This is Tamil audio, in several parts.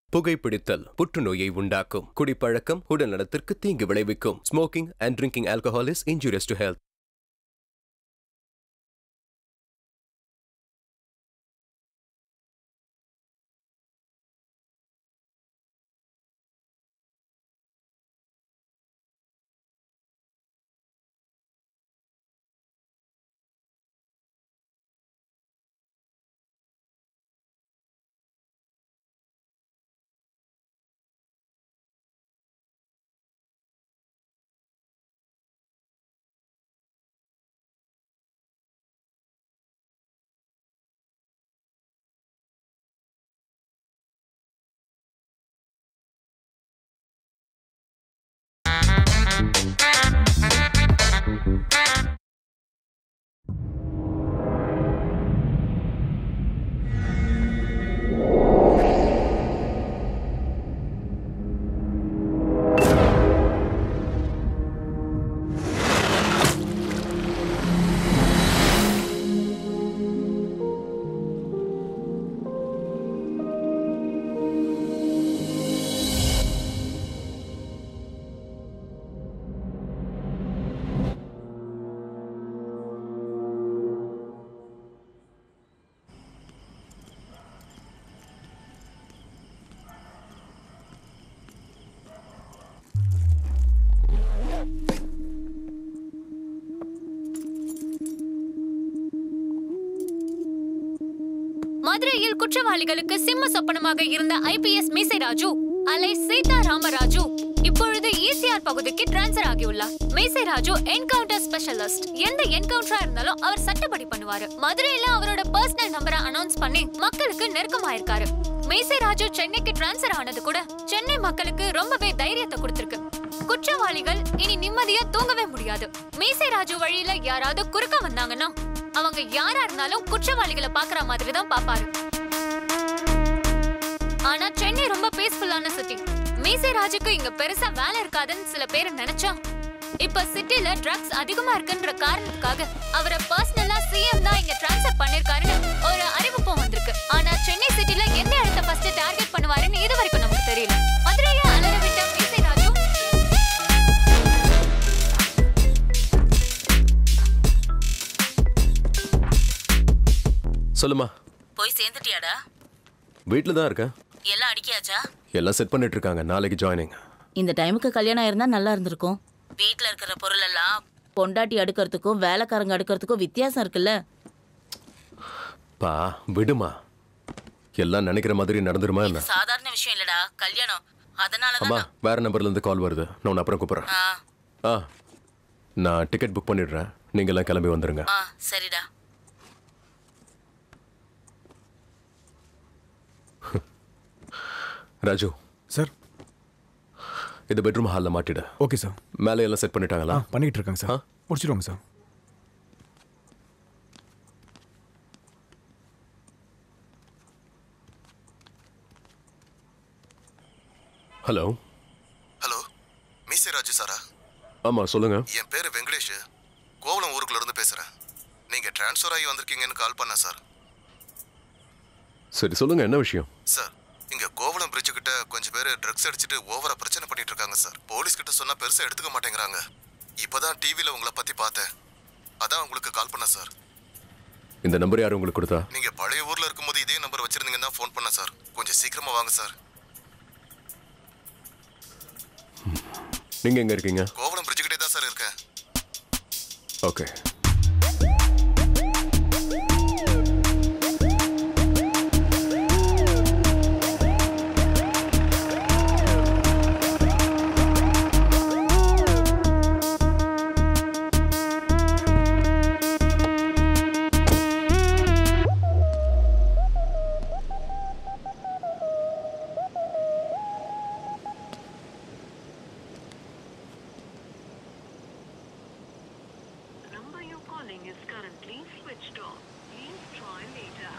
புகைப்பிடித்தல் புற்றுநோயை உண்டாக்கும் குடிப்பழக்கம் உடல் நலத்திற்கு தீங்கு விளைவிக்கும் smoking and drinking alcohol is injurious to health மதுரையில் குற்றவாளிகளுக்கு சிம்ம சொப்பனமாக இருந்த ஐபிஎஸ் மீசை ராஜு அலை சீதா ராமராஜு இப்பொழுது ஈசிஆர் பகுதிக்கு டிரான்ஸ்பர் ஆகியுள்ளார் மீசை ராஜு என்கவுண்டர் ஸ்பெஷலிஸ்ட் எந்த என்கவுண்டரா இருந்தாலும் அவர் சட்டப்படி பண்ணுவாரு மதுரையில அவரோட பர்சனல் நம்பரை அனௌன்ஸ் பண்ணி மக்களுக்கு நெருக்கமாயிருக்காரு மீசை ராஜு சென்னைக்கு டிரான்ஸ்பர் ஆனது கூட சென்னை மக்களுக்கு ரொம்பவே தைரியத்தை கொடுத்திருக்கு குற்றவாளிகள் இனி நிம்மதியா தூங்கவே முடியாது மீசை ராஜு வழியில யாராவது குறுக்க வந்தாங்கன்னா அவங்க யாரா இருந்தாலும் குற்றவாளிகளை பாக்குற மாதிரி தான் பாப்பாரு ஆனா சென்னை ரொம்ப பீஸ்ஃபுல்லான சிட்டி மீசை ராஜுக்கு இங்க பெருசா வேலை இருக்காதுன்னு சில பேர் நினைச்சா இப்ப சிட்டில ட்ரக்ஸ் அதிகமா இருக்குன்ற காரணத்துக்காக அவரை பர்சனலா சிஎம் தான் இங்க டிரான்ஸ்ஃபர் பண்ணிருக்காருன்னு ஒரு அறிவிப்பும் வந்திருக்கு ஆனா சென்னை சிட்டில எந்த இடத்த ஃபர்ஸ்ட் டார்கெட் பண்ணுவாருன்னு இது வரைக்கும் நமக்கு தெரியல மதுரையை அலற விட்ட மீசை ராஜு சொல்லுமா போய் சேர்ந்துட்டியாடா வீட்டில் தான் இருக்கேன் எல்லாம் அடிக்கியாச்சா எல்லாம் செட் பண்ணிட்டு இருக்காங்க நாளைக்கு ஜாயினிங் இந்த டைமுக்கு கல்யாணம் ஆயிருந்தா நல்லா இருந்திருக்கும் வீட்ல இருக்கிற பொருள் எல்லாம் பொண்டாட்டி அடுக்கிறதுக்கும் வேலைக்காரங்க அடுக்கிறதுக்கும் வித்தியாசம் இருக்குல்ல பா விடுமா எல்லாம் நினைக்கிற மாதிரி நடந்துருமா என்ன சாதாரண விஷயம் இல்லடா கல்யாணம் அதனால அம்மா தான் வேற நம்பர்ல இருந்து கால் வருது நான் உன்னை அப்புறம் கூப்பிட்றேன் ஆ ஆ நான் டிக்கெட் புக் பண்ணிடுறேன் நீங்க எல்லாம் கிளம்பி வந்துருங்க ஆ சரிடா ராஜு சார் இது பெட்ரூம் ஹாலில் மாட்டிடு ஓகே சார் மேலே எல்லாம் செட் பண்ணிட்டாங்களா ஆ பண்ணிக்கிட்டு இருக்காங்க ஆ. சார் முடிச்சிடுவாங்க சார் ஹலோ ஹலோ மீசை ராஜு சாரா ஆமா சொல்லுங்க என் பேரு வெங்கடேஷ் கோவளம் ஊருக்குள்ள இருந்து பேசுறேன் நீங்க டிரான்ஸ்ஃபர் ஆகி வந்திருக்கீங்கன்னு கால் பண்ணேன் சார் சரி சொல்லுங்க என்ன விஷயம் சார் இங்க கோவளம் பிரிட்ஜு கிட்ட கொஞ்சம் பேர் ட்ரக்ஸ் அடிச்சிட்டு ஓவரா பிரச்சனை பண்ணிட்டு இருக்காங்க சார் போலீஸ் கிட்ட சொன்னா பெருசா எடுத்துக்க மாட்டேங்கிறாங்க இப்பதான் டிவில உங்களை பத்தி பார்த்தேன் அதான் உங்களுக்கு கால் பண்ணேன் சார் இந்த நம்பர் யார் உங்களுக்கு கொடுத்தா நீங்க பழைய ஊர்ல இருக்கும்போது இதே நம்பர் வச்சிருந்தீங்கன்னு தான் ஃபோன் பண்ணேன் சார் கொஞ்சம் சீக்கிரமா வாங்க சார் நீங்க எங்க இருக்கீங்க கோவளம் பிரிட்ஜு கிட்டே தான் சார் இருக்கேன் okay number you're calling is currently switched off. Please try later.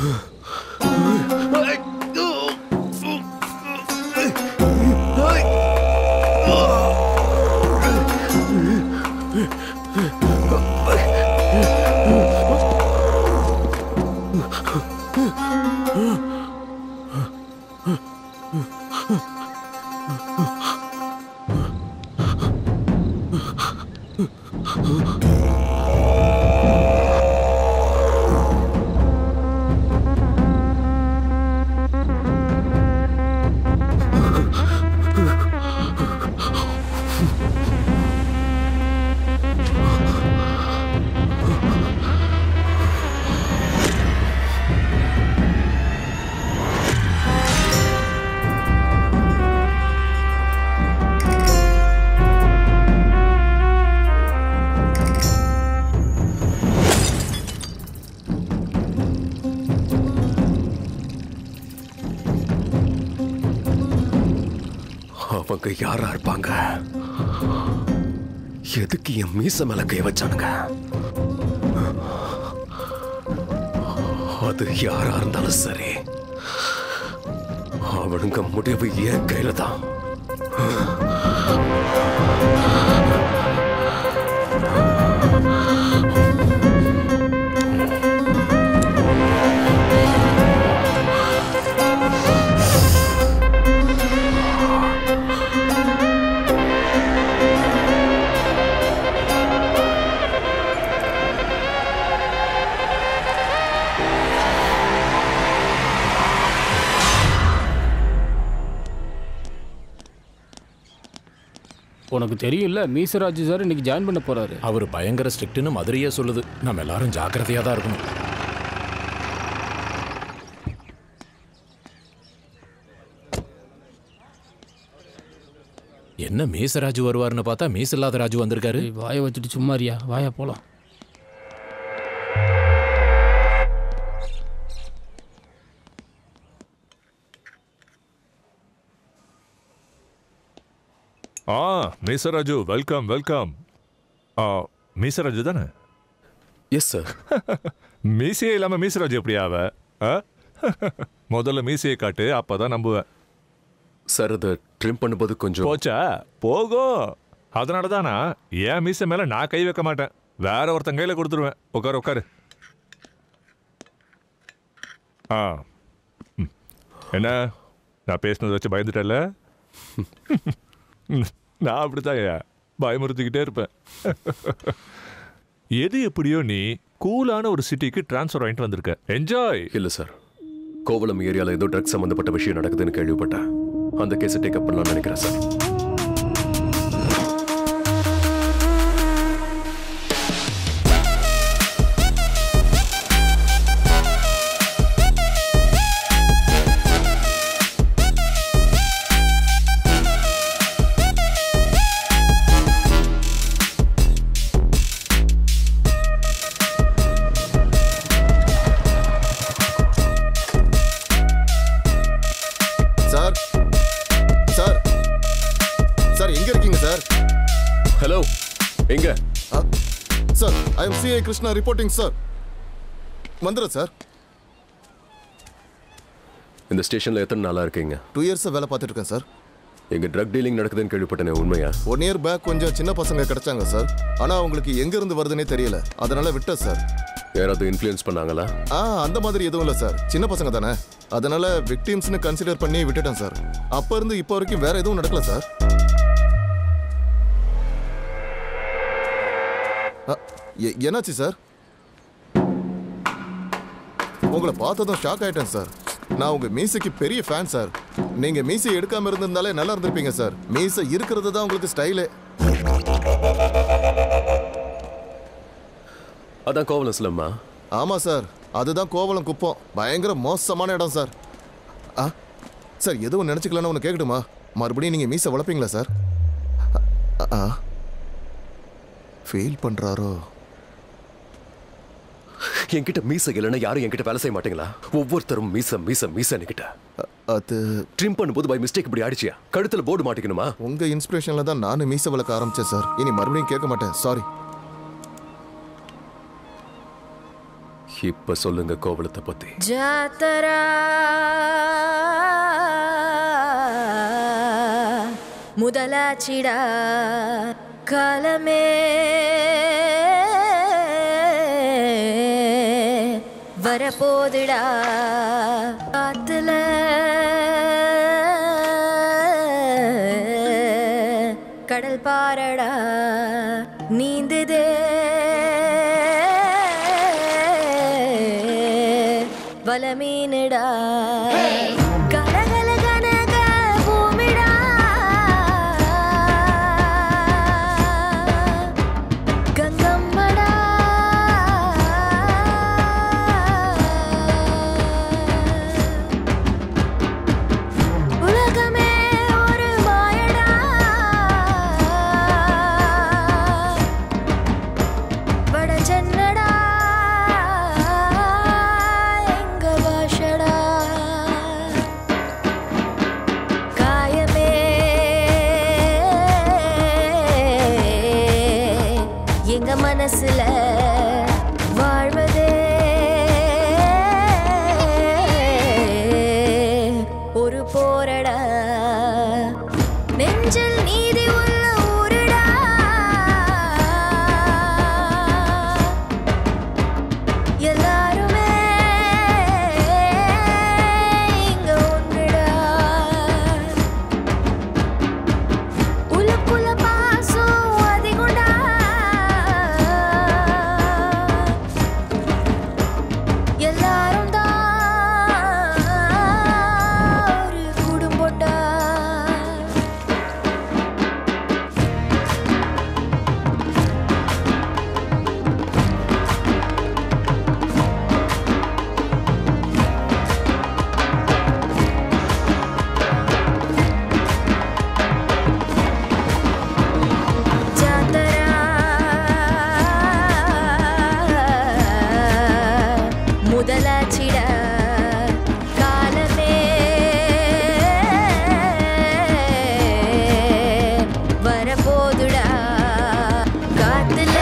அவங்க யாரா இருப்பாங்க எதுக்கு என் மீச மேல கை வச்சானுங்க அது யாரா இருந்தாலும் சரி அவனுங்க முடிவு என் கையில தான் உனக்கு தெரியும்ல மீசராஜ் சார் இன்னைக்கு ஜாயின் பண்ண போறாரு அவர் பயங்கர ஸ்ட்ரிக்ட்னு மதுரையே சொல்லுது நம்ம எல்லாரும் ஜாக்கிரதையா தான் இருக்கணும் என்ன மீசராஜு வருவாருன்னு பார்த்தா மீஸ் இல்லாத ராஜு வந்திருக்காரு ஏய், வாயை வச்சுட்டு சும்மாரியா வாயா போலாம் ஆ மீசராஜு வெல்கம் வெல்கம் ஆ மீசராஜு தானே எஸ் சார் மீசையே இல்லாம மீசராஜு எப்படி ஆவ ஆ? முதல்ல மீசையை காட்டு அப்பதான் நம்புவேன் சார் அதை ட்ரிம் பண்ணும்போது கொஞ்சம் போச்சா போகும் அதனால தானா என் மீசை மேல நான் கை வைக்க மாட்டேன் வேற ஒருத்தன் கையில கொடுத்துருவேன் உட்காரு உட்காரு ஆ ம். என்ன நான் பேசினதை வச்சு பயந்துட்டல நான் அப்படித்தான் பயமுறுத்திக்கிட்டே இருப்பேன் எது எப்படியோ நீ கூலான ஒரு சிட்டிக்கு ட்ரான்ஸ்ஃபர் வாங்கிட்டு வந்திருக்க என்ஜாய் இல்ல சார் கோவலம் ஏரியால ஏதோ ட்ரக்ஸ் சம்பந்தப்பட்ட விஷயம் நடக்குதுன்னு கேள்விப்பட்டேன் அந்த கேஸை டேக்கப் பண்ணலாம்னு நினைக்கிறேன் சார் சார் சார் சார் எங்க இருக்கீங்க சார் ஹலோ எங்க sir I am CI Krishna reporting sir வந்துடுறேன் சார் இந்த ஸ்டேஷன்ல எத்தனை நாளா இருக்கீங்க டூ இயர்ஸாக வேலை பார்த்துட்டு இருக்கேன் சார் எங்க ட்ரக் டீலிங் நடக்குதுன்னு கேள்விப்பட்டேன் உண்மையா ஒன் இயர் பேக் கொஞ்சம் சின்ன பசங்க கிடைச்சாங்க சார் ஆனால் அவங்களுக்கு எங்க இருந்து வருதுன்னே தெரியல அதனால விட்டேன் சார் யாராவது இன்ஃப்ளூயன்ஸ் பண்ணாங்களா ஆ அந்த மாதிரி எதுவும் இல்லை சார் சின்ன பசங்க தானே அதனால விக்டிம்ஸ்னு கன்சிடர் பண்ணி விட்டுட்டேன் சார் அப்போ இருந்து இப்போ வரைக்கும் வேற எதுவும் நடக்கல சார் அ, எ- என்னாச்சு சார் உங்களை பார்த்ததும் ஷாக் ஆயிட்டேன் சார் நான் உங்க மீசைக்கு பெரிய ஃபேன் சார் நீங்க மீசை எடுக்காம இருந்திருந்தாலே நல்லா இருந்திருப்பீங்க சார் மீசை இருக்கிறது தான் உங்களுக்கு ஸ்டைலே அதான் கோவலம் ஸ்லம்மா ஆமா சார் அதுதான் கோவலம் குப்பம் பயங்கர மோசமான இடம் சார் ஆ சார் எதுவும் நினச்சிக்கலன்னு ஒன்று கேட்கட்டுமா மறுபடியும் நீங்கள் மீசை வளர்ப்பீங்களா சார் அ- ஆ ஃபீல் பண்ணுறாரோ என்கிட்ட மீச இல்லைன்னா யாரும் என்கிட்ட வேலை செய்ய மாட்டீங்களா ஒவ்வொருத்தரும் மீச மீச மீச என்கிட்ட அது ட்ரிம் பண்ணும்போது பை மிஸ்டேக் இப்படி ஆயிடுச்சியா கழுத்துல போர்டு மாட்டிக்கணுமா உங்கள் இன்ஸ்பிரேஷனில் தான் நானும் மீசை வளர்க்க ஆரம்பித்தேன் சார் இனி மறுபடியும் கேட்க மாட்டேன் சாரி இப்ப சொல்லுங்க கோவலத்தை பத்தி ಜಾತರ முதலாச்சிட காலமே வரப்போதுடா காத்துல கடல் பாரடா நீந்துதே வலமீனடா கலகல கனக பூமிடா கங்கம்மடா உலகமே ஒரு மாயடா வட சென்னடா எங்க பாஷடா காயமே எங்க மனசுல வாழ்வதே ஒரு போரடா நெஞ்சில் நீதி உள்ள ஊருடா எல்லாருமே இங்க ஒன்றுடா உலக்குள்ள பாசம் அதிகுண்டா எல்லாரும் தான் ஒரு குடும்பம்டா ಜಾತರ முதலாச்சிட காலமே வரப்போதுடா காத்துல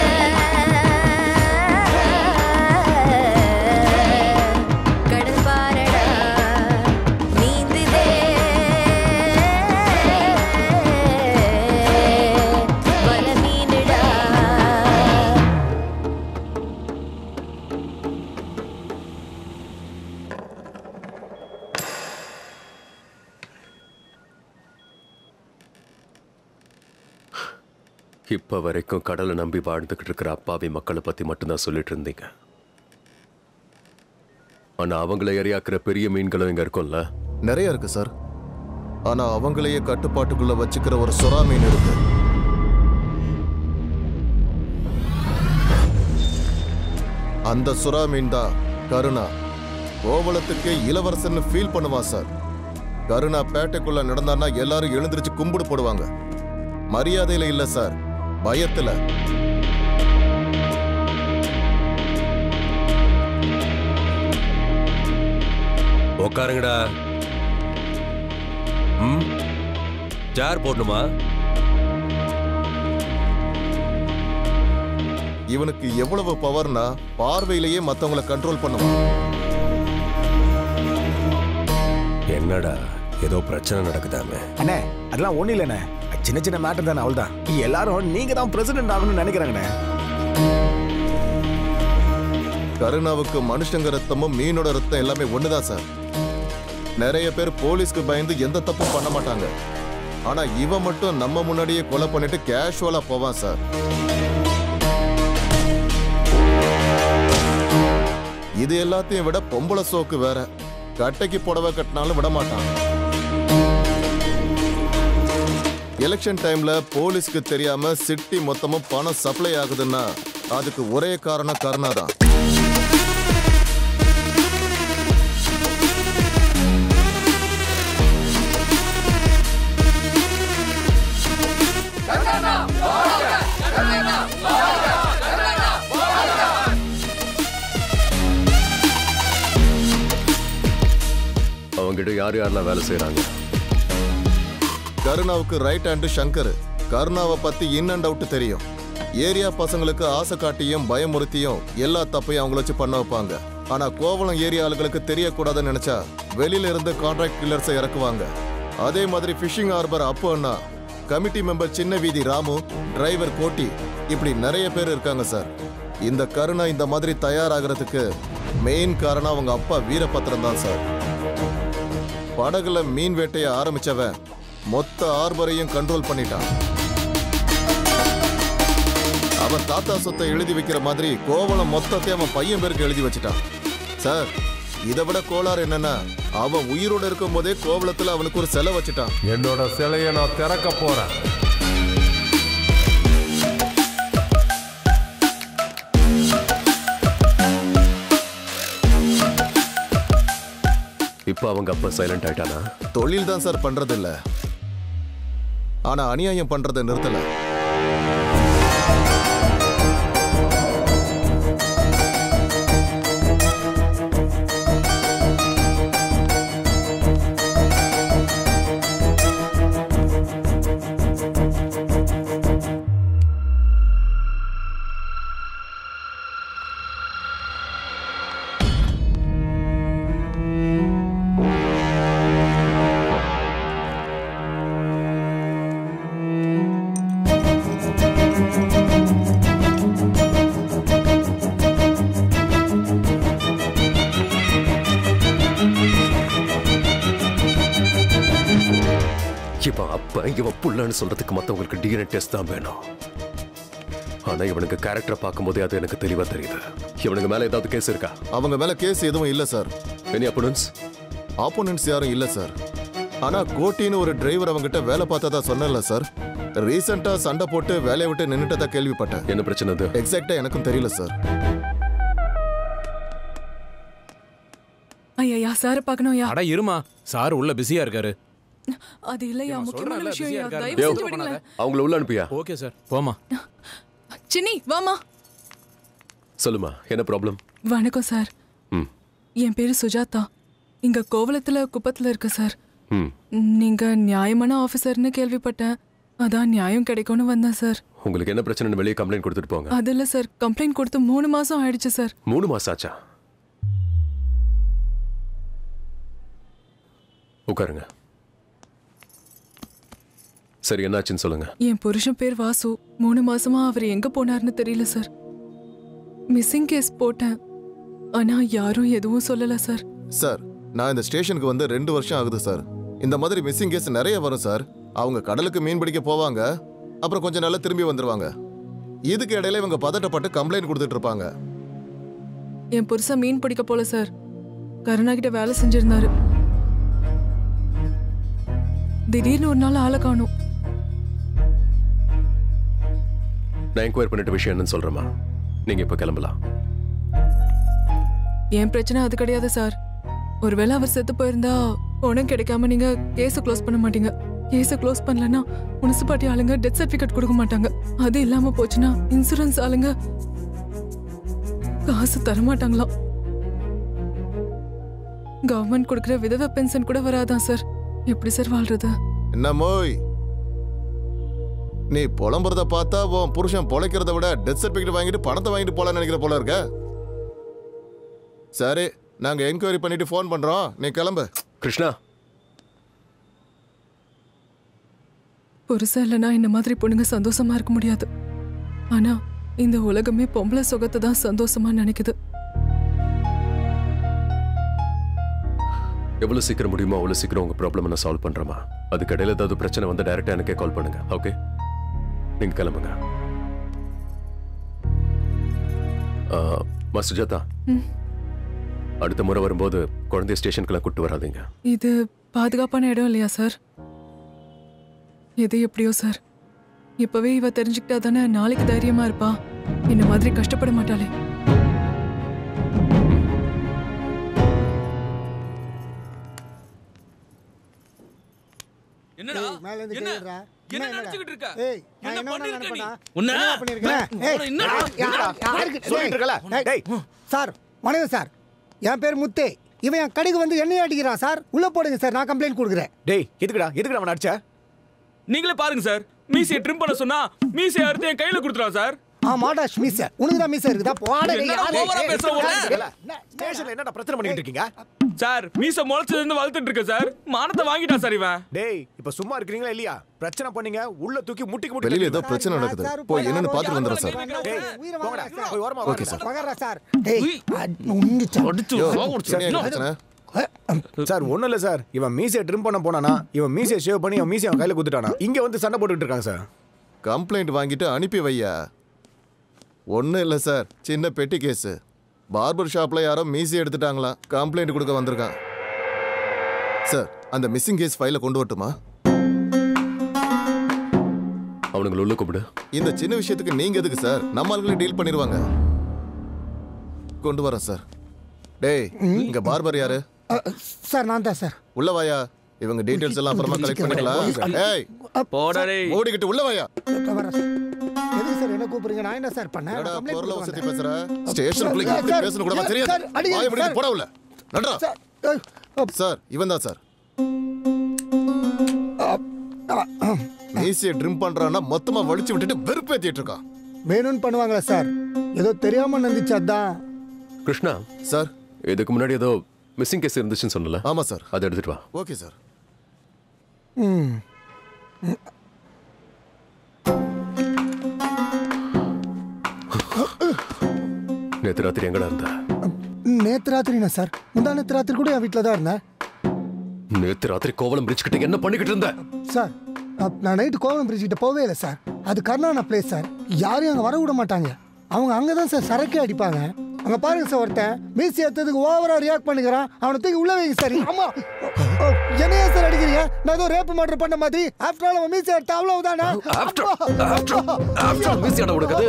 கடல் பாரடா நீந்துதே வல மீனுடா இப்ப வரைக்கும் கடலை நம்பி வாழ்ந்துகிட்டு இருக்கிற அப்பாவி மக்களை பத்தி மட்டும்தான் சொல்லிட்டு இருந்தீங்க ஆனா அவங்கள எரியாக்குற பெரிய மீன்களும் இங்க இருக்கும்ல நிறைய இருக்கு சார் ஆனா அவங்களையே கட்டுப்பாட்டுக்குள்ள வச்சுக்கிற ஒரு சுறா மீன் இருக்கு அந்த சுறா மீன் தான் கருணா கோவலத்துக்கே இளவரசன்னு ஃபீல் பண்ணுவான் சார் கருணா பேட்டைக்குள்ள நடந்தான்னா எல்லாரும் எழுந்திருச்சு கும்பிடு போடுவாங்க மரியாதையில இல்ல சார் பயத்துல உட்காருங்கடா ம் சேர் போடணுமா இவனுக்கு எவ்வளவு பவர்னா பார்வையிலேயே மத்தவங்கள கண்ட்ரோல் பண்ணுவான் என்னடா ஏதோ பிரச்சனை நடக்குதாமே அண்ணே அதெல்லாம் ஒண்ணும் இல்லைண்ணே சின்ன சின்ன மேட்டர் தானே அவள் தான் எல்லாரும் நீங்க தான் பிரசிடென்ட் ஆகணும்னு நினைக்கிறாங்கண்ணே கருணாவுக்கு மனுஷங்க ரத்தமும் மீனோட ரத்தம் எல்லாமே ஒண்ணுதான் சார் நிறைய பேர் போலீஸ்க்கு பயந்து எந்த தப்பும் பண்ண மாட்டாங்க ஆனா இவன் மட்டும் நம்ம முன்னாடியே கொலை பண்ணிட்டு கேஷுவலா போவான் சார் இது எல்லாத்தையும் விட பொம்பளை சோக்கு வேற கட்டைக்கு புடவை கட்டினாலும் விட மாட்டான் எலெக்ஷன் டைம்ல போலீஸ்க்கு தெரியாம சிட்டி மொத்தமும் பணம் சப்ளை ஆகுதுன்னா அதுக்கு ஒரே காரணம் கருணா தான் அவங்ககிட்ட யார் யாரெல்லாம் வேலை செய்றாங்க கருணாவுக்கு ரைட் ஹேண்டு சங்கர் கருணாவை பத்தி இன் அண்ட் அவுட் தெரியும் ஏரியா பசங்களுக்கு ஆசை காட்டியும் பயமுறுத்தியும் எல்லா தப்பையும் அவங்கள வச்சு பண்ண வைப்பாங்க ஆனா கோவளம் ஏரியா ஆளுகளுக்கு தெரியக்கூடாதுன்னு நினைச்சா வெளியில இருந்து கான்ட்ராக்ட் கில்லர்ஸை இறக்குவாங்க அதே மாதிரி ஃபிஷிங் ஹார்பர் அப்போ அண்ணா கமிட்டி மெம்பர் சின்ன வீதி ராமு டிரைவர் கோட்டி இப்படி நிறைய பேர் இருக்காங்க சார் இந்த கருணா இந்த மாதிரி தயாராகிறதுக்கு மெயின் காரணம் அவங்க அப்பா வீரபத்திரம் தான் சார் படகுல மீன் வேட்டைய ஆரம்பிச்சவன் மொத்த ஆர்பரையும் கண்ட்ரோல் பண்ணிட்டான் அவன் தாத்தா சொத்தை எழுதி வைக்கிற மாதிரி கோவளம் மொத்தத்தை அவன் பையன் பேருக்கு எழுதி வச்சிட்டான் சார் இதை விட கோளாறு என்னன்னா அவன் உயிரோட இருக்கும் போதே கோவளத்துல அவனுக்கு ஒரு செலை வச்சுட்டான் என்னோட சிலையை நான் திறக்க போறேன் இப்போ அவங்க அப்பா சைலண்ட் ஆயிட்டானா தொழில் தான் சார் பண்றது இல்ல ஆனா அநியாயம் பண்றதை நிறுத்தல இவன் அப்ப இவன் புள்ளன்னு சொல்றதுக்கு மத்தவங்களுக்கு டிஎன்ஏ டெஸ்ட் தான் வேணும் ஆனா இவனுக்கு கேரக்டரை பார்க்கும்போதே அது எனக்கு தெளிவா தெரியுது இவனுக்கு மேல ஏதாவது கேஸ் இருக்கா அவங்க மேல கேஸ் எதுவும் இல்ல சார் எனி அப்பனன்ஸ் ஆப்போனன்ட்ஸ் யாரும் இல்ல சார் ஆனா கோட்டின்னு ஒரு டிரைவர் அவங்கிட்ட வேலை பார்த்ததா சொன்னல சார் ரீசெண்டா சண்டை போட்டு வேலையை விட்டு நின்னுட்டதா கேள்விப்பட்டேன் என்ன பிரச்சனை அது எக்ஸாக்டா எனக்கும் தெரியல சார் ஐயா சார் பார்க்கணும்யா அட இருமா சார் உள்ள பிஸியா இருக்காரு அது இல்லையா முக்கியமான சொல்றேன்ல, விஷயம் busy-ஆ ஐயா இருக்காரு. தயவு யோ, செஞ்சு விடுங்களேன் அவங்கள உள்ள அனுப்பியா ஓகே சார் போமா சின்னி வாமா சொல்லுமா என்ன ப்ராப்ளம் வணக்கம் சார் ம் என் பேரு சுஜாதா இங்க கோவளத்துல குப்பத்துல இருக்கு சார் ம் நீங்க நியாயமான ஆபீசர்னு கேள்விப்பட்டேன் அதான் நியாயம் கிடைக்கும்னு வந்தேன் சார் உங்களுக்கு என்ன பிரச்சனைன்னு வெளியே கம்ப்ளைண்ட் கொடுத்துட்டு போங்க அது இல்ல சார் கம்ப்ளைண்ட் கொடுத்து மூணு மாசம் ஆயிடுச்சு சார் மூணு மாசம் ஆச்சா உட்காருங்க சரி என்னாச்சுன்னு சொல்லுங்க என் புருஷன் பேர் வாசு மூணு மாசமா அவர் எங்க போனார்னு தெரியல சார் மிஸ்ஸிங் கேஸ் போட்டேன் ஆனா யாரும் எதுவும் சொல்லல சார் சார் நான் இந்த ஸ்டேஷனுக்கு வந்து ரெண்டு வருஷம் ஆகுது சார் இந்த மாதிரி மிஸ்ஸிங் கேஸ் நிறைய வரும் சார் அவங்க கடலுக்கு மீன் பிடிக்க போவாங்க அப்புறம் கொஞ்சம் நாள்ல திரும்பி வந்துருவாங்க இதுக்கு இடையில இவங்க பதட்டப்பட்டு கம்ப்ளைண்ட் கொடுத்துட்டு இருப்பாங்க என் புருஷன் மீன் பிடிக்க போல சார் கருணா கிட்ட வேலை செஞ்சிருந்தாரு திடீர்னு ஒரு நாள் ஆளை காணும் நான் என்கொயர் பண்ணிட்ட விஷயம் என்னன்னு சொல்றேம்மா நீங்க இப்ப கிளம்பலாம் என் பிரச்சனை அது கிடையாது சார் ஒருவேளை அவர் செத்து போயிருந்தா உனக்கு கிடைக்காம நீங்க கேஸை க்ளோஸ் பண்ண மாட்டீங்க கேஸை க்ளோஸ் பண்ணலன்னா முனிசிபாலிட்டி ஆளுங்க டெத் சர்டிஃபிகேட் கொடுக்க மாட்டாங்க அது இல்லாம போச்சுன்னா இன்சூரன்ஸ் ஆளுங்க காசு தர மாட்டாங்களாம் கவர்மெண்ட் கொடுக்குற விதவை பென்ஷன் கூட வராதான் சார் எப்படி சார் வாழ்றது என்ன மோய் நீ புலம்புறத பார்த்தா உன் புருஷன் பொழைக்கிறத விட டெத் சர்டிஃபிகேட் வாங்கிட்டு பணத்தை வாங்கிட்டு போலாம்னு நினைக்கிற போல இருக்க சரி நாங்க என்கொயரி பண்ணிட்டு ஃபோன் பண்றோம் நீ கிளம்பு கிருஷ்ணா புருஷன் இல்லைன்னா இந்த மாதிரி பொண்ணுங்க சந்தோஷமா இருக்க முடியாது ஆனா இந்த உலகமே பொம்பளை சுகத்தை தான் சந்தோஷமா நினைக்குது எவ்வளவு சீக்கிரம் முடியுமோ அவ்வளவு சீக்கிரம் உங்க ப்ராப்ளம் நான் சால்வ் பண்றேமா அதுக்கு இடையில ஏதாவது பிரச்சனை வந்து டைரக்டா எனக்கே கால் பண்ணுங்க ஓகே நீங்க கிளம்புங்க மா சுஜாதா ம். அடுத்த முறை வரும்போது குழந்தைய ஸ்டேஷனுக்குலாம் கூட்டு வராதீங்க இது பாதுகாப்பான இடம் இல்லையா சார் எது எப்படியோ சார் இப்பவே இவ தெரிஞ்சுக்கிட்டா தானே நாளைக்கு தைரியமா இருப்பா இந்த மாதிரி கஷ்டப்பட மாட்டாளே என்னடா மேல இருந்து என்ன கேளுடா. என்ன என்னடா? நினைச்சுக்கிட்டு இருக்க ஏய், நான் என்ன என்ன பண்ணிருக்க நீ நினைப்பேனா? உன்ன என்னடா பண்ணிருக்கேன்? ஏய், என்னடா யா- யாருக்கு- சொல்லிட்டு இருக்கல. டேய், டேய். சார் வணக்கம் சார் என் பேர் முத்தே இவன் என் கடைக்கு வந்து எண்ணெய் அடிக்கிறான் சார் உள்ள போடுங்க சார் நான் கம்ப்ளைண்ட் கொடுக்குறேன் டேய் எதுக்குடா எதுக்குடா அவன் அடிச்ச நீங்களே பாருங்க சார் மீசையை ட்ரிம் பண்ண சொன்னா மீசையை அறுத்து என் கையில கொடுத்துருவா சார் ஆமாடா மீச உனக்கு தான் மீச இருக்குதா போடா டேய், என்னடா யாரு? ஓவரா பேசுற உடனே? ஸ்டேஷன்ல என்னடா பிரச்சனை பண்ணிட்டு இருக்கீங்க சார் மீசை முளைச்சதுல இருந்து வளர்த்துட்டு இருக்கு சார் மானத்தை வாங்கிட்டான் சார் இவன் டேய் இப்ப சும்மா இருக்கிறீங்களா இல்லையா பிரச்சனை பண்ணீங்க உள்ள தூக்கி முட்டிக்கு முட்டி வெளியில ஏதோ பிரச்சனை நடக்குது போய் என்னன்னு பாத்துட்டு வந்துடுறேன் சார் டேய் போங்கடா போய் ஓரமா ஓகே சார் பகர்றா சார் டேய் உங்க அடிச்சு சார் ஒண்ணும் இல்ல சார் இவன் மீசையை ட்ரிம் பண்ண போனானா இவன் மீசையை ஷேவ் பண்ணி இவன் மீசையை அவன் கையில குத்துட்டானா இங்க வந்து சண்டை போட்டுட்டு இருக்காங்க சார் கம்ப்ளைண்ட் வாங்கிட்டு அனுப்பி வையா ஒன்றும் இல்லை சார் சின்ன பெட்டி கேஸு பார்பர் ஷாப்பில் யாரோ மீசி எடுத்துட்டாங்களாம் கம்ப்ளைண்ட் கொடுக்க வந்திருக்கான் சார் அந்த மிஸ்ஸிங் கேஸ் ஃபைலை கொண்டு வரட்டுமா அவனுங்களை உள்ள கூப்பிடு இந்த சின்ன விஷயத்துக்கு நீங்க எதுக்கு சார் நம்ம ஆளுங்களே டீல் பண்ணிடுவாங்க கொண்டு வரேன் சார் டேய் இங்க பார்பர் யாரு சார் நான் தான் சார் உள்ள வாயா இவங்க டீடைல்ஸ் எல்லாம் அப்புறமா கலெக்ட் பண்ணிக்கலாம் ஏய் போடா டேய் மூடிக்கிட்டு உள்ள வாயா வரேன் சார் எதுக்கு சார் என்ன கூப்பிடுறீங்க நான் என்ன சார் பண்ணேன் என்னடா complaint பொருளை கொடுக்க வசதி வந்தேன். பேசுற ஸ்டேஷனுக்குள்ள சார், எப்படி சார், பேசணும் கூட சார், தெரியாது சார், அடிங்க, வாயை மூடிட்டு சார். போடா உள்ள நன்றா சார், சார் இவன் தான் சார் மீசியை ட்ரிம் பண்றான்னா மொத்தமா வலிச்சு விட்டுட்டு வெறுப்பேத்திட்டு இருக்கான் வேணும்னு பண்ணுவாங்களா சார் ஏதோ தெரியாம நடந்துச்சு அதான் கிருஷ்ணா சார் இதுக்கு முன்னாடி ஏதோ மிஸ்ஸிங் கேஸ் இருந்துச்சுன்னு சொன்னல ஆமா சார் அதை எடுத்துட்டு வா ஓகே சார் ம் நேற்று ராத்திரி எங்கடா இருந்த நேத்து ராத்திரினா சார் முந்தா நேத்து ராத்திரி கூட என் வீட்டில் தான் இருந்தேன் நேற்று ராத்திரி கோவலம் பிரிட்ஜ் கிட்ட என்ன பண்ணிக்கிட்டு இருந்த சார் அப்- நான் நைட்டு கோவலம் பிரிட்ஜ் கிட்ட போவே இல்லை சார் அது கர்நாடகா பிளேஸ் சார் யாரையும் அங்கே வர விட மாட்டாங்க அவங்க அங்கே தான் சார் சரக்கே அடிப்பாங்க அங்கே பாருங்க சார் ஒருத்தன் மீசி ஏற்றதுக்கு ஓவரா ரியாக்ட் பண்ணிக்கிறான் அவனை தூக்கி உள்ள வைங்க சார் ஆமா ஓ, என்னையா சார் அடிக்கிறீங்க நான் ஏதோ ரேப் மர்டர் பண்ண மாதிரி ஆஃப்டர் ஆல் அவன் மீசி எடுத்த அவ்வளவுதானா After- after- after all மீசி ஆட உனக்கு அது?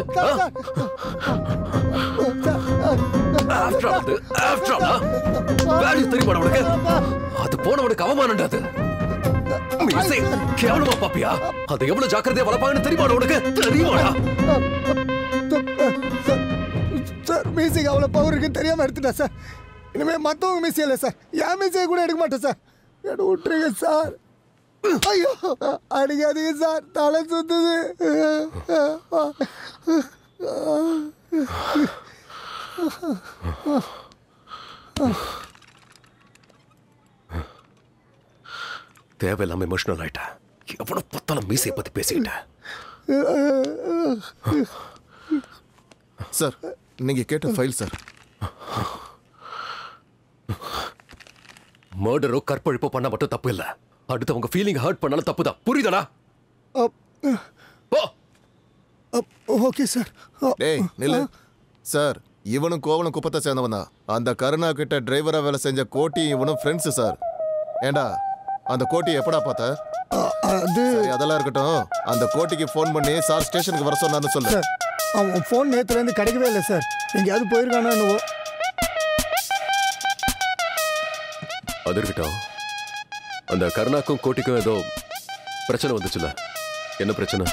After all அது? After all, ஆ? Value தெரியுமாடா உனக்கு? அது போனவனுக்கு அவமானம்டா அது மீசை கேவலமா பாப்பியா அதை எவ்வளவு ஜாக்கிரதையா வளர்ப்பாங்கன்னு தெரியுமாடா உனக்கு தெரியுமாடா சார் மியூசிக் அவ்வளோ பவர் இருக்குன்னு தெரியாமல் எடுத்துட்டேன் சார் இனிமேல் மற்றவங்க மியூசிக் இல்லை சார் என் மியூசிக் கூட எடுக்க மாட்டேன் சார் என்ன விட்டுருங்க சார் ஐயோ அடிக்காதீங்க சார் தலை சுத்துது தேவையில்லாம எமோஷனல் ஆயிட்ட எவ்வளவு பத்தாலும் மீசையை பத்தி பேசிக்கிட்ட சார் நீங்க கேட்ட ஃபைல் சார் மர்டரோ கற்பழிப்போ பண்ண மட்டும் தப்பு இல்ல அடுத்தவங்க ஃபீலிங் ஹர்ட் பண்ணாலும் தப்பு தான் புரியுதாடா ஓகே சார் டேய் நில்லு சார் இவனும் கோவலும் குப்பத்தை சேர்ந்தவன் தான் அந்த கருணா கிட்ட டிரைவரா வேலை செஞ்ச கோட்டி இவனும் ஃப்ரெண்ட்ஸ் சார் ஏண்டா அந்த கோட்டி எப்படா பார்த்த அது சரி, அதெல்லாம் இருக்கட்டும் அந்த கோட்டிக்கு ஃபோன் பண்ணி சார் ஸ்டேஷனுக்கு வர சொன்னான்னு சொல்லு சார் அவன் ஃபோன் நேற்றுலேருந்து கிடைக்கவே இல்லை சார் எங்கேயாவது போயிருக்கானா என்னவோ அது இருக்கட்டும் அந்த கருணாக்கும் கோட்டிக்கும் ஏதோ பிரச்சனை வந்துச்சுல என்ன பிரச்சனை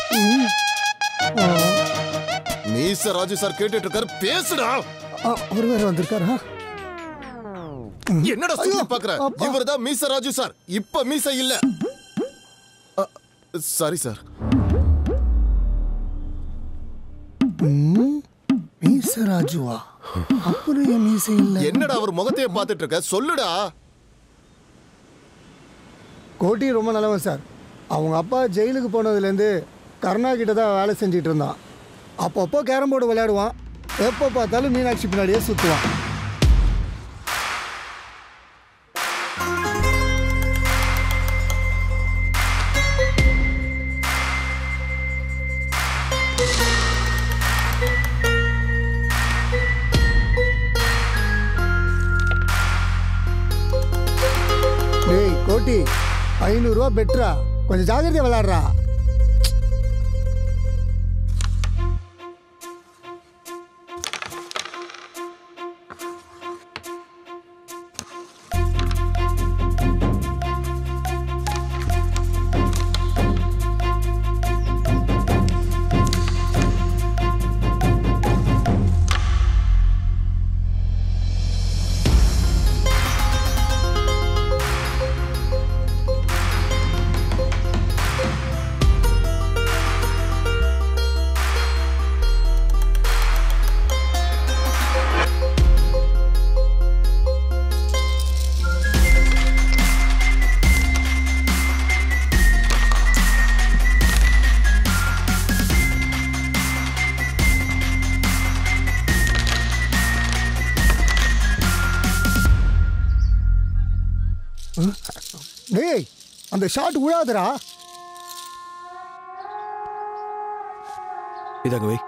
மீச ராஜு சார் கேட்டுட்டு இருக்காரு பேசுடா அவர் வேற வந்திருக்காரா என்னடா சுத்தி பாக்குற இவர்தான் மீச ராஜு சார் இப்ப மீச இல்ல சாரி சார் மீசராஜுவா அப்புறம் என் மீசை இல்லை என்னடா அவர் முகத்தையே பார்த்துட்டு இருக்க சொல்லுடா கோட்டி ரொம்ப நல்லவன் சார் அவங்க அப்பா ஜெயிலுக்கு போனதுலேருந்து கருணா கிட்ட தான் வேலை செஞ்சுட்டு இருந்தான் அப்பப்போ கேரம் போர்டு விளையாடுவான் எப்போ பார்த்தாலும் மீனாட்சி பின்னாடியே சுற்றுவான் டேய் கோட்டி ஐநூறுரூவா பெட்ரா கொஞ்சம் ஜாகிரதையா விளையாடுறா டேய் அந்த ஷாட் விழாதுடா இதாங்க வை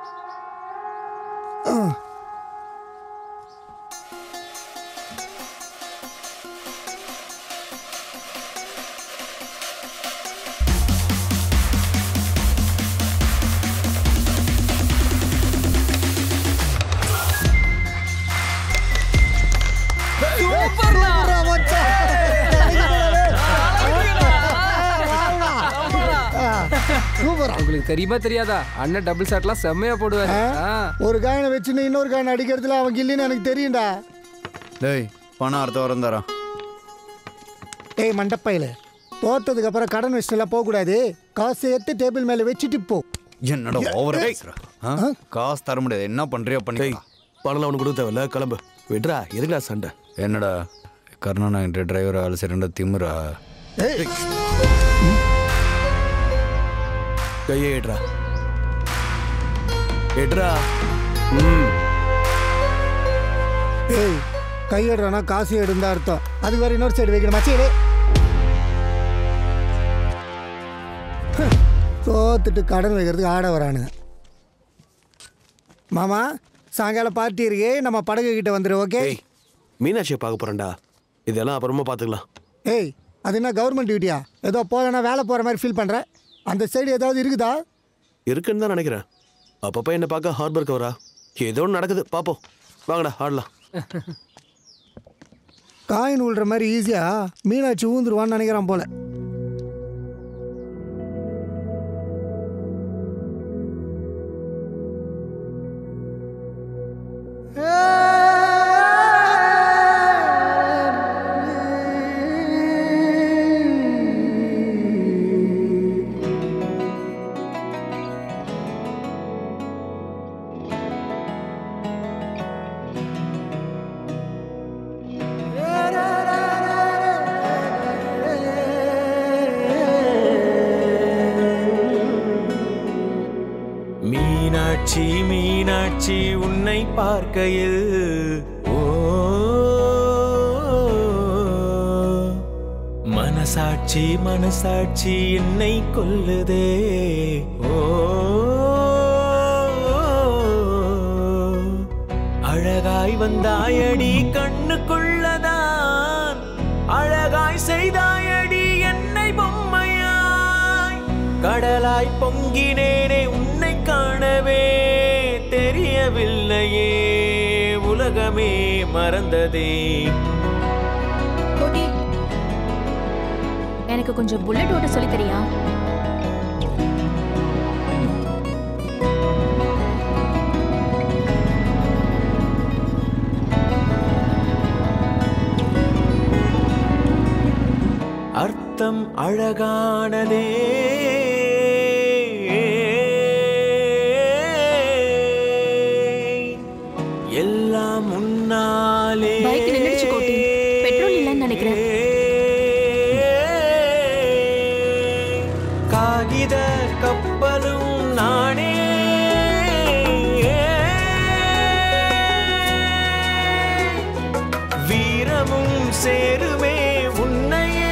உங்களுக்கு தெரியுமா தெரியாதா அண்ணன் டபுள் ஷாட்லாம் செம்மையா போடுவாரு ஆ. ஒரு காயனை வச்சுன்னு இன்னொரு காயனை அடிக்கிறதுல அவன் கில்லின்னு எனக்கு தெரியும்டா டேய் பணம் அடுத்த வாரம் தரோம் ஏய் மண்டப்பையில தோத்ததுக்கு அப்புறம் கடன் வச்சுலாம் போகக்கூடாது காசு எடுத்து டேபிள் மேல வச்சுட்டு போ என்னடா ஓவர் காசு தர முடியாது என்ன பண்றியோ பண்ணி பணம் அவனுக்கு கொடுக்க தேவையில்ல கிளம்பு விட்றா எதுக்குடா சண்டை என்னடா கருணாநாயகன் டிரைவர் ஆள் சரிண்டா திமுறா கையை ஏட்றா ஏட்றா ஏய் கையிடுறானா காசு எடுந்தா அர்த்தம் அது வேற இன்னொரு சைடு வைக்கணும் மச்சேடு தோத்துட்டு கடன் வைக்கிறதுக்கு ஆட வரானுங்க மாமா சாயங்காலம் பார்ட்டி இருக்கே நம்ம படகு கிட்ட வந்துரு ஓகே மீனாட்சியை பார்க்க போறேன்டா இதெல்லாம் அப்புறமா பார்த்துக்கலாம் ஏய் அது என்ன கவர்மெண்ட் டியூட்டியா ஏதோ போகலன்னா வேலை போகிற மாதிரி ஃபீல் பண்ணுற அந்த சைடு ஏதாவது இருக்குதா இருக்குன்னு தான் நினைக்கிறேன் அப்பப்போ என்ன பார்க்க ஹார்பர் கவரா ஏதோ ஒன்று நடக்குது பார்ப்போம் வாங்கடா ஆடலாம் காயின் விழுற மாதிரி ஈஸியா மீனாட்சி ஊந்துருவான்னு நினைக்கிறான் போல மீனாட்சி மீனாட்சி உன்னை பார்க்கையில் ஓ மனசாட்சி மனசாட்சி என்னை கொல்லுதே ஓ அழகாய் வந்தாயடி கண்ணுக்குள்ளதான் அழகாய் செய்தாயடி என்னை பொம்மையாய் கடலாய் பொங்கினேனே உன்னை காணவே தெரியவில்லையே உலகமே மறந்ததே கோட்டி எனக்கு கொஞ்சம் புல்லட் ஓட்ட சொல்லி தெரியா அர்த்தம் அழகானதே எல்லாம் முன்னாலே பைக் நின்னுடுச்சு கோட்டி பெட்ரோல் இல்லைன்னு நினைக்கிறேன் காகித கப்பலும் நானே வீரமும் சேருமே உன்னையே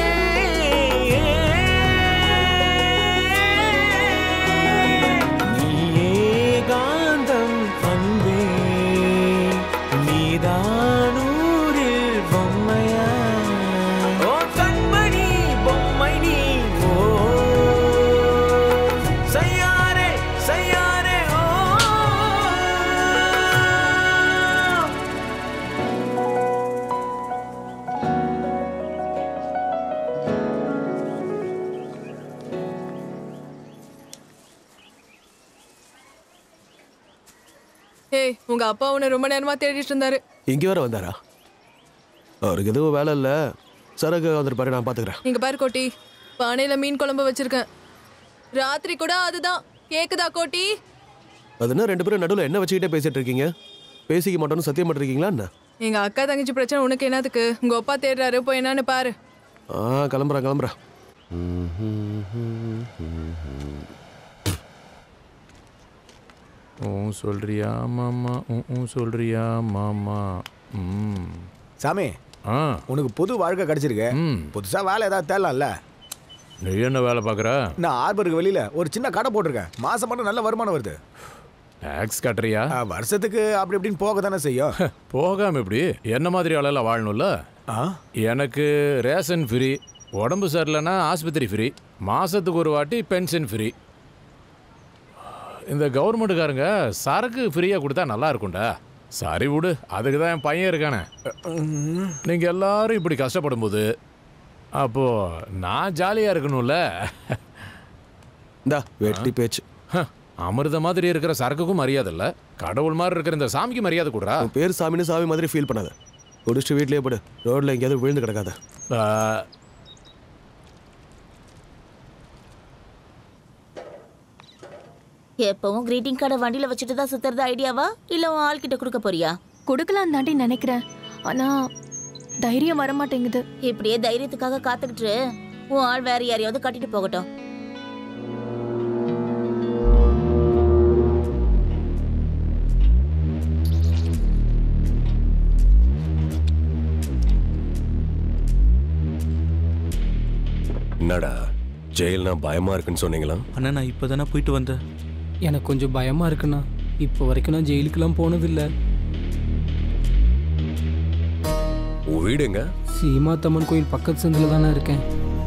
நீயே காந்தம் அன்பே நீதானூரில் பொம்மையா ஓ கண்மணி பொம்மை நீ ஓ செய்யாரே செய்யாரே ஓ ஏய் உங்க அப்பா உன்னை ரொம்ப நேரமா தேடிட்டு இருந்தாரு இங்கே வேற வந்தாரா அவருக்கு எதுவும் வேலை இல்லை சரக்கு வந்துருப்பாரு நான் பார்த்துக்கிறேன் இங்க பாரு கோட்டி பானையில மீன் குழம்பு வச்சிருக்கேன் ராத்திரி கூட அதுதான் கேக்குதா கோட்டி அது என்ன ரெண்டு பேரும் நடுவில் என்ன வச்சுக்கிட்டே பேசிட்டு இருக்கீங்க பேசிக்க மாட்டோம்னு சத்தியம் பண்ணிருக்கீங்களா என்ன எங்க அக்கா தங்கச்சி பிரச்சனை உனக்கு என்னதுக்கு உங்க அப்பா தேடுறாரு போய் என்னன்னு பாரு ஆ கிளம்புறேன் கிளம்புறேன் ஊ சொல்றியா மாமா ஊ ஊ சொல்றியா மாமா ம் சாமி ஆ உனக்கு புது வாழ்க்கை கிடைச்சிருக்கு புதுசா வேலை ஏதாவது தேடலாம்ல நீ என்ன வேலை பார்க்குற நான் ஆர்பருக்கு வெளியில ஒரு சின்ன கடை போட்டிருக்கேன் மாசம் மட்டும் நல்ல வருமானம் வருது டேக்ஸ் கட்டுறியா ஆ, வருஷத்துக்கு அப்படி இப்படின்னு போக தானே செய்யும் போகாம எப்படி என்ன மாதிரி ஆளெல்லாம் வாழணும்ல எனக்கு ரேஷன் ஃப்ரீ உடம்பு சரியில்லைன்னா ஆஸ்பத்திரி ஃப்ரீ மாசத்துக்கு ஒரு வாட்டி பென்ஷன் ஃப்ரீ இந்த கவர்மெண்ட்டுக்காரங்க சரக்கு ஃப்ரீயாக கொடுத்தா நல்லா இருக்கும்டா சரி விடு அதுக்கு தான் என் பையன் இருக்கானே நீங்கள் எல்லாரும் இப்படி கஷ்டப்படும் போது அப்போ நான் ஜாலியாக இருக்கணும்ல இந்தா வெட்டி பேச்சு அமிர்த மாதிரி இருக்கிற சரக்குக்கும் மரியாதை இல்லை கடவுள் மாதிரி இருக்கிற இந்த சாமிக்கு மரியாதை கொடுறா உன் பேர் சாமின்னு சாமி மாதிரி ஃபீல் பண்ணாத குடிச்சிட்டு வீட்லயே போடு ரோட்ல எங்கேயாவது விழுந்து கிடக்காத எப்பவும் கிரீட்டிங் கார்டை வண்டியில வச்சுட்டு தான் சுத்துறது ஐடியாவா இல்ல உன் ஆள்கிட்ட கொடுக்க போறியா கொடுக்கலாம் தாண்டி நினைக்கிறேன் ஆனா தைரியம் வர மாட்டேங்குது இப்படியே தைரியத்துக்காக காத்துக்கிட்டு உன் ஆள் வேற யாரையாவது கட்டிட்டு போகட்டும் என்னடா ஜெயில்னா பயமா இருக்குன்னு சொன்னீங்களா அண்ணா நான் இப்போ தானே போயிட்டு வந்தேன் எனக்கு கொஞ்சம் பயமா இருக்குண்ணா இப்போ வரைக்கும் நான் ஜெயிலுக்கெல்லாம் போனதில்லை உன் வீடு எங்க சீமாத்தம்மன் கோயில் பக்கத்து சந்தில் தானே இருக்கேன்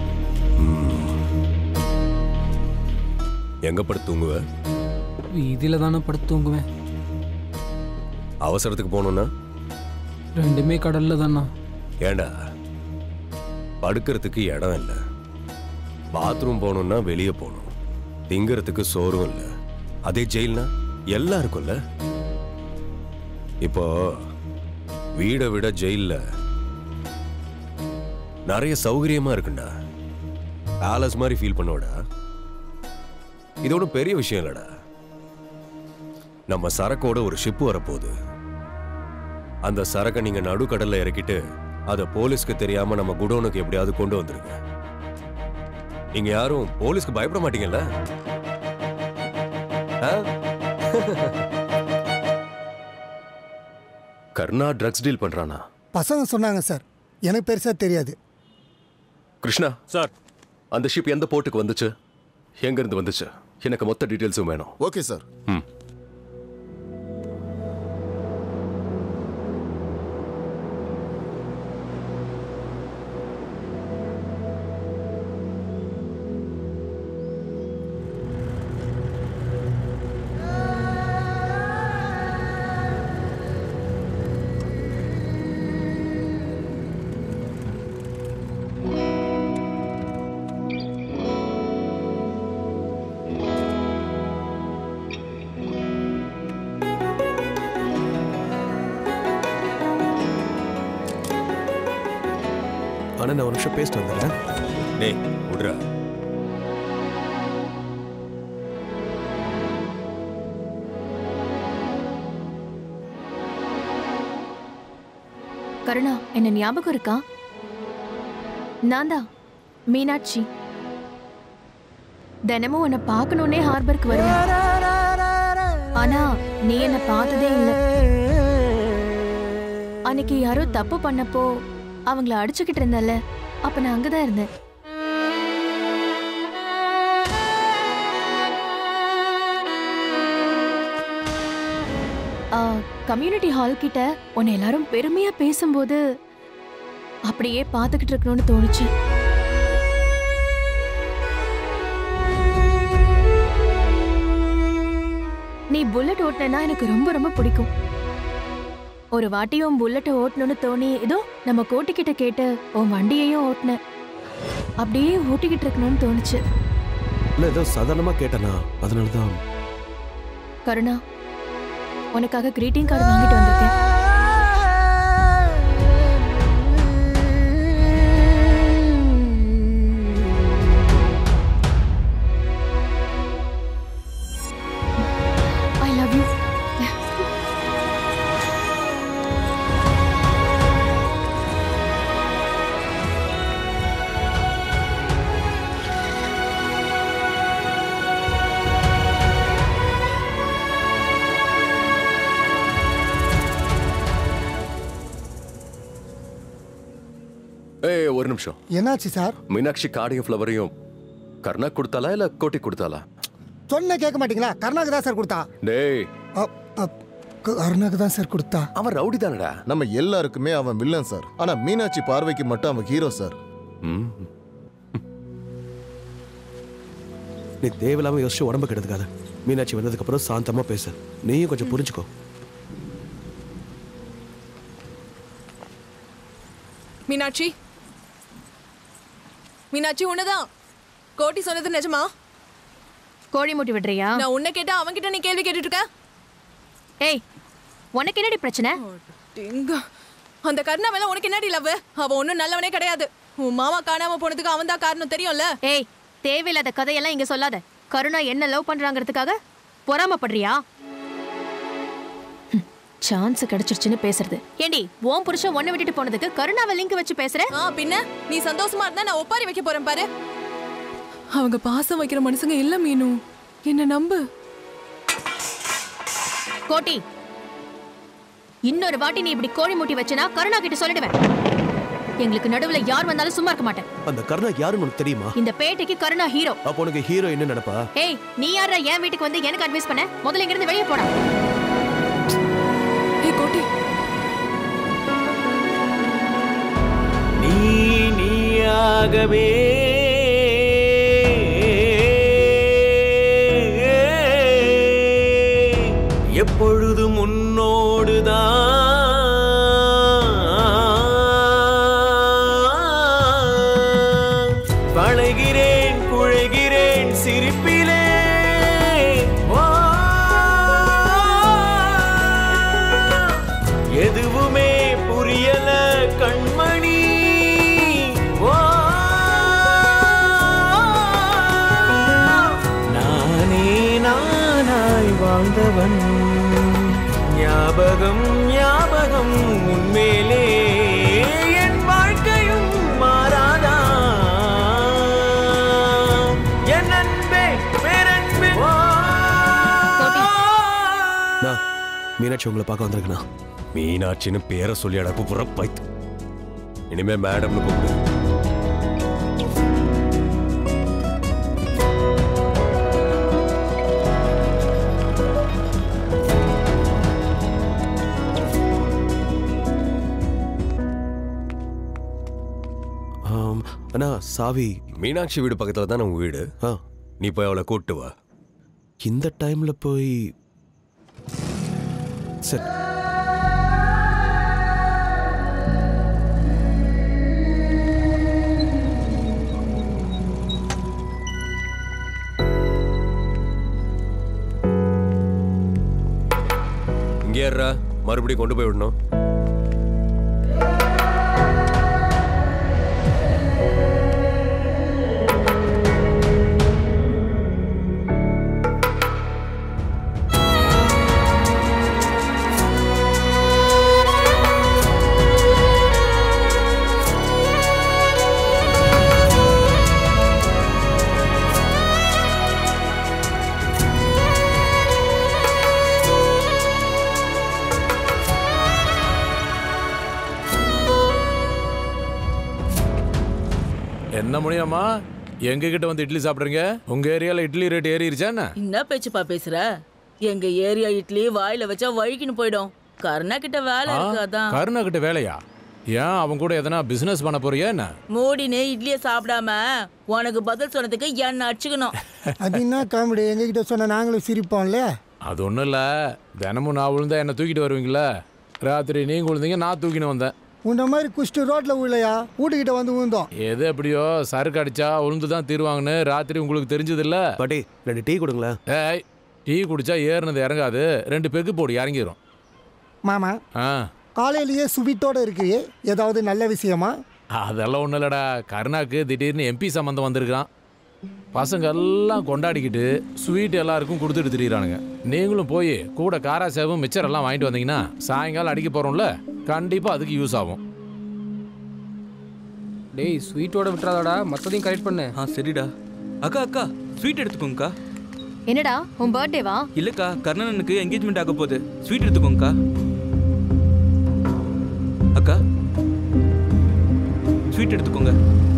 எங்க படுத்து தூங்குவ வீதியில் தானே படுத்து தூங்குவேன் அவசரத்துக்கு போகணும்னா ரெண்டுமே கடல்ல தானா ஏண்டா படுக்கிறதுக்கு இடம் இல்லை பாத்ரூம் போகணும்னா வெளியே போகணும் திங்கிறதுக்கு சோறும் இல்லை அதே ஜெயில்னா எல்லாம் இருக்கும்ல இப்போ வீடை விட ஜெயில்ல நிறைய சௌகரியமா இருக்குண்டா பேலஸ் மாதிரி ஃபீல் பண்ணோடா இது ஒன்றும் பெரிய விஷயம் இல்லடா நம்ம சரக்கோட ஒரு ஷிப் வரப்போகுது அந்த சரக்கை நீங்க நடுக்கடல்ல இறக்கிட்டு அதை போலீஸ்க்கு தெரியாம நம்ம குடோனுக்கு எப்படியாவது கொண்டு வந்துருங்க நீங்க யாரும் போலீஸ்க்கு பயப்பட மாட்டீங்கல்ல ஆ? கர்ணா ட்ரக்ஸ் டீல் பண்றானா பசங்க சொன்னாங்க சார் எனக்கு பெருசா தெரியாது கிருஷ்ணா சார் அந்த ஷிப் எந்த போர்ட்டுக்கு வந்துச்சு எங்க இருந்து வந்துச்சு எனக்கு மொத்த டீடைல்ஸும் வேணும் ஓகே சார் ம் ஆனா நான் ஒரு நிமிஷம் பேசிட்டு வந்துடுறேன் டேய் விடுறா கருணா என்ன ஞாபகம் இருக்கா நான் தான் மீனாட்சி தினமும் உன்னை பார்க்கணுன்னே ஹார்பருக்கு வருவேன் ஆனா நீ என்ன பார்த்ததே இல்லை அன்னைக்கு யாரோ தப்பு பண்ணப்போ அவங்கள அடிச்சுக்கிட்டு இருந்தல்ல அப்ப நான் அங்கதான் இருந்தேன் கம்யூனிட்டி ஹால் கிட்ட உன்னை எல்லாரும் பெருமையா பேசும்போது அப்படியே பார்த்துக்கிட்டு இருக்கணும்னு தோணுச்சு நீ புல்லட் ஓட்டினா எனக்கு ரொம்ப ரொம்ப பிடிக்கும் ஒரு வாட்டி உன் புல்லட்டை ஓட்டணும்னு தோணி ஏதோ நம்ம கோட்டிக்கிட்ட கேட்டு உன் வண்டியையும் ஓட்டினேன் அப்படியே ஓட்டிக்கிட்டு இருக்கணும்னு தோணுச்சு இல்லை ஏதோ சாதாரணமா கேட்டேனா அதனால தான் கருணா உனக்காக கிரீட்டிங் கார்டு வாங்கிட்டு வந்திருக்கேன் ஐ லவ் யூ ஏய் ஒரு நிமிஷம் என்னாச்சு சார் மீனாட்சி காடையும் ஃப்ளவரையும் கர்ணா கொடுத்தாளா இல்ல கோட்டி கொடுத்தாளா சொன்ன கேட்க மாட்டீங்களா கருணாக்கு தான் சார் கொடுத்தா டேய் அப், அப், கருணாக்கு தான் சார் கொடுத்தா அவன் ரவுடி தானடா நம்ம எல்லாருக்குமே அவன் வில்லன் சார் ஆனா மீனாட்சி பார்வைக்கு மட்டும் அவன் ஹீரோ சார் நீ தேவையில்லாம யோசிச்சு உடம்பு கெடுத்துக்காத மீனாட்சி வந்ததுக்கு அப்புறம் சாந்தமா பேசு நீயும் கொஞ்சம் புரிஞ்சுக்கோ மீனாட்சி மீனாட்சி உன்னதான் கோட்டி சொன்னது நிஜமா கோழி மூட்டி விடுறியா நான் உன்னை கேட்டா அவன்கிட்ட நீ கேள்வி கேட்டுட்டு இருக்க ஏய் உனக்கு என்னடி பிரச்சனை டிங்க அந்த கருணா மேல உனக்கு என்னடி லவ் அவ ஒண்ணும் நல்லவனே கிடையாது உன் மாமா காணாம போனதுக்கு அவன் தான் காரணம் தெரியும்ல ஏய் தேவையில்லாத கதையெல்லாம் இங்க சொல்லாத கருணா என்ன லவ் பண்றாங்கிறதுக்காக பொறாமப்படுறியா சான்ஸ் கிடைச்சிருச்சுன்னு பேசுறது ஏண்டி உன் புருஷன் ஒண்ணு விட்டுட்டு போனதுக்கு கருணாவை லிங்க் வச்சு பேசுற ஆ பின்ன நீ சந்தோஷமா இருந்தா நான் ஒப்பாரி வைக்க போறேன் பாரு அவங்க பாசம் வைக்கிற மனுஷங்க இல்ல மீனு என்ன நம்பு கோட்டி இன்னொரு வாட்டி நீ இப்படி கோழி மூட்டி வச்சனா கருணா கிட்ட சொல்லிடுவேன் எங்களுக்கு நடுவுல யார் வந்தாலும் சும்மா இருக்க மாட்டேன் அந்த கருணா யாருன்னு உனக்கு தெரியுமா இந்த பேட்டைக்கு கருணா ஹீரோ அப்போ உனக்கு ஹீரோ என்ன நினைப்பா ஏய் நீ யாரா என் வீட்டுக்கு வந்து எனக்கு அட்வைஸ் பண்ண முதல்ல இங்க இருந்து வெளியே போடா ஏய் கோட்டி நீ நீயாகவே எப்பொழுதும் உன்னோடுதான் வளைகிறேன் குழைகிறேன் சிரிப்பிலே ஓ, எதுவுமே புரியல கண்மணி ஓ, நானே நானாய் வாழ்ந்தவன் ஞாபகம் ஞாபகம் உன்மேலே என் வாழ்க்கையும் மாறாதா என் அன்பே பேரன்பே ஓ, நான் மீனாட்சி உங்களை பார்க்க வந்திருக்கேண்ணா மீனாட்சின்னு பேரை சொல்லி அடப்பு புற பைத்து இனிமே மேடம்னு கூப்பிடு ஆம், அண்ணா சாவி மீனாட்சி வீடு பக்கத்துல தானே உன் வீடு ஆ நீ போய் அவளை கூப்பிட்டு வா இந்த டைம்ல போய் சரி இங்கே ஏறா மறுபடியும் கொண்டு போய் விடணும் என்ன முடியாமா எங்க கிட்ட வந்து இட்லி சாப்பிடுறீங்க உங்க ஏரியால இட்லி ரேட் ஏறிடுச்சா என்ன என்ன பேச்சுப்பா பேசுற எங்க ஏரியா இட்லி வாயில வச்சா வழுக்கின்னு போயிடும் கருணா கிட்ட வேலை இருக்கு அதான் கருணா கிட்ட வேலையா ஏன் அவன் கூட எதனா பிசினஸ் பண்ண போறியா என்ன மூடின்னு இட்லிய சாப்பிடாம உனக்கு பதில் சொன்னதுக்கு என்ன அடிச்சுக்கணும் அது என்ன காமெடி எங்ககிட்ட சொன்ன நாங்களும் சிரிப்போம்ல அது ஒன்றும் இல்லை தினமும் நான் விழுந்தா என்னை தூக்கிட்டு வருவீங்களா ராத்திரி நீங்க விழுந்தீங்க நான் தூக்கின்னு வந்தேன் உன்ன மாதிரி குஷ்டு ரோட்ல விழலையா வீட்டுக்கிட்ட வந்து விழுந்தோம் எது எப்படியோ சரக்கு அடிச்சா உளுந்து தான் தீருவாங்கன்னு ராத்திரி உங்களுக்கு தெரிஞ்சது இல்ல பாட்டி ரெண்டு டீ கொடுங்களேன் ஏய் டீ குடிச்சா ஏறினது இறங்காது ரெண்டு பெக்கு போடு இறங்கிரும் மாமா ஆ காலையிலேயே சுவிட்டோட இருக்கு ஏதாவது நல்ல விஷயமா அதெல்லாம் ஒன்றும் இல்லடா கருணாக்கு திடீர்னு எம்பி சம்மந்தம் வந்திருக்கான் பசங்க எல்லாம் கொண்டாடிக்கிட்டு ஸ்வீட் எல்லாருக்கும் கொடுத்துட்டு திரியிறானுங்க நீங்களும் போய் கூட காரா சேவும் மிச்சர் எல்லாம் வாங்கிட்டு வந்தீங்கன்னா சாயங்காலம் அடிக்க போறோம்ல கண்டிப்பா அதுக்கு யூஸ் ஆகும் டேய் ஸ்வீட்டோட விட்டுறாதடா மற்றதையும் கரெக்ட் பண்ணு ஆ சரிடா அக்கா அக்கா ஸ்வீட் எடுத்துக்கோங்கக்கா என்னடா உன் பர்த்டேவா இல்லக்கா கர்ணனுக்கு என்கேஜ்மெண்ட் ஆக போகுது ஸ்வீட் எடுத்துக்கோங்கக்கா அக்கா ஸ்வீட் எடுத்துக்கோங்க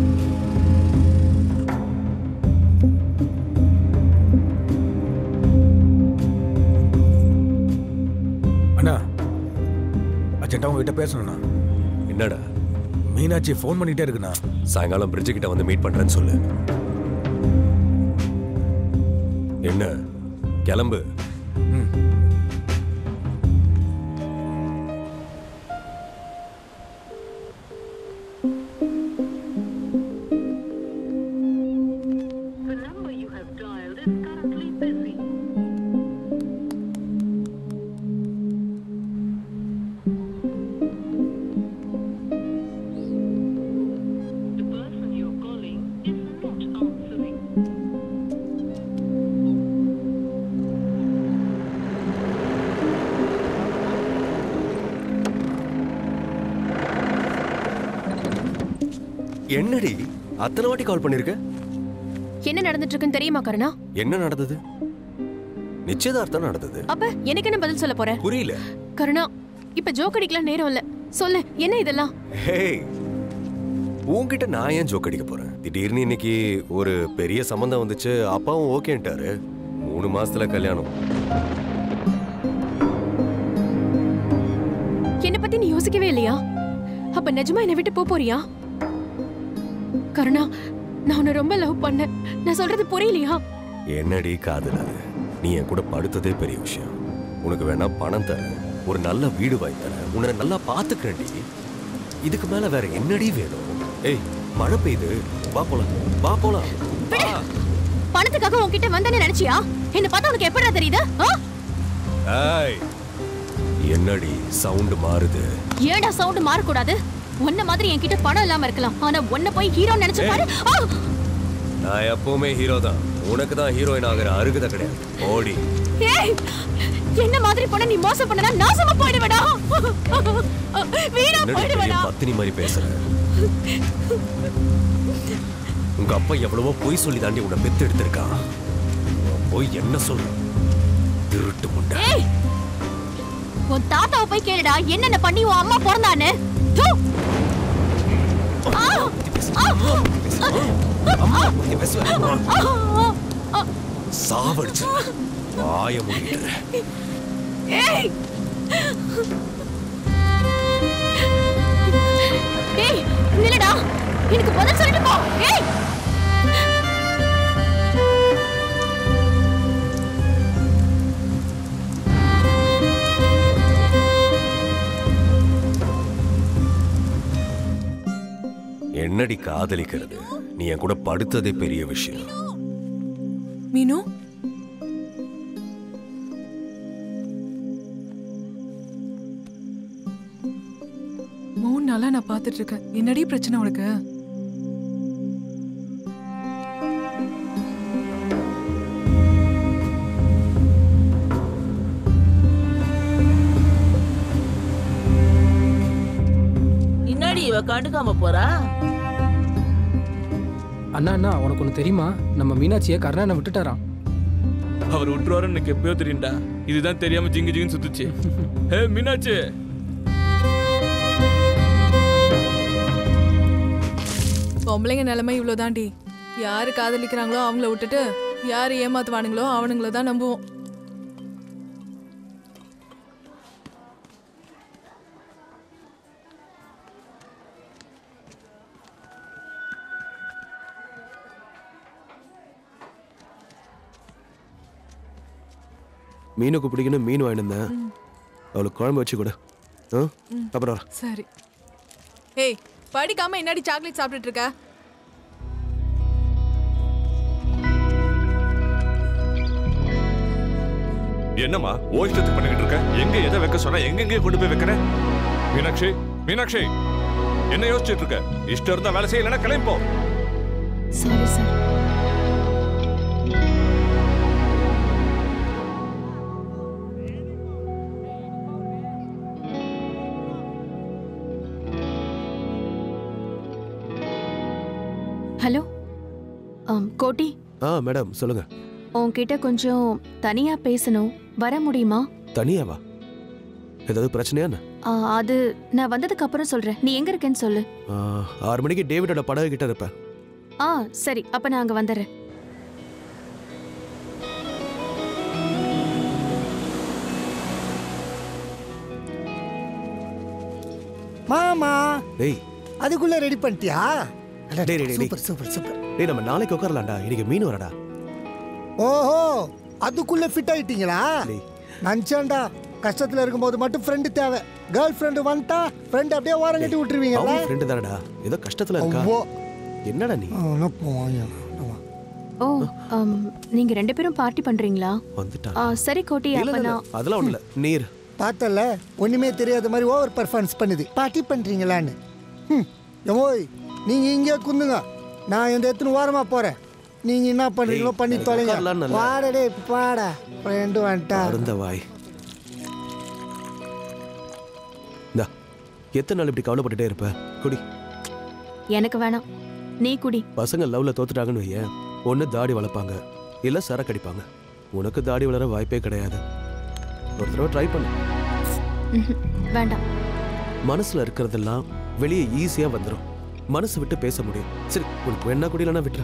அண்ணா அர்ஜென்ட்டா உங்ககிட்ட பேசணும்ண்ணா என்னடா மீனாட்சி ஃபோன் பண்ணிட்டே இருக்குண்ணா சாயங்காலம் பிரிட்ஜு கிட்ட வந்து மீட் பண்றேன்னு சொல்லு என்ன கிளம்பு The number you have dialed is currently busy. The person you're calling is not answering. என்னடி அத்தனை வாட்டி கால் பண்ணிருக்க என்ன நடந்துட்டு இருக்குன்னு தெரியுமா கருணா என்ன நடந்தது நிச்சயதார்த்தம் நடந்தது அப்ப எனக்கு என்ன பதில் சொல்ல போற புரியல கருணா இப்ப ஜோக் அடிக்கலாம் நேரம் இல்ல சொல்லு என்ன இதெல்லாம் ஹேய் உன்கிட்ட நான் ஏன் ஜோக் அடிக்க போறேன் திடீர்னு இன்னைக்கு ஒரு பெரிய சம்மந்தம் வந்துச்சு அப்பாவும் ஓகேன்ட்டாரு மூணு மாசத்துல கல்யாணம் என்ன பத்தி நீ யோசிக்கவே இல்லையா அப்ப நிஜமா என்னை விட்டு போப் போறியா கருணா நான் உன்னை ரொம்ப லவ் பண்ணேன் நான் சொல்றது புரியலையா என்னடி காதல் அது நீ என் கூட படுத்ததே பெரிய விஷயம் உனக்கு வேணா பணம் தரேன் ஒரு நல்ல வீடு வாங்கி தரேன் உன்னை நல்லா பாத்துக்கிறேன்டி இதுக்கு மேல வேற என்னடி வேணும் ஏய் மழை பெய்யுது வா போலாம் வா போலாம் பணத்துக்காக உன்கிட்ட வந்தேன்னு நினைச்சியா என்ன பார்த்தா உனக்கு எப்படிடா தெரியுது ஆ? ஏய் என்னடி சவுண்ட் மாறுது ஏன்டா சவுண்ட் மாறக்கூடாது உன்ன மாதிரி என்கிட்ட பணம் இல்லாம இருக்கலாம் ஆனா உன்ன போய் ஹீரோ நினைச்சு பாரு ஆ! நான் எப்பவுமே ஹீரோ தான் உனக்கு தான் ஹீரோயின் ஆகிற அருகதை கிடையாது ஓடி ஏய் என்ன மாதிரி பொண்ண நீ மோசம் பண்ணனா நாசமா போயிடுவடா வீணா என்னடி பெரிய போயிடுவடா பத்தினி மாதிரி பேசுற உங்க அப்பா எவ்வளவோ பொய் சொல்லி தாண்டி உன்னை பெத்து எடுத்திருக்கான் போய் என்ன சொல்ற திருட்டு முண்டை ஏய் உன் தாத்தாவை போய் கேளுடா என்னென்ன பண்ணி உன் அம்மா பிறந்தான்னு தூ! ஆ! ஆ! அம்மா பத்தி பேசுவேன் ஆ! ஆ! சாவடிச்சு வாய முடிட்டு ஏய் ஏய் நில்லுடா எனக்கு பதில் சொல்லிட்டு போ ஏய் என்னடி காதலிக்கிறது நீ என் கூட படுத்ததே பெரிய விஷயம் மீனு மூணு நாளா நான் பார்த்துட்டு இருக்கேன் என்னடி பிரச்சனை உனக்கு என்னடி இவ கண்டுக்காம போறா அண்ணா அண்ணா உனக்கு ஒன்று தெரியுமா நம்ம மீனாட்சியை கருணானை விட்டுட்டாராம் அவர் விட்டுருவாருன்னு எனக்கு எப்பயோ தெரியும்டா இதுதான் தெரியாம ஜிங்கு ஜிங்குன்னு சுத்துச்சு ஹே மீனாட்சி பொம்பளைங்க நிலைமை இவ்வளோதாண்டி யாரு காதலிக்கிறாங்களோ அவங்கள விட்டுட்டு யாரு ஏமாத்துவானுங்களோ அவனுங்கள தான் நம்புவோம் மீனுக்கு பிடிக்கணும் மீன் வாங்கிட்டு இருந்தேன் அவளுக்கு குழம்பு வச்சு கொடு ஆ ம். அப்புறம் வரேன். சரி ஏய் படிக்காம என்னடி சாக்லேட் சாப்பிட்டுட்டு இருக்க என்னம்மா ஓ இஷ்டத்துக்கு பண்ணிக்கிட்டு இருக்க எங்க எதை வைக்க சொன்னா எங்கெங்கே கொண்டு போய் வைக்கிற மீனாட்சி மீனாட்சி என்ன யோசிச்சுட்டு இருக்க இஷ்டம் இருந்தா வேலை செய்ய இல்லைன்னா கிளம்பி போ சாரி சார் ஹலோ ஆம் கோட்டி ஆ மேடம் சொல்லுங்க உன்கிட்ட கொஞ்சம் தனியா பேசணும் வர முடியுமா தனியாவா ஏதாவது பிரச்சனையா என்ன ஆ, அது நான் வந்ததுக்கு அப்புறம் சொல்றேன் நீ எங்க இருக்கேன்னு சொல்லு ஆ, ஆறு மணிக்கு டேவிடோட படகு கிட்ட இருப்பேன் ஆ சரி அப்ப நான் அங்க வந்துடுறேன் மாமா டேய் அதுக்குள்ள ரெடி பண்ணிட்டியா அட, டேய், டேய், டேய். சூப்பர் சூப்பர் சூப்பர் டேய் நம்ம நாளைக்கு உட்காரலாம்டா இன்னைக்கு மீன் வரடா ஓஹோ அதுக்குள்ள ஃபிட் ஆயிட்டீங்களா நினச்சேன்டா கஷ்டத்துல இருக்கும்போது மட்டும் ஃப்ரெண்டு தேவை கேர்ள் ஃப்ரெண்டு வந்துட்டா ஃப்ரெண்ட் அப்படியே ஓரம் கட்டி விட்டுருவீங்கல்ல அவன் ஃப்ரெண்டு தானடா ஏதோ கஷ்டத்துல இருக்கா அவ்வோ. என்னடா நீ ஓ ஆம், நீங்க ரெண்டு பேரும் பார்ட்டி பண்றீங்களா வந்துட்டான் ஆ, சரி கோட்டி இல்ல, அப்ப இல்ல, இல்ல. நான் அதெல்லாம் ஒண்ணுல நீர் பார்த்தல ஒண்ணுமே தெரியாத மாதிரி ஓவர் பர்ஃபார்மன்ஸ் பண்ணுது பார்ட்டி பண்றீங்களான்னு ம் எமோய் நீங்க இங்கே குந்துங்க நான் இந்த எத்தனை ஓரமா போறேன் நீங்க என்ன பண்றீங்களோ பண்ணி தொலைங்க உட்காரலாம் நல்லா. வாடடே பாடா ஃப்ரெண்டு வந்துட்டா அருந்த வாய் இந்தா எத்தனை நாள் இப்படி கவலைப்பட்டுட்டே இருப்ப குடி எனக்கு வேணாம் நீ குடி பசங்க லவ்ல தோத்துட்டாங்கன்னு வையேன் ஒண்ணு தாடி வளர்ப்பாங்க இல்ல சரக்கு அடிப்பாங்க உனக்கு தாடி வளர வாய்ப்பே கிடையாது ஒரு தடவை ட்ரை பண்ணு ம்ஹும். வேண்டாம் மனசுல இருக்கிறதெல்லாம் வெளியே ஈஸியா வந்துடும் மனசு விட்டு பேச முடியும் சரி உனக்கு வேணா குடியிலனா விட்டுற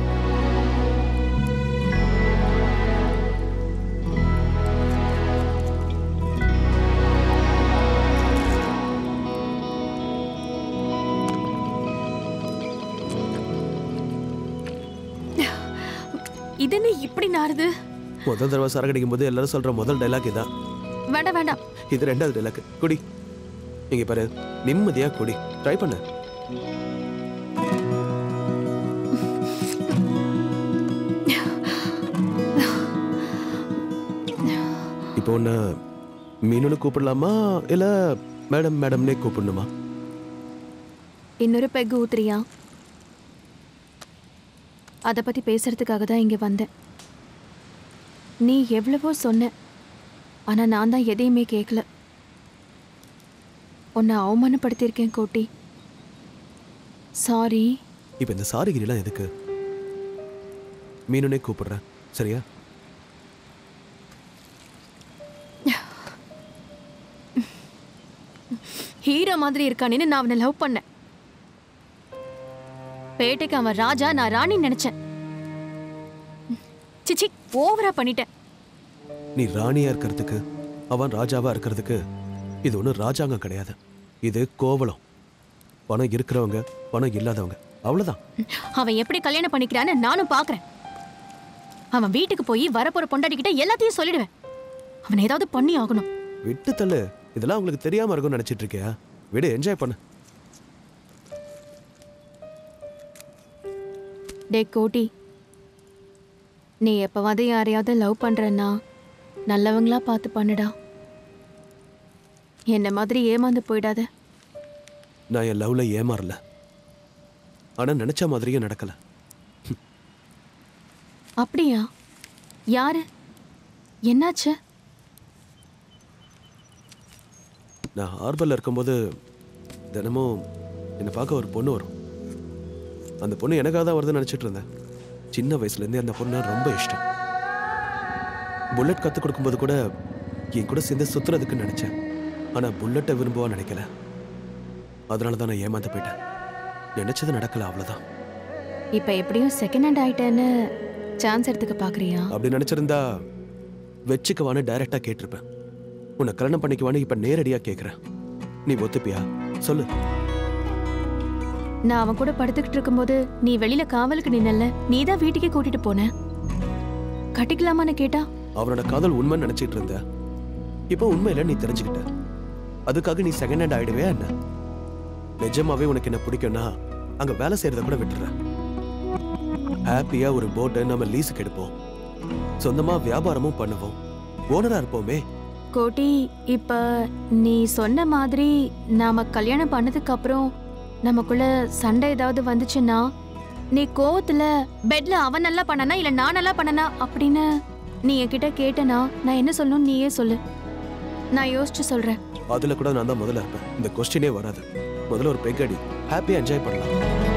இது என்ன இப்படி நாறுது முதல் தடவை சரக்கு அடிக்கும் போது எல்லாரும் சொல்ற முதல் டைலாக் இதான் வேண்டாம் வேண்டாம் இது ரெண்டாவது டைலாக் குடி இங்க பாரு நிம்மதியா குடி ட்ரை பண்ணு இப்போ உன்னை மீனுன்னு கூப்பிடலாமா இல்ல மேடம் மேடம்னே கூப்பிடணுமா இன்னொரு பெக் ஊத்துறியா அதை பத்தி பேசுறதுக்காக தான் இங்க வந்தேன் நீ எவ்வளவோ சொன்ன ஆனா நான் தான் எதையுமே கேட்கல உன்னை அவமானப்படுத்தியிருக்கேன் கோட்டி சாரி இப்போ இந்த சாரிகிரிலாம் எதுக்கு மீனுனே கூப்பிடுறேன் சரியா ஹீரோ மாதிரி இருக்கானேன்னு நான் அவனை லவ் பண்ணேன் பேட்டைக்கு அவன் ராஜா நான் ராணி நினைச்சேன் சிச்சி ஓவரா பண்ணிட்டேன் நீ ராணியா இருக்கிறதுக்கு அவன் ராஜாவா இருக்கிறதுக்கு இது ஒன்றும் ராஜாங்கம் கிடையாது இது கோவலம் பணம் இருக்கிறவங்க பணம் இல்லாதவங்க அவ்வளவுதான் அவன் எப்படி கல்யாணம் பண்ணிக்கிறான்னு நானும் பார்க்கறேன் அவன் வீட்டுக்கு போய் வரப்போற பொண்டாட்டிக்கிட்ட எல்லாத்தையும் சொல்லிடுவேன் அவன் ஏதாவது பண்ணி ஆகணும் விட்டு தள்ளு இதெல்லாம் உங்களுக்கு தெரியாம இருக்கும்னு நினைச்சிட்டு இருக்கியா விடு என்ஜாய் பண்ணு டே கோட்டி நீ எப்பவாவது யாரையாவது லவ் பண்றன்னா நல்லவங்களா பார்த்து பண்ணுடா என்ன மாதிரி ஏமாந்து போயிடாத நான் என் லவ்ல ஏமாறல ஆனா நினைச்ச மாதிரியே நடக்கல அப்படியா யாரு என்னாச்சு நான் ஹார்பர்ல இருக்கும்போது தினமும் என்னை பார்க்க ஒரு பொண்ணு வரும் அந்த பொண்ணு எனக்காக தான் வருதுன்னு நினைச்சிட்டு இருந்தேன் சின்ன வயசுல இருந்தே அந்த பொண்ணு ரொம்ப இஷ்டம் புல்லட் கத்து கொடுக்கும்போது கூட என் கூட சேர்ந்து சுத்துறதுக்கு நினைச்சேன் ஆனா புல்லட்டை விரும்புவா நினைக்கல அதனால தான் நான் ஏமாந்து போயிட்டேன் நினைச்சது நடக்கல அவ்வளவுதான் இப்ப எப்படியும் செகண்ட் ஹேண்ட் ஆயிட்டேன்னு சான்ஸ் எடுத்துக்க பாக்குறியா அப்படி நினைச்சிருந்தா வச்சுக்கவான்னு டைரக்டா கேட்டிருப்பேன் உன்னை கல்யாணம் பண்ணிக்குவான்னு இப்ப நேரடியா கேக்குறேன் நீ ஒத்துப்பியா சொல்லு நான் அவன் கூட படுத்துக்கிட்டு இருக்கும்போது நீ வெளியில காவலுக்கு நின்னல்ல நீ தான் வீட்டுக்கே கூட்டிட்டு போன கட்டிக்கலாமான்னு கேட்டா அவனோட காதல் உண்மைன்னு நினைச்சிட்டு இருந்த இப்போ உண்மை இல்ல நீ தெரிஞ்சுக்கிட்ட அதுக்காக நீ செகண்ட் ஹேண்ட் ஆயிடுவே என்ன நிஜமாவே உனக்கு என்ன பிடிக்கும்னா அங்க வேலை செய்யறத கூட விட்டுறேன் ஹாப்பியா ஒரு போட்டை நம்ம லீஸுக்கு எடுப்போம் சொந்தமா வியாபாரமும் பண்ணுவோம் ஓனரா இருப்போமே கோட்டி இப்ப நீ சொன்ன மாதிரி நாம கல்யாணம் பண்ணதுக்கு அப்புறம் நமக்குள்ள சண்டை ஏதாவது வந்துச்சுன்னா நீ கோவத்துல பெட்ல அவன் நல்லா பண்ணனா இல்ல நான் நல்லா பண்ணனா அப்படின்னு நீ என்கிட்ட கேட்டனா நான் என்ன சொல்லணும் நீயே சொல்லு நான் யோசிச்சு சொல்றேன் அதுல கூட நான் தான் முதல்ல இருப்பேன் இந்த கொஸ்டினே வராது முதல்ல ஒரு பெக் அடி ஹாப்பியா என்ஜாய் பண்ணலாம்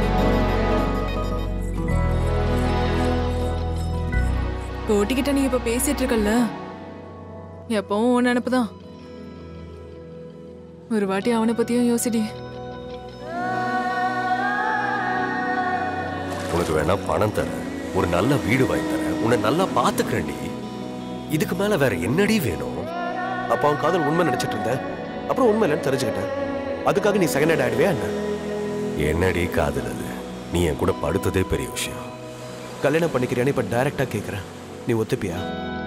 கோட்டிக்கிட்ட நீ இப்ப பேசிட்டு இருக்கல்ல எப்பவும் உன் நினப்பு தான் ஒரு வாட்டி அவனை பத்தியும் யோசிடி உனக்கு வேணா பணம் தரேன் ஒரு நல்ல வீடு வாங்கி தரேன் உன்னை நல்லா பாத்துக்கிறேன்டி இதுக்கு மேல வேற என்னடி வேணும் அப்ப அவன் காதல் உண்மை நினைச்சிட்டு இருந்தேன் அப்புறம் உண்மை இல்லைன்னு தெரிஞ்சுக்கிட்டேன் அதுக்காக நீ செகண்ட் ஹேண்ட் ஆயிடுவியா என்ன என்னடி காதல் அது நீ என் கூட படுத்ததே பெரிய விஷயம் கல்யாணம் பண்ணிக்கிறியான்னு இப்ப டைரக்டா கேக்குறேன் நீ ஒத்துப்பியா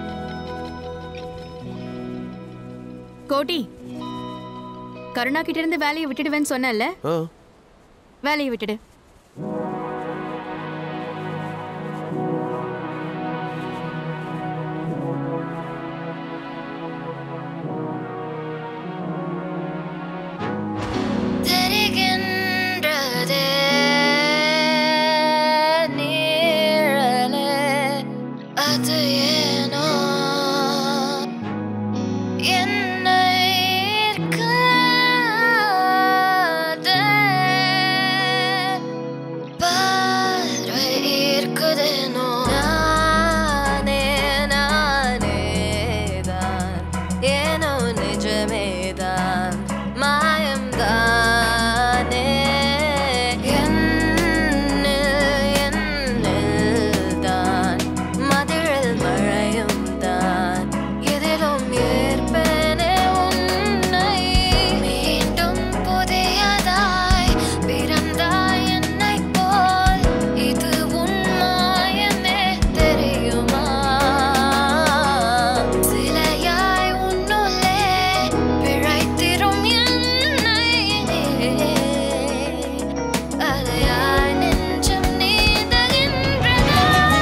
கோட்டி கருணா கிட்ட இருந்து வேலையை விட்டுடுவேன்னு சொன்னல ஆ வேலையை விட்டுடு தெரிகின்றதே நீழலே அது ஏனோ என்னை ஈர்க்காதே. பார்வை ஈர்க்குதேனோ. நானே நானேதான். ஏனோ நிஜமேதான் மாயம்தானே என்னில் என்னில்தான் மதிழில் மழையும் தான் எதிலும் ஏற்பேனே உன்னை மீண்டும் புதியதாய் பிறந்தாய் என்னைப் போல் இது உன் மாயமே தெரியுமா சிலையாய் உன்னுள்ளே பிழைத்திரும் என்னை அலையாய் நெஞ்சம் நீந்துகின்றதா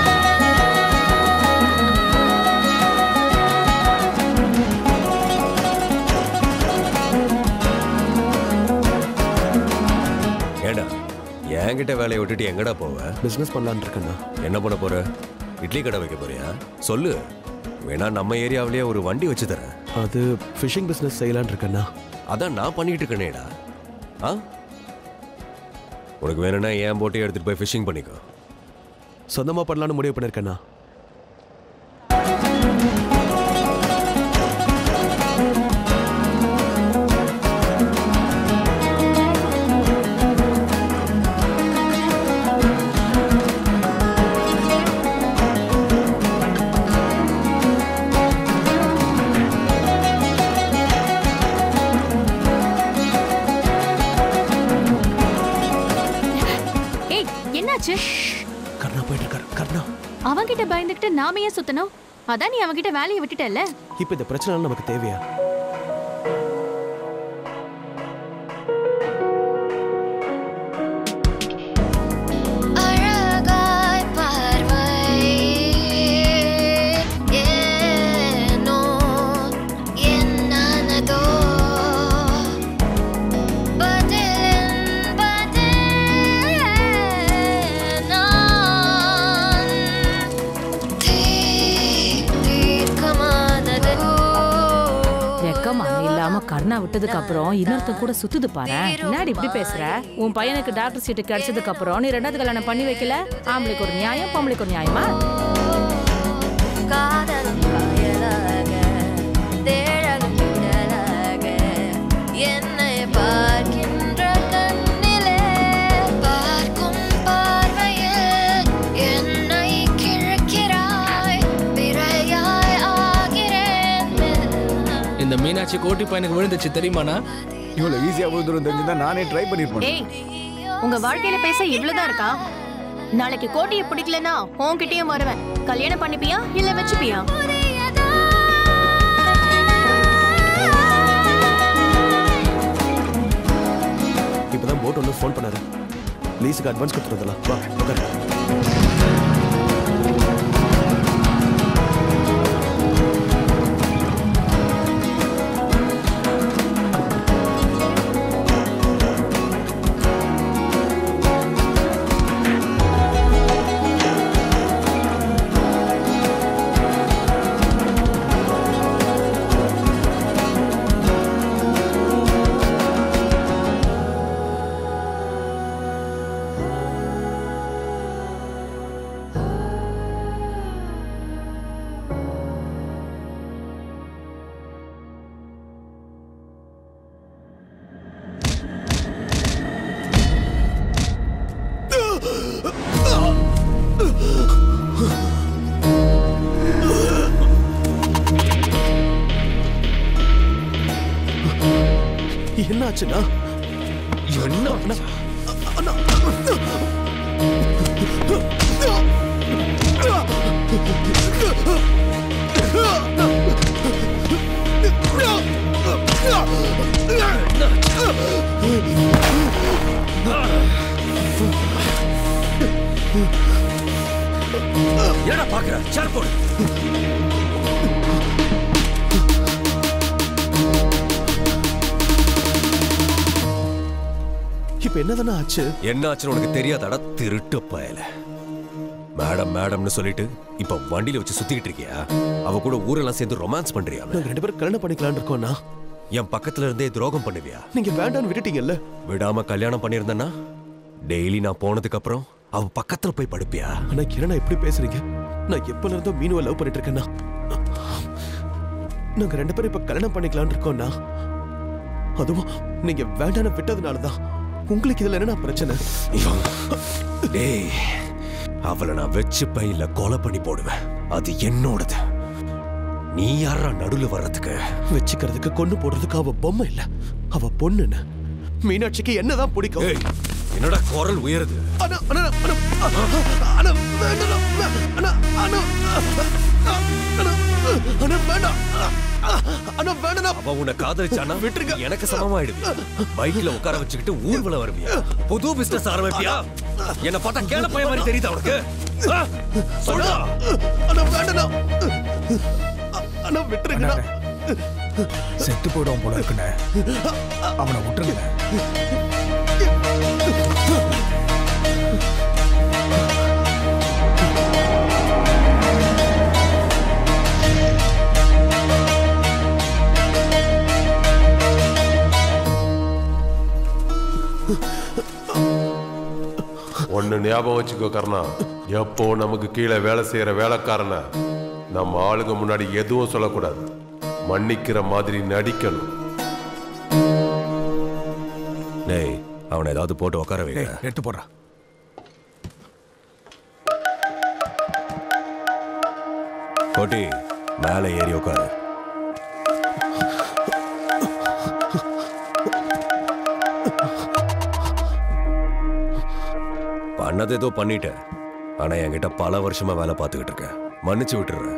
ஏடா என்கிட்ட வேலையை விட்டுட்டு எங்கடா போவ பிசினஸ் பண்ணலான்னு இருக்கேண்ணா என்ன பண்ண போற இட்லி கடை வைக்க போறியா சொல்லு வேணா நம்ம ஏரியாவிலேயே ஒரு வண்டி வச்சு தரேன் அது ஃபிஷிங் பிசினஸ் செய்யலான்னு இருக்கேண்ணா அதான் நான் பண்ணிட்டு இருக்கேனேடா ஆ உனக்கு வேணும்னா என் போட்டே எடுத்துட்டு போய் ஃபிஷிங் பண்ணிக்கோ சொந்தமா பண்ணலான்னு முடிவு பண்ணிருக்கேண்ணா ஏய் என்னாச்சு கர்ணா போயிட்டு இருக்காரு கர்ணா அவன்கிட்ட பயந்துக்கிட்டு நாம ஏன் சுத்தணும் அதான் நீ அவன்கிட்ட வேலையை விட்டுட்டல்ல இப்போ இந்த பிரச்சனை நமக்கு தேவையா அழகாய் பார்வை ஏனோ என்னானதோ பதிலின் பதில் நான் தீ தீர்க்கமானதோ வெக்கமா இல்லாம கருணா விட்டதுக்கு அப்புறம் இன்னொருத்தன் கூட சுத்துது பாரு என்னடி இப்படி பேசுற உன் பையனுக்கு டாக்டர் சீட்டு கிடைச்சதுக்கு அப்புறம் நீ ரெண்டாவது கல்யாணம் பண்ணி வைக்கல ஆம்பளைக்கு ஒரு நியாயம் பொம்பளைக்கு ஒரு நியாயமா காதலும் காயலாக தேடலும் விடலாக என்னை பார்க்கின்ற கண்ணிலே பார்க்கும் பார்வையில் என்னை கிழக்கிறாய் பிறையாய் ஆகிறேன் இந்த மீனாட்சி கோட்டி பையனுக்கு விழுந்துச்சு தெரியுமாண்ணா இவ்வளவு ஈஸியா விழுந்துரும் தெரிஞ்சுதான் நானே ட்ரை பண்ணிருப்பேன் ஏய் உங்க வாழ்க்கையில பேச இவ்வளவுதான் இருக்கா நாளைக்கு கோட்டையை பிடிக்கலனா உன்கிட்டயும் வருவேன் கல்யாணம் பண்ணிப்பியா இல்ல வச்சுப்பியா இப்பதான் போட் வந்து ஃபோன் பண்ணாரு லீஸுக்கு அட்வான்ஸ் கொடுத்துருந்தலாம் வா உட்காரு என்ன ஆச்சுண்ணா என்ன என்னடா பாக்குற சேர் போடு இப்ப என்னதானே ஆச்சு என்ன ஆச்சுன்னு உனக்கு தெரியாதாடா திருட்டு பயல மேடம் மேடம்னு சொல்லிட்டு இப்ப வண்டியில வச்சு சுத்திக்கிட்டு இருக்கியா அவ கூட ஊரெல்லாம் சேர்ந்து ரொமான்ஸ் பண்றியா நாங்க ரெண்டு பேரும் கல்யாணம் பண்ணிக்கலாம்னு இருக்கோம்ண்ணா என் பக்கத்துல இருந்தே துரோகம் பண்ணுவியா நீங்க வேண்டாம்னு விட்டுட்டீங்கல்ல விடாம கல்யாணம் பண்ணியிருந்தேன்னா டெய்லி நான் போனதுக்கு அப்புறம் அவ பக்கத்துல போய் படுப்பியா ஆனா கிரணா எப்படி பேசுறீங்க நான் எப்பல இருந்தோ மீனுவை லவ் பண்ணிட்டு இருக்கேன்னா நாங்க ரெண்டு பேரும் இப்ப கல்யாணம் பண்ணிக்கலாம்னு இருக்கோம்ண்ணா அதுவும் நீங்க வேண்டாம்னு விட்டதுனால தான் உங்களுக்கு இதுல என்ன பிரச்சனை டேய் அவளை நான் வச்சு பையில கொலை பண்ணி போடுவேன் அது என்னோடது நீ யாரா நடுவுல வர்றதுக்கு வச்சுக்கிறதுக்கு கொண்டு போடுறதுக்கு அவ பொம்மை இல்ல அவ பொண்ணுன்னு மீனாட்சிக்கு என்னதான் பிடிக்கும் என்னோட குரல் உயருது அண்ணா அண்ணா அண்ணா அண்ணா வேண்டாம் அண்ணா அண்ணா அண்ணா அண்ணா வேண்டாம் அண்ணா வேண்டாம் அவ உன்னை காதலிச்சானா விட்டுருக்க எனக்கு சமமாயிடுவியா பைக்ல உட்கார வச்சுக்கிட்டு ஊர்வலம் வருவியா புது பிசினஸ் ஆரம்பிப்பியா என்ன பார்த்தா கேள பையன் மாதிரி தெரியுதா உனக்கு ஆ? சொல்றா அண்ணா வேண்டாம் அண்ணா விட்டுருங்கண்ணா செத்து போயிடுவோம் போல இருக்குண்ணே அவனை விட்டுருங்க ஒன்னு ஞாபகம் வச்சுக்கோ கர்ணா எப்போ நமக்கு கீழே வேலை செய்யற வேலைக்காரனை நம்ம ஆளுங்க முன்னாடி எதுவும் சொல்லக்கூடாது மன்னிக்கிற மாதிரி நடிக்கணும் டேய் அவனை ஏதாவது போட்டு உட்கார வை எடுத்து போடுறா கோட்டி மேலே ஏறி உட்காரு பண்ணது ஏதோ பண்ணிட்டேன் ஆனா என்கிட்ட பல வருஷமா வேலை பார்த்துக்கிட்டு இருக்கேன் மன்னிச்சு விட்டுறேன்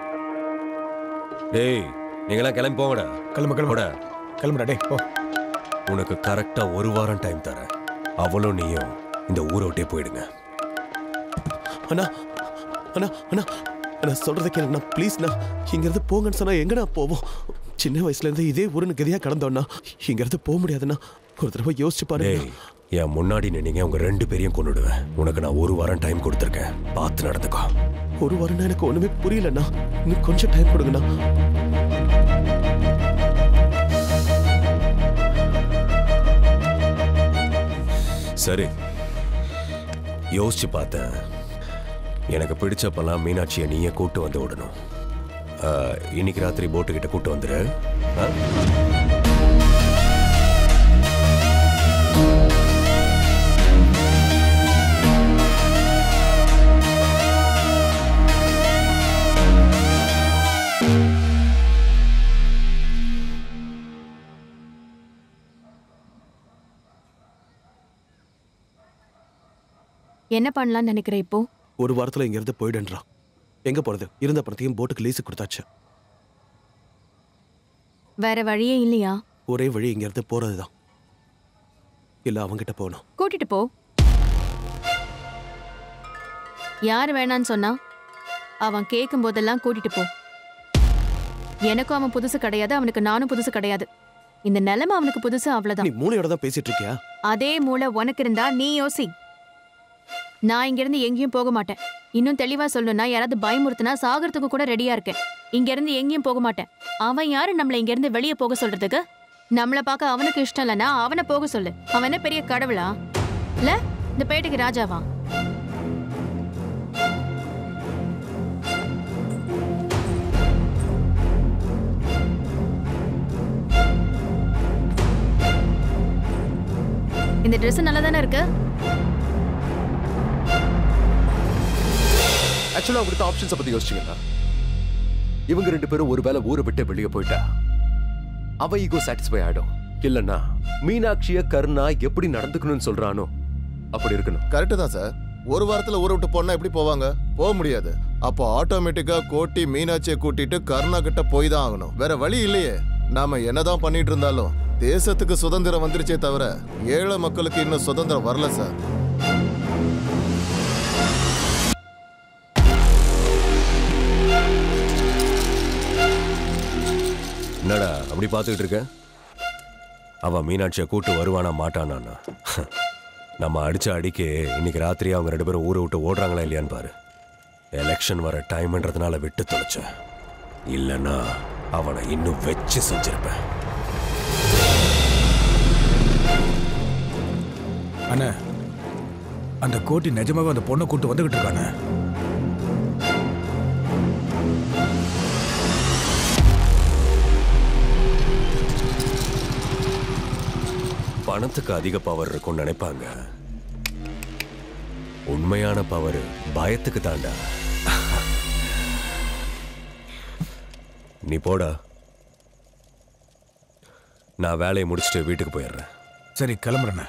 டேய் நீங்களாம் கிளம்பி போங்கடா கிளம்பு கிளம்புடா கிளம்புடா டேய் போ உனக்கு கரெக்டா ஒரு வாரம் டைம் தரேன் அவளும் நீயும் இந்த ஊரை விட்டே போயிடுங்க அண்ணா அண்ணா அண்ணா அண்ணா சொல்றத கேளுங்கண்ணா ப்ளீஸ்ண்ணா இங்கிருந்து போங்கன்னு சொன்னா எங்கண்ணா போவோம் சின்ன வயசுல இருந்து இதே ஊருன்னு கதியா கடந்தோம்னா இங்கிருந்து போக முடியாதுண்ணா ஒரு தடவை யோசிச்சு பாருங்க டேய் என் முன்னாடி நின்னீங்க உங்க ரெண்டு பேரையும் கொண்டுடுவேன் உனக்கு நான் ஒரு வாரம் டைம் கொடுத்துருக்கேன் பார்த்து நடந்துக்கோ ஒரு வாரம்னா எனக்கு ஒண்ணுமே புரியலண்ணா இன்னும் கொஞ்சம் டைம் கொடுங்கண்ணா சரி யோசிச்சு பார்த்தேன் எனக்கு பிடிச்சப்பெல்லாம் மீனாட்சியை நீயே கூட்டு வந்து விடணும் ஆ, இன்னைக்கு ராத்திரி போட்டு கிட்ட கூட்டு வந்துரு ஆ? என்ன பண்ணலாம்னு நினைக்கிற இப்போ ஒரு வாரத்துல இங்க இருந்து போயிடுன்றான் எங்க போறது இருந்த பணத்தையும் போட்டுக்கு லீஸு கொடுத்தாச்சு வேற வழியே இல்லையா ஒரே வழி இங்க இருந்து போறதுதான் இல்ல அவங்கிட்ட போகணும் கூட்டிட்டு போ யார் வேணான்னு சொன்னா அவன் கேட்கும் போதெல்லாம் கூட்டிட்டு போ எனக்கும் அவன் புதுசு கிடையாது அவனுக்கு நானும் புதுசு கிடையாது இந்த நிலைமை அவனுக்கு புதுசு நீ அவ்வளவுதான் மூளையோட தான் பேசிட்டு இருக்கியா அதே மூளை உனக்கு இருந்தா நீ யோசி நான் இங்கிருந்து எங்கேயும் போக மாட்டேன் இன்னும் தெளிவா சொல்லணும்னா யாராவது பயமுறுத்தினா சாகிறதுக்கு கூட ரெடியா இருக்கேன் இங்க இருந்து எங்கேயும் போக மாட்டேன் அவன் யாரு நம்மள இங்க இருந்து வெளியே போக சொல்றதுக்கு நம்மள பார்க்க அவனுக்கு இஷ்டம் இல்லைன்னா அவனை போக சொல்லு அவன் என்ன பெரிய கடவுளா இல்ல இந்த பேட்டைக்கு ராஜாவா இந்த Dress நல்லா தானே இருக்கு ஆக்சுவலா கொடுத்த ஆப்ஷன்ஸை பத்தி யோசிச்சீங்களா இவங்க ரெண்டு பேரும் ஒருவேளை ஊரை விட்டு வெளியே போயிட்டா அவ ஈகோ சாட்டிஸ்ஃபை ஆயிடும் இல்லன்னா மீனாட்சிய கருணா எப்படி நடந்துக்கணும்னு சொல்றானோ அப்படி இருக்கணும் கரெக்டு தான் சார் ஒரு வாரத்துல ஊரை விட்டு போனா எப்படி போவாங்க போக முடியாது அப்போ ஆட்டோமேட்டிக்கா கோட்டி மீனாட்சியை கூட்டிட்டு கருணா கிட்ட போய் தான் ஆகணும் வேற வழி இல்லையே நாம என்னதான் பண்ணிட்டு இருந்தாலும் தேசத்துக்கு சுதந்திரம் வந்துருச்சே தவிர ஏழை மக்களுக்கு இன்னும் சுதந்திரம் வரல சார் என்னடா அப்படி பார்த்துக்கிட்டு இருக்க அவன் மீனாட்சியை கூட்டு வருவானா மாட்டானான்னா நம்ம அடிச்ச அடிக்கு இன்னைக்கு ராத்திரி அவங்க ரெண்டு பேரும் ஊரை விட்டு ஓடுறாங்களா இல்லையான்னு பாரு எலெக்ஷன் வர டைம்ன்றதுனால விட்டு தொலைச்சேன் இல்லைன்னா அவனை இன்னும் வச்சு செஞ்சிருப்பேன் அண்ணே அந்த கோட்டி நிஜமாவே அந்த பொண்ணை கூட்டு வந்துகிட்டு இருக்கானே பணத்துக்கு அதிக பவர் இருக்கும்னு நினைப்பாங்க உண்மையான பவர் பயத்துக்கு தாண்டா நீ போடா நான் வேலையை முடிச்சுட்டு வீட்டுக்கு போயிடுறேன் சரி கிளம்புறேண்ணே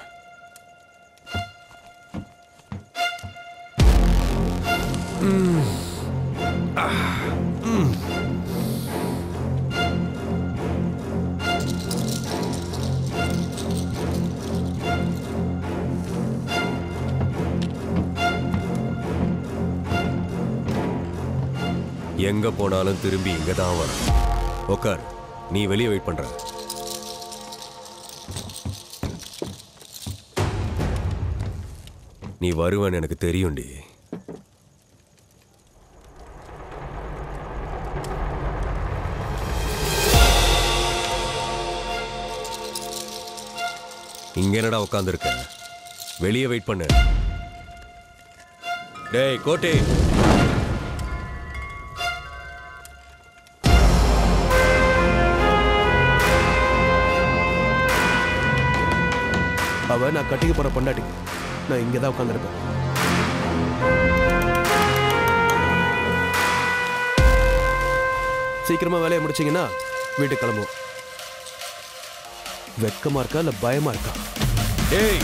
எங்க போனாலும் திரும்பி இங்க தான் வரும் உக்கார் நீ வெளியே வெயிட் பண்ற நீ வருவன்னு எனக்கு தெரியும்டி இங்க என்னடா உட்காந்துருக்க வெளியே வெயிட் பண்ணு டேய் கோட்டை அவ நான் கட்டிக்க போற பொண்டாட்டி நான் இங்கே தான் உட்காந்துருப்பேன் சீக்கிரமா வேலையை முடிச்சீங்கன்னா வீட்டுக்கு கிளம்புவோம் வெக்கமா இருக்கா இல்ல பயமா இருக்கா டேய்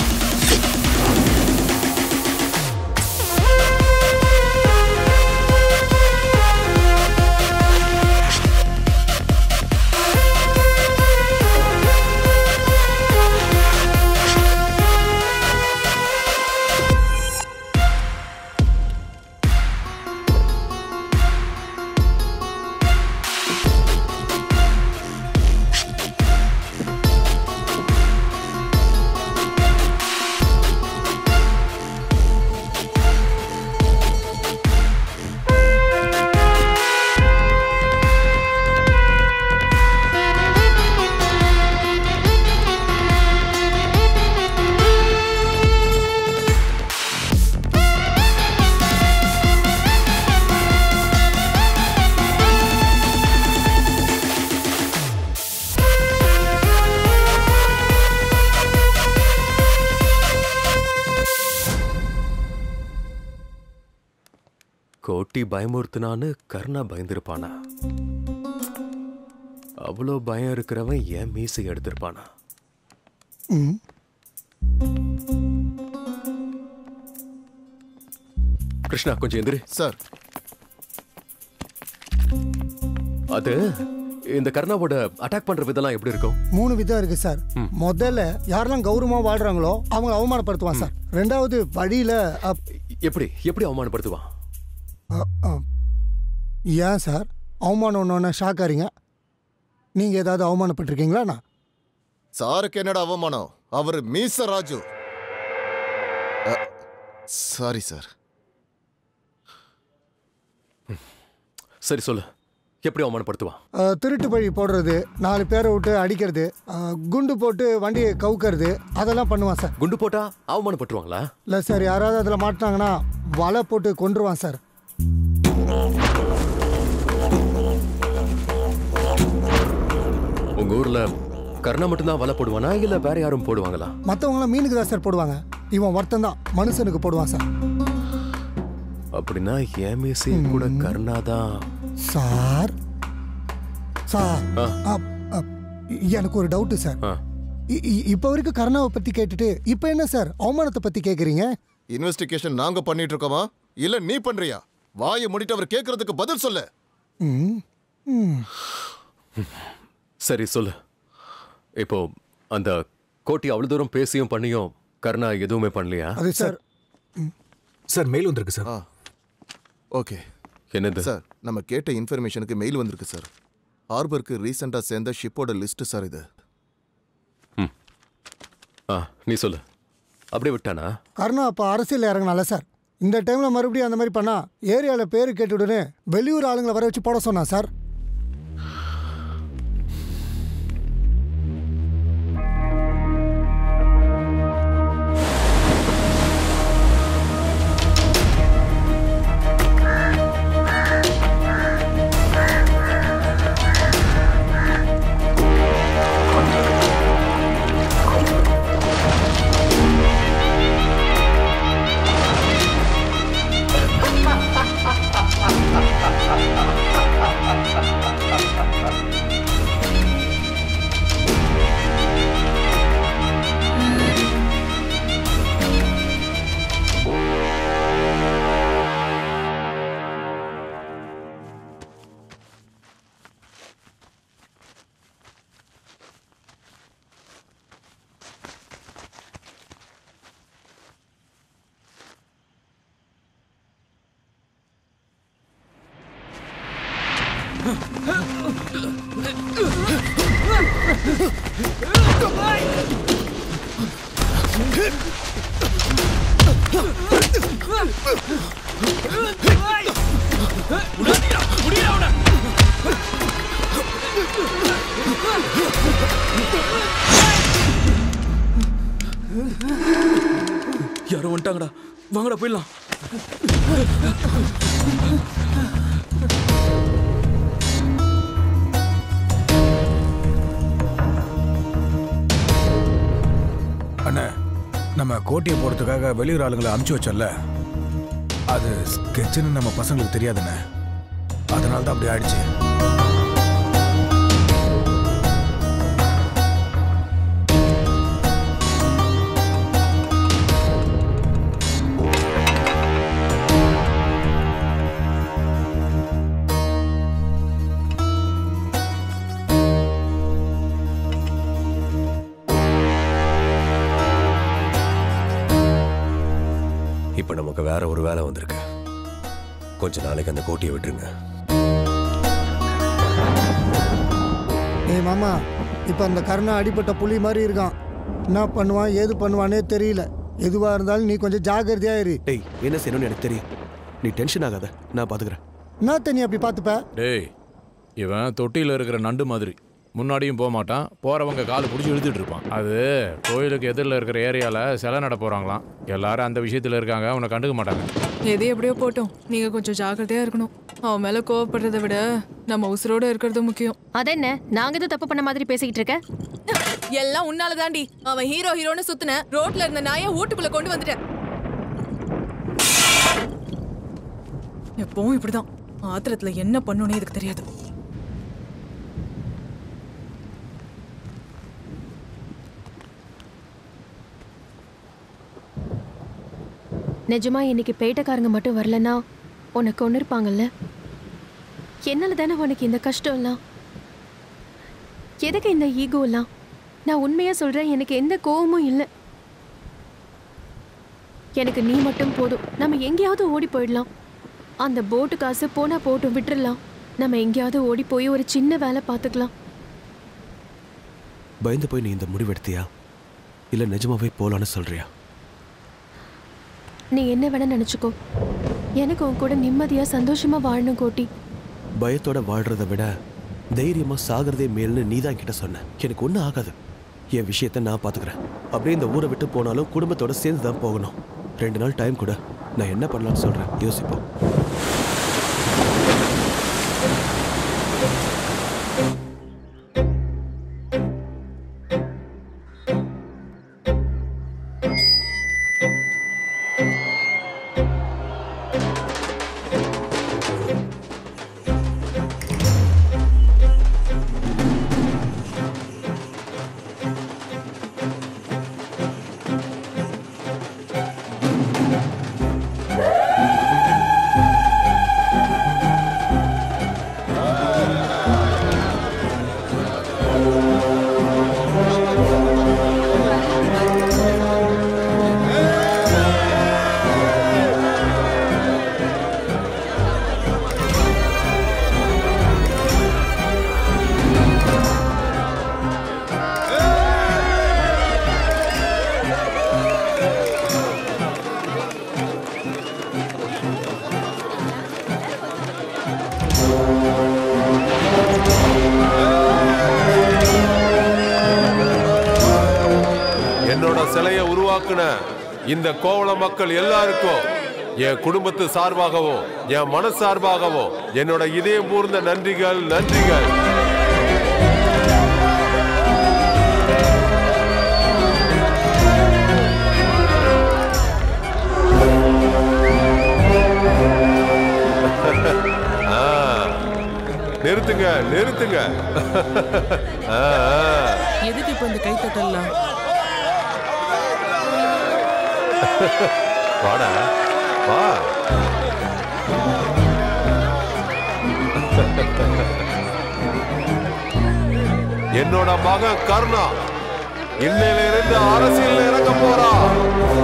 கோட்டி பயமுறுத்துனான்னு கருணா பயந்திருப்பானா அவ்வளோ பயம் இருக்கிறவன் ஏன் மீசை எடுத்திருப்பானா ம் கிருஷ்ணா கொஞ்சம் எந்திரு சார் அது இந்த கருணாவோட அட்டாக் பண்ற விதம்லாம் எப்படி இருக்கும் மூணு விதம் இருக்கு சார் முதல்ல யாரெல்லாம் கௌரவமா வாழ்றாங்களோ அவங்கள அவமானப்படுத்துவான் சார் ரெண்டாவது வழியில அப்- எப்படி எப்படி அவமானப்படுத்துவான் அ- அ- ஏன் சார் அவமானம் ஒன்று ஷாக் ஆறீங்க நீங்க ஏதாவது அவமானப்பட்டிருக்கீங்களா நான் சாருக்கு என்னடா அவமானம் அவர் மீச ராஜு சாரி சார் சரி சொல்லு எப்படி அவமானப்படுத்துவான் அ, திருட்டு பழி போடுறது நாலு பேரை விட்டு அடிக்கிறது அ, குண்டு போட்டு வண்டியை கவுக்கிறது அதெல்லாம் பண்ணுவான் சார் குண்டு போட்டா அவமானப்பட்டுருவாங்களா இல்லை சார் யாராவது அதில் மாட்டினாங்கன்னா வலை போட்டு கொன்றுவான் சார் உங்க ஊர்ல கருணா மட்டும்தான் வலை போடுவானா இல்ல வேற யாரும் போடுவாங்களா மற்றவங்களாம் மீனுக்கு தான் சார் போடுவாங்க இவன் ஒருத்தன் தான் மனுஷனுக்கு போடுவான் சார் அப்படின்னா என் மீசையும் கூட கருணா தான் சார் சார் அப்- அப், எனக்கு ஒரு டவுட்டு சார் ஆ. இ- இ- இப்போ வரைக்கும் கருணாவை பத்தி கேட்டுட்டு இப்போ என்ன சார் அவமானத்தை பத்தி கேக்குறீங்க இன்வெஸ்டிகேஷன் நாங்க பண்ணிட்டு இருக்கோமா இல்ல நீ பண்றியா வாயை மூடிட்டு அவர் கேட்கறதுக்கு பதில் சொல்லு ம் ம் சரி சொல்லு இப்போ அந்த கோட்டி அவ்வளவு தூரம் பேசியும் பண்ணியும் கருணா எதுவுமே பண்ணலையா அது சார் சார் மெயில் வந்திருக்கு சார் ஓகே என்னது சார் நம்ம கேட்ட இன்ஃபர்மேஷனுக்கு மெயில் வந்திருக்கு சார் ஹார்பருக்கு ரீசெண்டாக சேர்ந்த ஷிப்போட லிஸ்ட் சார் இது ஆ நீ சொல்லு அப்படியே விட்டானா கருணா அப்போ அரசியல் இறங்கினால சார் இந்த டைம்ல மறுபடியும் அந்த மாதிரி பண்ணா ஏரியாவில் பேர் கேட்டுவிடுன்னு வெளியூர் ஆளுங்களை வர வச்சு போட சொன்னா சார் யாரோ வந்துட்டாங்கடா வாங்கடா போயிடலாம் அண்ணே நம்ம கோட்டையை போகிறதுக்காக வெளியூர் ஆளுங்களை அனுப்பிச்சு வச்சோம்ல அது ஸ்கெட்சுன்னு நம்ம பசங்களுக்கு தெரியாதுண்ணே அதனால தான் அப்படி ஆயிடுச்சு இப்போ நமக்கு வேற ஒரு வேலை வந்திருக்கு கொஞ்ச நாளைக்கு அந்த கோட்டியை விட்டுருங்க ஏய் மாமா இப்போ அந்த கருணா அடிப்பட்ட புலி மாதிரி இருக்கான் என்ன பண்ணுவான் ஏது பண்ணுவானே தெரியல எதுவாக இருந்தாலும் நீ கொஞ்சம் ஜாக்கிரதையா இரு டேய் என்ன செய்யணும்னு எனக்கு தெரியும் நீ டென்ஷன் ஆகாத நான் பாத்துக்கிறேன் என்ன தண்ணி அப்படி பார்த்துப்ப டேய் இவன் தொட்டியில் இருக்கிற நண்டு மாதிரி முன்னாடியும் போக மாட்டான் போறவங்க காலை பிடிச்சி இழுத்துட்டு இருப்பான் அது கோயிலுக்கு எதிரில் இருக்கிற ஏரியாவில் சிலை நட போகிறாங்களாம் எல்லாரும் அந்த விஷயத்தில் இருக்காங்க அவனை கண்டுக்க மாட்டாங்க எது எப்படியோ போட்டோம் நீங்க கொஞ்சம் ஜாக்கிரதையா இருக்கணும் அவன் மேல கோவப்படுறதை விட நம்ம உசுரோட இருக்கிறது முக்கியம் அதென்ன நாங்க எதுவும் தப்பு பண்ண மாதிரி பேசிக்கிட்டு இருக்க எல்லாம் உன்னால தாண்டி அவன் ஹீரோ ஹீரோன்னு சுத்துன ரோட்ல இருந்த நாயை வீட்டுக்குள்ள கொண்டு வந்துட்டேன் எப்பவும் இப்படிதான் ஆத்திரத்துல என்ன பண்ணணும்னு இதுக்கு தெரியாது நிஜமா இன்னைக்கு பேட்டக்காரங்க மட்டும் வரலன்னா உனக்கு ஒன்று இருப்பாங்கல்ல என்னால தானே உனக்கு இந்த கஷ்டம் எல்லாம் எதுக்கு இந்த ஈகோ எல்லாம் நான் உண்மையா சொல்றேன் எனக்கு எந்த கோவமும் இல்லை எனக்கு நீ மட்டும் போதும் நம்ம எங்கேயாவது ஓடி போயிடலாம் அந்த போட்டு காசு போனா போட்டும் விட்டுறலாம் நம்ம எங்கேயாவது ஓடி போய் ஒரு சின்ன வேலை பார்த்துக்கலாம் பயந்து போய் நீ இந்த முடிவெடுத்தியா இல்ல நிஜமாவே போலான்னு சொல்றியா நீ என்ன வேணா நினைச்சுக்கோ எனக்கு உன் கூட நிம்மதியா சந்தோஷமா வாழணும் கோட்டி பயத்தோட வாழ்றதை விட தைரியமா சாகிறதே மேல்னு நீ தான் கிட்ட சொன்ன எனக்கு ஒன்றும் ஆகாது என் விஷயத்த நான் பாத்துக்கிறேன் அப்படியே இந்த ஊரை விட்டு போனாலும் குடும்பத்தோட சேர்ந்து தான் போகணும் ரெண்டு நாள் டைம் கூட நான் என்ன பண்ணலாம்னு சொல்றேன் யோசிப்போம் உருவாக்குன இந்த கோவள மக்கள் எல்லாருக்கும் என் குடும்பத்து சார்பாகவும் என் மன சார்பாகவும் என்னோட இதயம் பூர்ந்த நன்றிகள் நன்றிகள் ஆ, நிறுத்துங்க நிறுத்துங்க ஆ, ஆ. எதுக்கு இப்ப இந்த கைத்தட்டல்லாம் வாடா வா என்னோட மகன் கருணா இன்னையில இருந்து அரசியல் இறங்க போறான்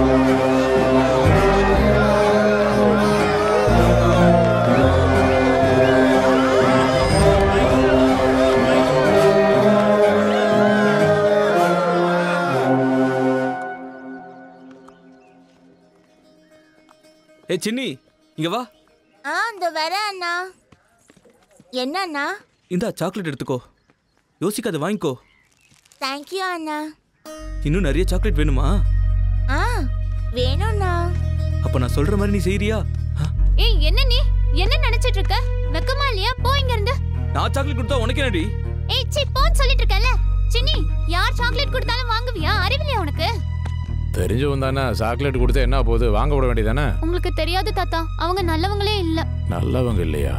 ஏ சின்னி இங்க வா ஆ இந்த வர அண்ணா என்ன அண்ணா இந்தா சாக்லேட் எடுத்துக்கோ யோசிக்காத வாங்கிக்கோ தேங்க்யூ அண்ணா இன்னும் நிறைய சாக்லேட் வேணுமா ஆ வேணும்ண்ணா அப்ப நான் சொல்ற மாதிரி நீ செய்யறியா ஏய் என்ன நீ என்ன நினைச்சிட்டு இருக்க வெக்கமா இல்லையா போ இங்க இருந்து நான் சாக்லேட் கொடுத்தா உனக்கு என்னடி ஏய் சி போன்னு சொல்லிட்டு இருக்கல சின்னி யார் சாக்லேட் கொடுத்தாலும் வாங்குவியா அறிவில்லையா உனக்கு தெரிஞ்சவன் தானே சாக்லேட் கொடுத்தா என்ன போகுது வாங்க விட வேண்டியதானே உங்களுக்கு தெரியாது தாத்தா அவங்க நல்லவங்களே இல்ல நல்லவங்க இல்லையா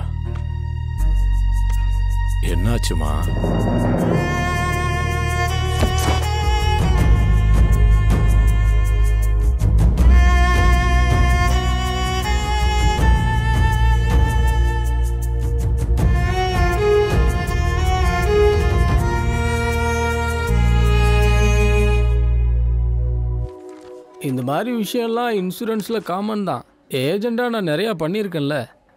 என்னாச்சுமா இந்த மாதிரி விஷயம்லாம் இன்சூரன்ஸில் காமன் தான் ஏஜெண்டாக நான் நிறையா பண்ணியிருக்கேன்ல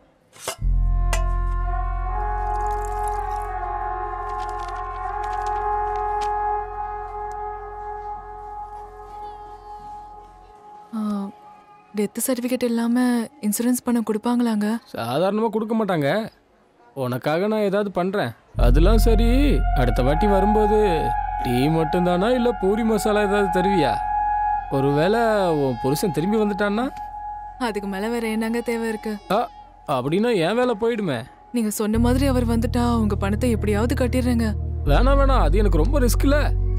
டெத் சர்டிஃபிகேட் இல்லாம இன்சூரன்ஸ் பணம் கொடுப்பாங்களாங்க சாதாரணமாக கொடுக்க மாட்டாங்க உனக்காக நான் ஏதாவது பண்ணுறேன் அதெல்லாம் சரி அடுத்த வாட்டி வரும்போது டீ மட்டும்தானா இல்லை பூரி மசாலா ஏதாவது தருவியா ஒருவேளை உன் புருஷன் திரும்பி வந்துட்டான்னா அதுக்கு மேல வேற என்னங்க தேவை இருக்கு ஆ அப்படின்னா என் வேலை போயிடுமே நீங்க சொன்ன மாதிரி அவர் வந்துட்டா உங்க பணத்தை எப்படியாவது கட்டிடுறேங்க வேணாம் வேணாம் அது எனக்கு ரொம்ப ரிஸ்க்ல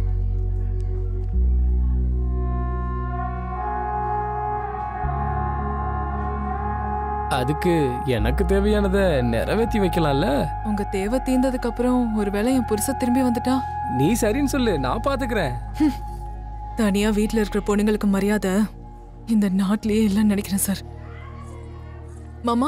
அதுக்கு எனக்கு தேவையானதை நிறைவேற்றி வைக்கலாம்ல உங்க தேவை தீர்ந்ததுக்கு அப்புறம் ஒருவேளை என் புருஷன் திரும்பி வந்துட்டா நீ சரின்னு சொல்லு நான் பாத்துக்கிறேன் தனியா வீட்ல இருக்கிற பொண்ணுங்களுக்கு மரியாதை இந்த நாட்டிலேயே இல்லைன்னு நினைக்கிறேன் சார் மாமா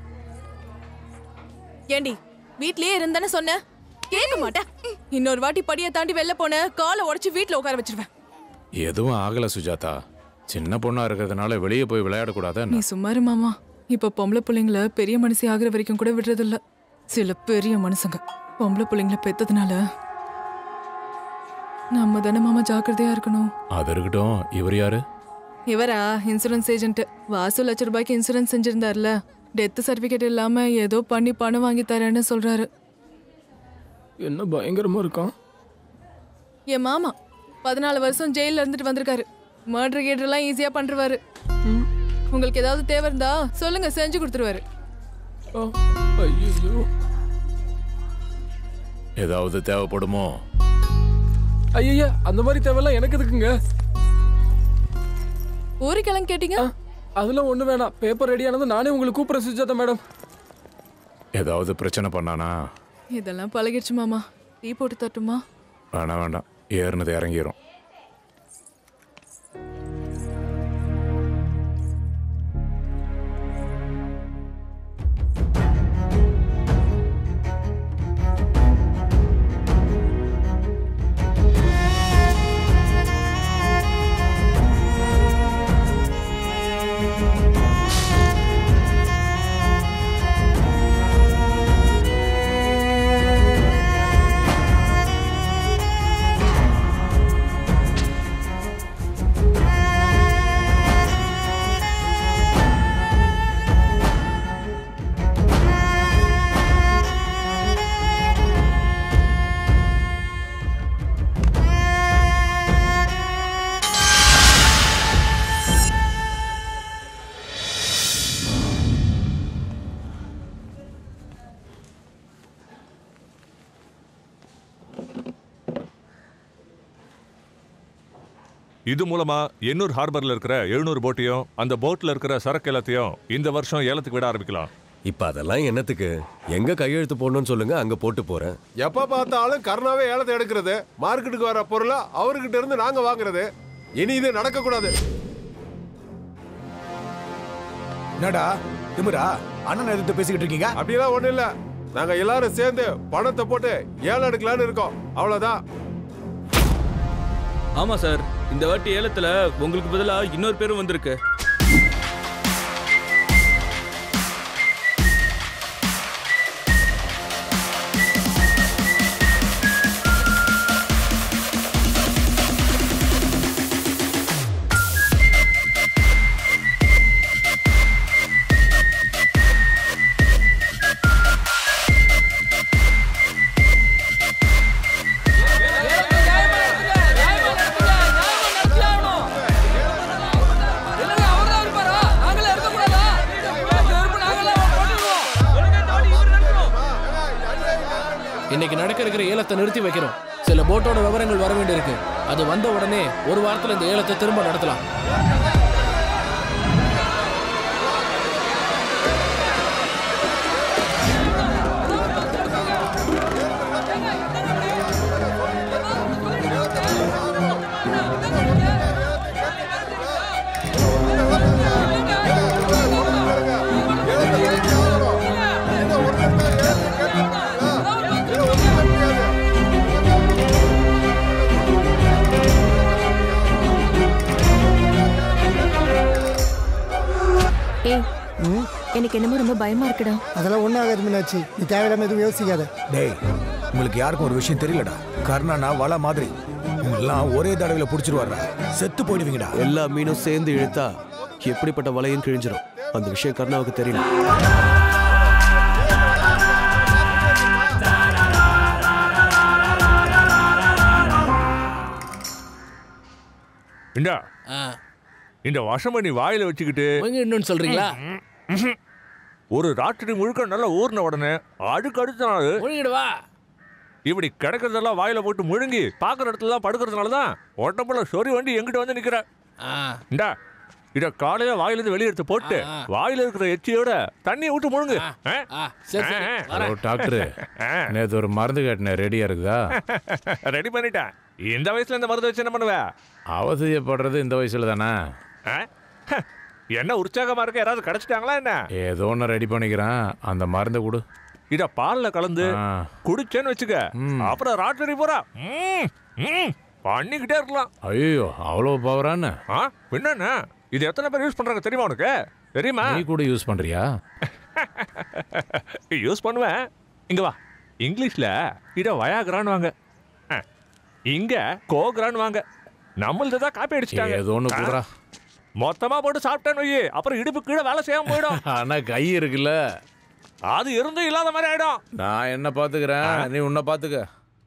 ஏண்டி வீட்லயே இருந்தானே சொன்ன கேட்க மாட்டேன் இன்னொரு வாட்டி படியை தாண்டி வெளில போன காலை உடைச்சு வீட்ல உட்கார வச்சிருவேன் எதுவும் ஆகல சுஜாதா சின்ன பொண்ணா இருக்கிறதுனால வெளியே போய் விளையாடக்கூடாதா நீ சும்மாரு மாமா இப்ப பொம்பளை பிள்ளைங்கள பெரிய மனுஷி ஆகுற வரைக்கும் கூட விடுறதில்ல சில பெரிய மனுஷங்க பொம்பளை பிள்ளைங்கள பெத்ததுனால நம்ம தானே மாமா ஜாக்கிரதையா இருக்கணும் அது இருக்கட்டும் இவர் யாரு இவரா இன்சூரன்ஸ் ஏஜென்ட் வாசு லட்ச ரூபாய்க்கு இன்சூரன்ஸ் செஞ்சிருந்தார்ல டெத் சர்டிபிகேட் இல்லாம ஏதோ பண்ணி பணம் வாங்கி தரேன்னு சொல்றாரு என்ன பயங்கரமா இருக்கான் என் மாமா பதினாலு வருஷம் ஜெயில இருந்துட்டு வந்திருக்காரு மர்டர் கீடர்லாம் ஈஸியா பண்றவாரு உங்களுக்கு ஏதாவது தேவை இருந்தா சொல்லுங்க செஞ்சு கொடுத்துருவாரு ஐயோ ஏதாவது தேவைப்படுமோ ஐயா அந்த மாதிரி தேவையெல்லாம் எனக்கு எதுக்குங்க ஊருக்கெல்லாம் கேட்டீங்க அதெல்லாம் ஒண்ணு வேணாம் பேப்பர் ரெடியானது நானே உங்களுக்கு கூப்பிடுறேன் சுஜாதா மேடம் ஏதாவது பிரச்சனை பண்ணானா இதெல்லாம் பழகிடுச்சு மாமா டீ போட்டு தட்டுமா வேணாம் வேண்டாம் ஏறினது இறங்கிரும் இது மூலமா எண்ணூர் ஹார்பர்ல இருக்கிற எழுநூறு போட்டையும் அந்த போட்ல இருக்கிற சரக்கு எல்லாத்தையும் இந்த வருஷம் ஏலத்துக்கு விட ஆரம்பிக்கலாம் இப்ப அதெல்லாம் என்னத்துக்கு எங்க கையெழுத்து போடணும்னு சொல்லுங்க அங்க போட்டு போறேன் எப்ப பார்த்தாலும் கருணாவே ஏலத்தை எடுக்கிறது மார்க்கெட்டுக்கு வர பொருளை அவர்கிட்ட இருந்து நாங்க வாங்குறது இனி இது நடக்க கூடாது என்னடா திமிரா அண்ணன் எதிர்த்து பேசிக்கிட்டு இருக்கீங்க அப்படிலாம் ஒண்ணும் இல்ல நாங்க எல்லாரும் சேர்ந்து பணத்தை போட்டு ஏலம் எடுக்கலாம்னு இருக்கோம் அவ்வளவுதான் ஆமா சார் இந்த வாட்டி ஏலத்துல உங்களுக்கு பதிலா இன்னொரு பேரும் வந்திருக்கு இன்னைக்கு நடக்க இருக்கிற ஏலத்தை நிறுத்தி வைக்கிறோம் சில போட்டோட விவரங்கள் வர வேண்டியிருக்கு அது வந்த உடனே ஒரு வாரத்துல இந்த ஏலத்தை திரும்ப நடத்தலாம் ஏய் எனக்கு என்னமோ ரொம்ப பயமா இருக்குடா அதெல்லாம் ஒன்றும் ஆகாது மீனாட்சி நீ தேவையில்லாம எதுவும் யோசிக்காத டேய் உங்களுக்கு யாருக்கும் ஒரு விஷயம் தெரியலடா கர்ணானா வலை மாதிரி எல்லாம் ஒரே தடவையில புடிச்சிருவாரா செத்து போயிடுவீங்கடா எல்லா மீனும் சேர்ந்து இழுத்தா எப்படிப்பட்ட வலையும் கிழிஞ்சிரும் அந்த விஷயம் கர்ணாவுக்கு தெரியல இந்தா இந்த வசம நீ வாயில வச்சுக்கிட்டு நீங்க இன்னொன்னு சொல்றீங்களா ஒரு ராத்திரி முழுக்க நல்லா ஊறின உடனே அடுக்கு அடுத்த நாள் முழுங்கிடுவா இப்படி கிடக்கிறதெல்லாம் வாயில போட்டு முழுங்கி பாக்குற இடத்துல படுக்கிறதுனால தான் உடம்புல சொறி வண்டி எங்கிட்ட வந்து நிக்கிற இந்தா இத காலையில வாயில இருந்து வெளிய எடுத்து போட்டு வாயில இருக்கிற எச்சியோட தண்ணியை விட்டு முழுங்கு ஆ? ஹலோ டாக்டர் நேத்து ஒரு மருந்து கேட்டேன் ரெடியா இருக்குதா ரெடி பண்ணிட்டேன் இந்த வயசுல இந்த மருந்து வச்சு என்ன பண்ணுவ அவசியப்படுறது இந்த வயசுல தானே ஆ? ஹ, என்ன உற்சாகமா இருக்க யாராவது கிடைச்சிட்டாங்களா என்ன ஏதோ ஒன்று ரெடி பண்ணிக்கிறேன் அந்த மருந்தை கொடு இத பால்ல கலந்து குடிச்சேன்னு வச்சுக்க அப்புறம் ராத்திரி பூரா ம், ம், பண்ணிக்கிட்டே இருக்கலாம் ஐயோ அவ்வளோ பவரான்னு ஆ என்னண்ணா இது எத்தனை பேர் யூஸ் பண்றாங்க தெரியுமா உனக்கு தெரியுமா நீ கூட யூஸ் பண்றியா யூஸ் பண்ணுவேன் இங்க வா இங்கிலீஷ்ல இத வயாகரான்னு வாங்க ஆ, இங்க கோகரான்னு வாங்க நம்மள்து தான் காப்பி அடிச்சிட்டாங்க ஏதோ ஒண்ணு குடுறா. ஆ, மொத்தமா போட்டு சாப்பிட்டேன்னு வையே அப்புறம் இடுப்பு கீழே வேலை செய்யாம போயிடும் ஆனா கை இருக்குல்ல அது இருந்தும் இல்லாத மாதிரி ஆயிடும் நான் என்ன பாத்துக்கிறேன் நீ உன்னை பாத்துக்க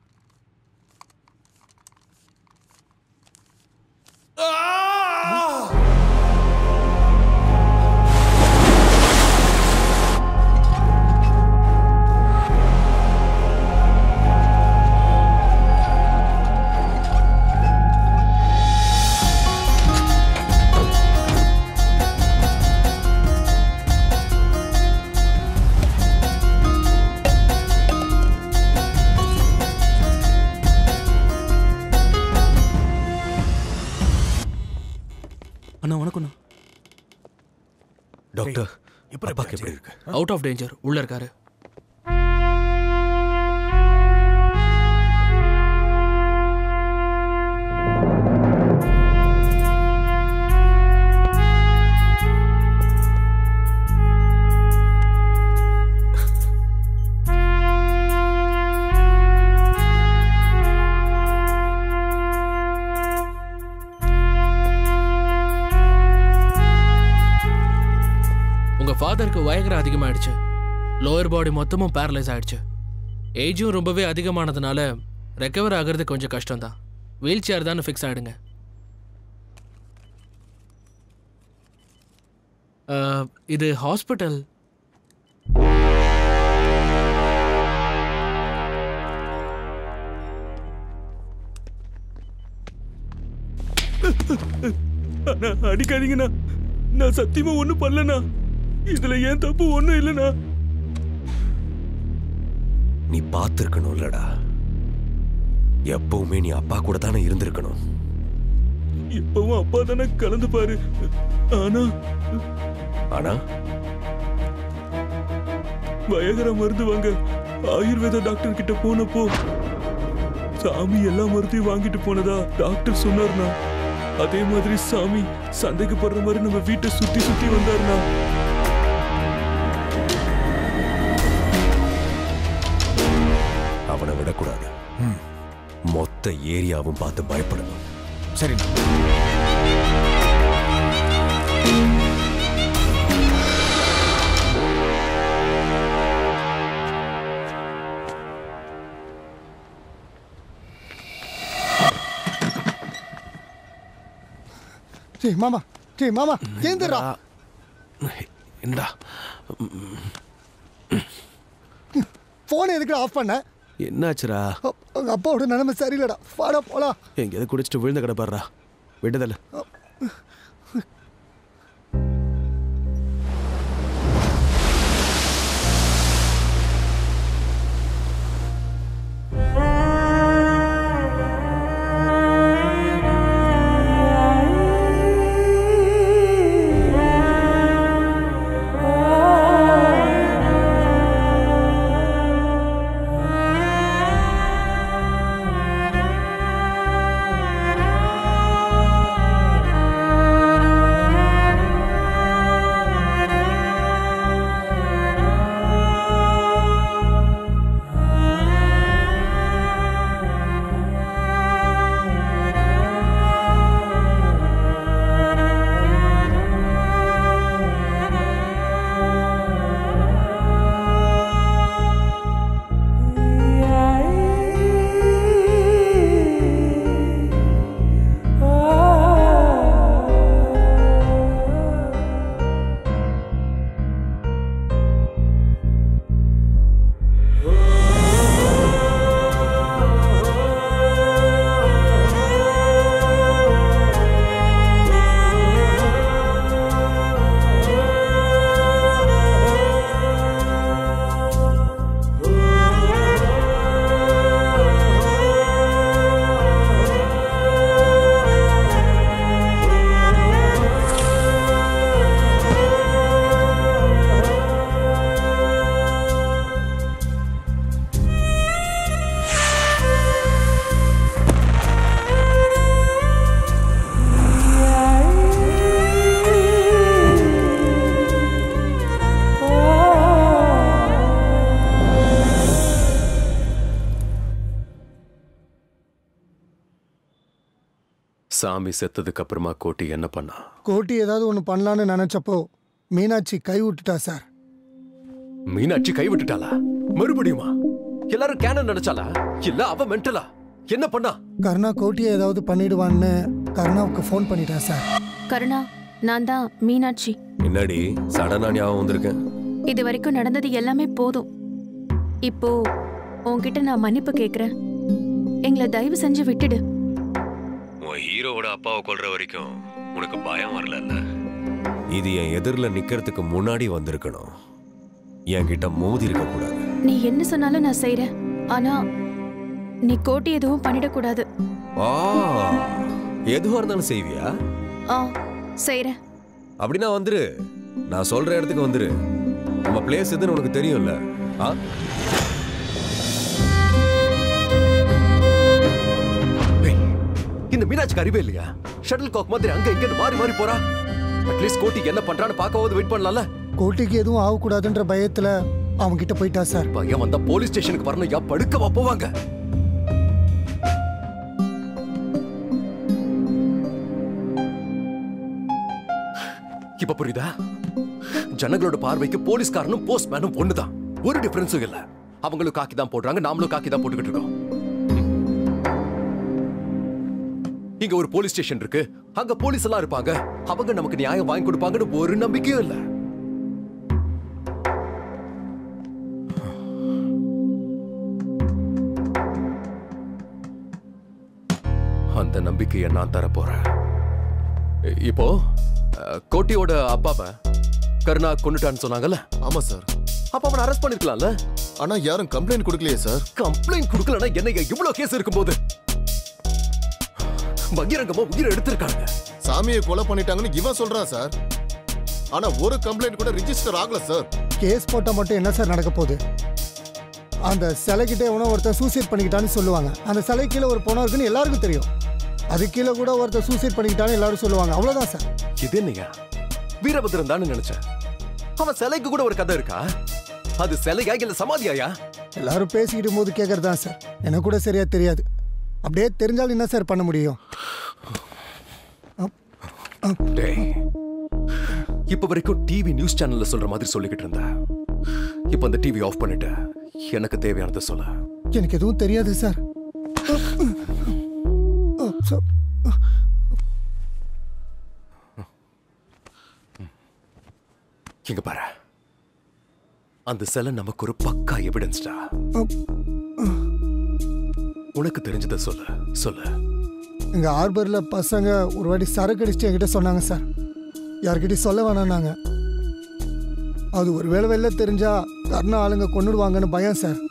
அண்ணா வணக்கம்ண்ணா டாக்டர் அப்பாக்கு எப்படி இருக்கு அவுட் ஆஃப் டேஞ்சர் உள்ள இருக்காரு உங்க ஃபாதருக்கு வயகர அதிகமாயிடுச்சு லோயர் பாடி மொத்தமும் பேரலைஸ் ஆயிடுச்சு ஏஜும் ரொம்பவே அதிகமானதுனால ரெக்கவர் ஆகிறது கொஞ்சம் கஷ்டம்தான் வீல் சேர் தான் ஃபிக்ஸ் ஆயிடுங்க அஹ், இது ஹாஸ்பிட்டல் அண்ணா அடிக்காதீங்கண்ணா நான் சத்தியமா ஒண்ணும் பண்ணலண்ணா இதுல ஏன் தப்பு ஒண்ணும் இல்லைண்ணா நீ பார்த்துருக்கணும்லடா எப்பவுமே நீ அப்பா கூட தானே இருந்திருக்கணும் இப்பவும் அப்பா தானே கலந்து பாரு ஆனா ஆனா வயகர மருந்து வாங்க ஆயுர்வேத டாக்டர் கிட்ட போனப்போ சாமி எல்லா மருந்தையும் வாங்கிட்டு போனதா டாக்டர் சொன்னார்னா அதே மாதிரி சாமி சந்தேகப்படுற மாதிரி நம்ம வீட்டை சுத்தி சுத்தி வந்தாருனா அவனை விடக்கூடாது மொத்த ஏரியாவும் பார்த்து பயப்படணும் சரிண்ணா டேய் மாமா டேய் மாமா ஏந்திரா என்னடா போன் எதுக்கு ஆஃப் பண்ண என்னாச்சுடா உங்க அப்பாவோட நிலைமை சரியில்லடா வாடா போலாம் எங்கேயாவது குடிச்சிட்டு விழுந்த கிடப்பாடுறா விடுதல சாமி செத்ததுக்கு அப்புறமா கோட்டி என்ன பண்ணா கோட்டி ஏதாவது ஒன்று பண்ணலான்னு நினைச்சப்போ மீனாட்சி கை விட்டுட்டா சார் மீனாட்சி கை விட்டுட்டாளா மறுபடியுமா எல்லாரும் கேனன் நினைச்சாளா இல்ல அவ மென்டலா என்ன பண்ணா கருணா கோட்டியை ஏதாவது பண்ணிடுவான்னு கருணாவுக்கு ஃபோன் பண்ணிட்டேன் சார் கருணா நான் தான் மீனாட்சி என்னடி சடனா ஞாபகம் வந்திருக்கேன் இது வரைக்கும் நடந்தது எல்லாமே போதும் இப்போ உன்கிட்ட நான் மன்னிப்பு கேக்குறேன் எங்களை தயவு செஞ்சு விட்டுடு உன் ஹீரோவோட அப்பாவை கொல்ற வரைக்கும் உனக்கு பயம் வரலல்ல இது என் எதிரில் நிக்கிறதுக்கு முன்னாடி வந்திருக்கணும் என்கிட்ட மோதி இருக்க கூடாது நீ என்ன சொன்னாலும் நான் செய்றேன் ஆனா நீ கோட்டி எதுவும் பண்ணிடக்கூடாது ஆ எதுவா இருந்தாலும் செய்வியா ஆ செய்றேன் அப்படின்னா வந்துரு நான் சொல்ற இடத்துக்கு வந்துரு நம்ம பிளேஸ் எதுன்னு உனக்கு தெரியும்ல ஆ இந்த மீனாட்சிக்கு அறிவே இல்லையா ஷட்டில் காக் மாதிரி அங்க இங்க மாறி மாறி போறா அட்லீஸ்ட் கோட்டி என்ன பண்றான்னு பார்க்கவாவது வெயிட் பண்ணலாம்ல கோட்டிக்கு எதுவும் ஆகக்கூடாதுன்ற பயத்துல அவங்க கிட்ட போயிட்டா சார் பையன் வந்தா போலீஸ் ஸ்டேஷனுக்கு வரணும் யா படுக்கவா போவாங்க இப்ப புரியுதா ஜனங்களோட பார்வைக்கு போலீஸ்காரனும் போஸ்ட்மேனும் ஒண்ணுதான் ஒரு டிஃபரன்ஸும் இல்ல அவங்களும் காக்கி தான் போடுறாங்க நாமளும் காக்கி தான் போட்டுக்கிட்டு இருக்கோம் இங்க ஒரு போலீஸ் ஸ்டேஷன் இருக்கு அங்க போலீஸ் எல்லாம் இருப்பாங்க அவங்க நமக்கு நியாயம் வாங்கி கொடுப்பாங்கன்னு ஒரு நம்பிக்கையும் இல்ல அந்த நம்பிக்கையை நான் தர போறேன் இப்போ அஹ், கோட்டியோட அப்பாவை கருணா கொண்டுட்டான்னு சொன்னாங்கல்ல ஆமா சார் அப்ப அவனை அரெஸ்ட் பண்ணிருக்கலாம்ல ஆனா யாரும் கம்ப்ளைண்ட் கொடுக்கலையே சார் கம்ப்ளைண்ட் கொடுக்கலனா என்னங்க இவ்வளவு கேஸ் இருக்கும்போது பகிரங்கமா உயிரை எடுத்திருக்காங்க சாமியை கொலை பண்ணிட்டாங்கன்னு இவன் சொல்றான் சார் ஆனா ஒரு கம்ப்ளைண்ட் கூட ரிஜிஸ்டர் ஆகல சார் கேஸ் போட்டால் மட்டும் என்ன சார் நடக்க போகுது அந்த சிலைக்கிட்ட எவனோ ஒருத்தன் சூசைட் பண்ணிக்கிட்டான்னு சொல்லுவாங்க அந்த சிலை கீழே ஒரு பணம் இருக்குன்னு எல்லாருக்கும் தெரியும் அது கீழே கூட ஒருத்தர் சூசைட் பண்ணிக்கிட்டான்னு எல்லாரும் சொல்லுவாங்க அவ்வளோதான் சார் இது என்னையா வீரபத்ரன் தான் நினைச்சேன் அவன் சிலைக்கு கூட ஒரு கதை இருக்கா அது சிலையா இல்ல சமாதியாயா எல்லாரும் பேசிக்கிட்டு போது கேட்கறது தான் சார் எனக்கு கூட சரியா தெரியாது அப்படியே தெரிஞ்சாலும் என்ன சார் பண்ண முடியும் டேய் இப்ப வரைக்கும் டிவி நியூஸ் சேனல்ல சொல்ற மாதிரி சொல்லிக்கிட்டு இருந்த இப்ப அந்த டிவி ஆஃப் பண்ணிட்டு எனக்கு தேவையானதை சொல்ல எனக்கு எதுவும் தெரியாது சார் சார் இங்க பாரு அந்த சிலை நமக்கு ஒரு பக்கா எவிடன்ஸ்டா உனக்கு தெரிஞ்சதை சொல்லு சொல்லு எங்க ஹார்பர்ல பசங்க ஒரு வாட்டி சரக்கு அடிச்சுட்டு என்கிட்ட சொன்னாங்க சார் யார்கிட்டயும் சொல்ல வேணாம்னாங்க அது ஒரு வேளை வெளில தெரிஞ்சா கர்ண ஆளுங்க கொன்னுடுவாங்கன்னு பயம் சார்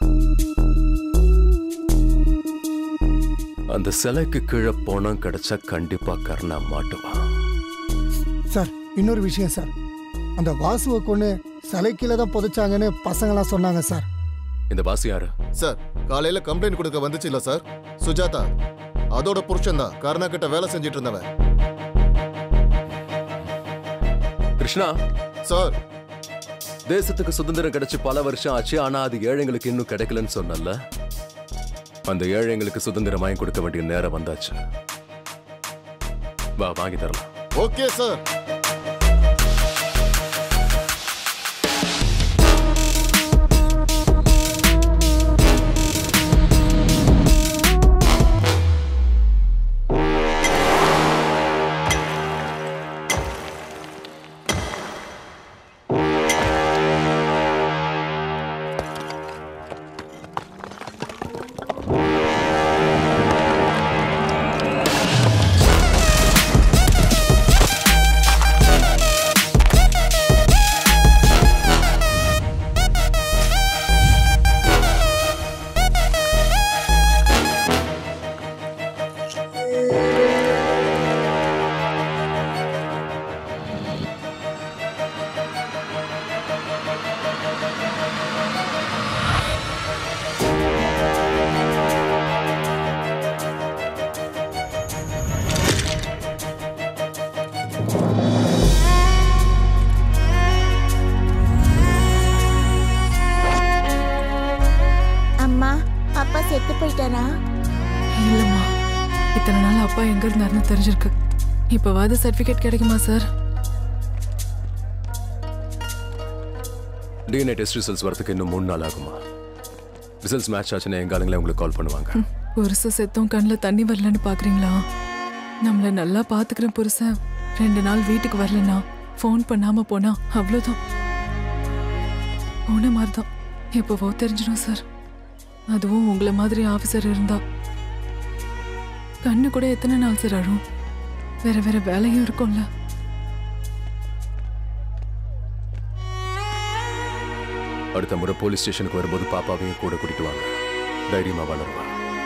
அந்த சிலைக்கு கீழே போனம் கிடைச்சா கண்டிப்பா கர்ணா மாட்டுவான் சார் இன்னொரு விஷயம் சார் அந்த வாசுவை கொண்டு சிலை கீழே தான் புதைச்சாங்கன்னு பசங்களாம் சொன்னாங்க சார் இந்த பாஸ் யாரு சார் காலையில கம்ப்ளைண்ட் கொடுக்க வந்துச்சு இல்ல சார் சுஜாதா அதோட புருஷன் தான் கருணா கிட்ட வேலை செஞ்சுட்டு இருந்தவன் கிருஷ்ணா சார் தேசத்துக்கு சுதந்திரம் கிடைச்சு பல வருஷம் ஆச்சு ஆனா அது ஏழைங்களுக்கு இன்னும் கிடைக்கலன்னு சொன்னல அந்த ஏழைங்களுக்கு சுதந்திரம் வாங்கி கொடுக்க வேண்டிய நேரம் வந்தாச்சு வா வாங்கி தரலாம் ஓகே சார் அம்மா அப்பா செத்து போயிட்டாரா இல்லம்மா இத்தனை நாள் அப்பா எங்க இருந்தாருன்னு தெரிஞ்சிருக்கு இப்பவாது சர்டிபிகேட் கிடைக்குமா சார் டிஎன்ஏ டெஸ்ட் ரிசல்ட்ஸ் வரதுக்கு இன்னும் மூணு நாள் ஆகுமா ரிசல்ட்ஸ் மேட்ச் ஆச்சுன்னா எங்க ஆளுங்களே உங்களுக்கு கால் பண்ணுவாங்க புருஷன் செத்தும் கண்ணில் தண்ணி வரலன்னு பாக்குறீங்களா நம்மள நல்லா பாத்துக்கிற புருஷன் ரெண்டு நாள் வீட்டுக்கு வரலனா ஃபோன் பண்ணாம போனா அவ்வளோதான் போன மாதிரி தான் எப்பவோ தெரிஞ்சிடும் சார் அதுவும் உங்களை மாதிரி ஆஃபீஸர் இருந்தா கண்ணு கூட எத்தனை நாள் சார் அழும் வேற வேற வேலையும் இருக்கும்ல அடுத்த முறை போலீஸ் ஸ்டேஷனுக்கு வரும்போது பாப்பாவையும் கூட கூட்டிட்டு வாங்க தைரியமா வளருவா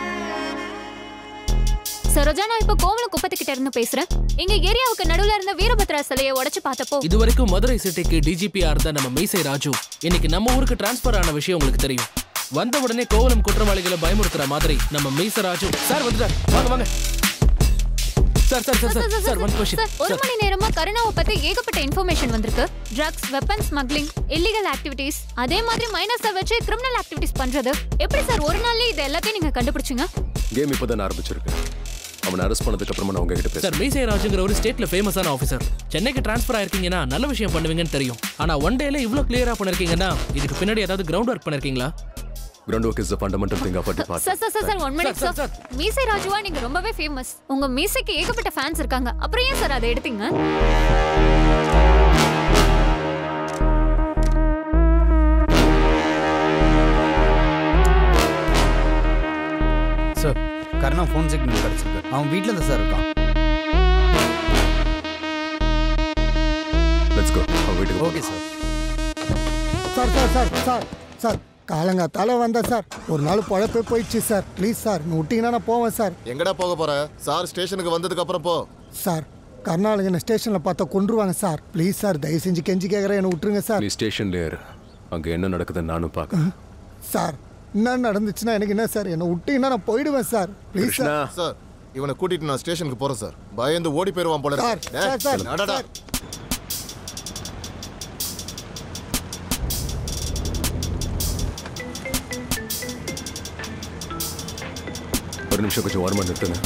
சரோஜா நான் இப்ப கோவலம் குப்பத்துக்கிட்ட இருந்து பேசுறேன் எங்க ஏரியாவுக்கு நடுவுல இருந்த வீரபத்ரா சிலையை உடைச்சு பார்த்தப்போ இது வரைக்கும் மதுரை சிட்டிக்கு டிஜிபியா இருந்த நம்ம மீசை ராஜு இன்னைக்கு நம்ம ஊருக்கு டிரான்ஸ்ஃபர் ஆன விஷயம் உங்களுக்கு தெரியும் வந்த உடனே கோவலம் குற்றவாளிகளை பயமுறுத்துற மாதிரி நம்ம மீச ராஜு சார் வந்துட்டார் வாங்க வாங்க sir sir sir sir sir one question sir ஒரு மணி நேரமா கருணாவை பத்தி ஏகப்பட்ட இன்ஃபர்மேஷன் வந்திருக்கு drugs weapon smuggling illegal activities அதே மாதிரி மைனஸை வச்சு கிரிமினல் ஆக்டிவிட்டீஸ் பண்றது எப்படி சார் ஒரு நாள்லயே இது எல்லாத்தையும் நீங்க கண்டுபிடிச்சீங்க கேம் இப்பதான் ஆரம்பிச்சிருக்கு அவனை அரெஸ்ட் பண்ணதுக்கு அப்புறமா நான் உங்ககிட்ட பேசுறேன் சார் மீசை ராஜுங்கிற ஒரு ஸ்டேட்ல ஃபேமஸான ஆஃபீஸர் சென்னைக்கு ட்ரான்ஸ்ஃபர் ஆயிருக்கீங்கன்னா நல்ல விஷயம் பண்ணுவீங்கன்னு தெரியும் ஆனா ஒன் டேல இவ்ளோ கிளியரா பண்ணிருக்கீங்கன்னா இதுக்கு பின்னாடி ஏதாவது கிரவுண்ட் ஒர்க் பண்ணிருக்கீங்களா ground work is the fundamental thing of sir sir sir sir one minute sir மீசை ராஜுவா நீங்க ரொம்பவே ஃபேமஸ் உங்க மீசைக்கு ஏகப்பட்ட ஃபேன்ஸ் இருக்காங்க அப்புறம் ஏன் சார் அதை எடுத்தீங்க சார் கருணா ஃபோன் சிக்னல் கிடச்சிருக்கு அவன் வீட்டில் தான் சார் இருக்கான் வீட்டுக்கு okay sir sir sir sir sir sir காலங்காத்தால வந்தேன் சார் ஒரு நாள் பழப்பே போயிடுச்சு சார் ப்ளீஸ் சார் நீ விட்டீங்கன்னா நான் போவேன் சார் எங்கடா போக போற சார் ஸ்டேஷனுக்கு வந்ததுக்கு அப்புறம் போ சார் கர்நாடக என்ன ஸ்டேஷனில் பார்த்தா கொன்றுவாங்க சார் ப்ளீஸ் சார் தயவு செஞ்சு கெஞ்சி கேட்குறேன் என்னை விட்டுருங்க சார் நீ ஸ்டேஷன்ல ஏறு அங்க என்ன நடக்குதுன்னு நானும் பார்க்க சார் என்ன நடந்துச்சுன்னா எனக்கு என்ன சார் என்னை விட்டீங்கன்னா நான் போயிடுவேன் சார் ப்ளீஸ் சார் சார் இவனை கூட்டிட்டு நான் ஸ்டேஷனுக்கு போறேன் சார் பயந்து ஓடி போயிருவான் போல சார், இருக்கு. சார், சார், டேய், நடடா. சார். ஒரு நிமிஷம் கொஞ்சம் ஓரமா நிறுத்துங்க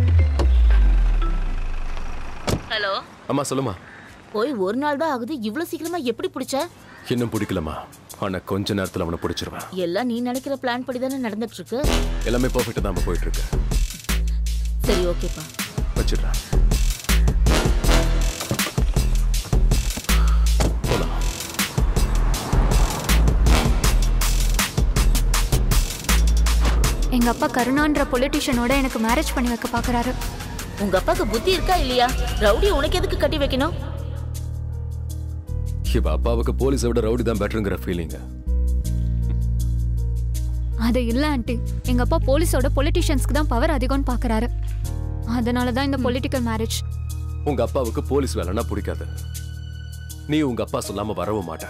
ஹலோ அம்மா சொல்லுமா போய் ஒரு நாள் தான் ஆகுது இவ்வளவு சீக்கிரமா எப்படி பிடிச்ச இன்னும் பிடிக்கலம்மா ஆனா கொஞ்ச நேரத்துல அவனை பிடிச்சிருவேன் எல்லாம் நீ நினைக்கிற பிளான் படி தானே நடந்துட்டு இருக்கு எல்லாமே பர்ஃபெக்டா தான் போயிட்டு இருக்கு சரி ஓகேப்பா வச்சிடுறேன் போலாம் எங்க அப்பா கருணான்ற பொலிட்டிஷியனோட எனக்கு மேரேஜ் பண்ணி வைக்க பாக்குறாரு உங்க அப்பாக்கு புத்தி இருக்கா இல்லையா ரவுடி உனக்கு எதுக்கு கட்டி வைக்கணும் இவ அப்பாவுக்கு போலீஸை விட ரவுடி தான் பெட்டருங்கிற ஃபீலிங் அது இல்ல ஆண்டி எங்க அப்பா போலீஸோட பொலிட்டிஷியன்ஸ்க்கு தான் பவர் அதிகம்னு பாக்குறாரு அதனால தான் இந்த பொலிட்டிக்கல் மேரேஜ் உங்க அப்பாவுக்கு போலீஸ் வேலைன்னா பிடிக்காது நீ உங்க அப்பா சொல்லாம வரவும் மாட்ட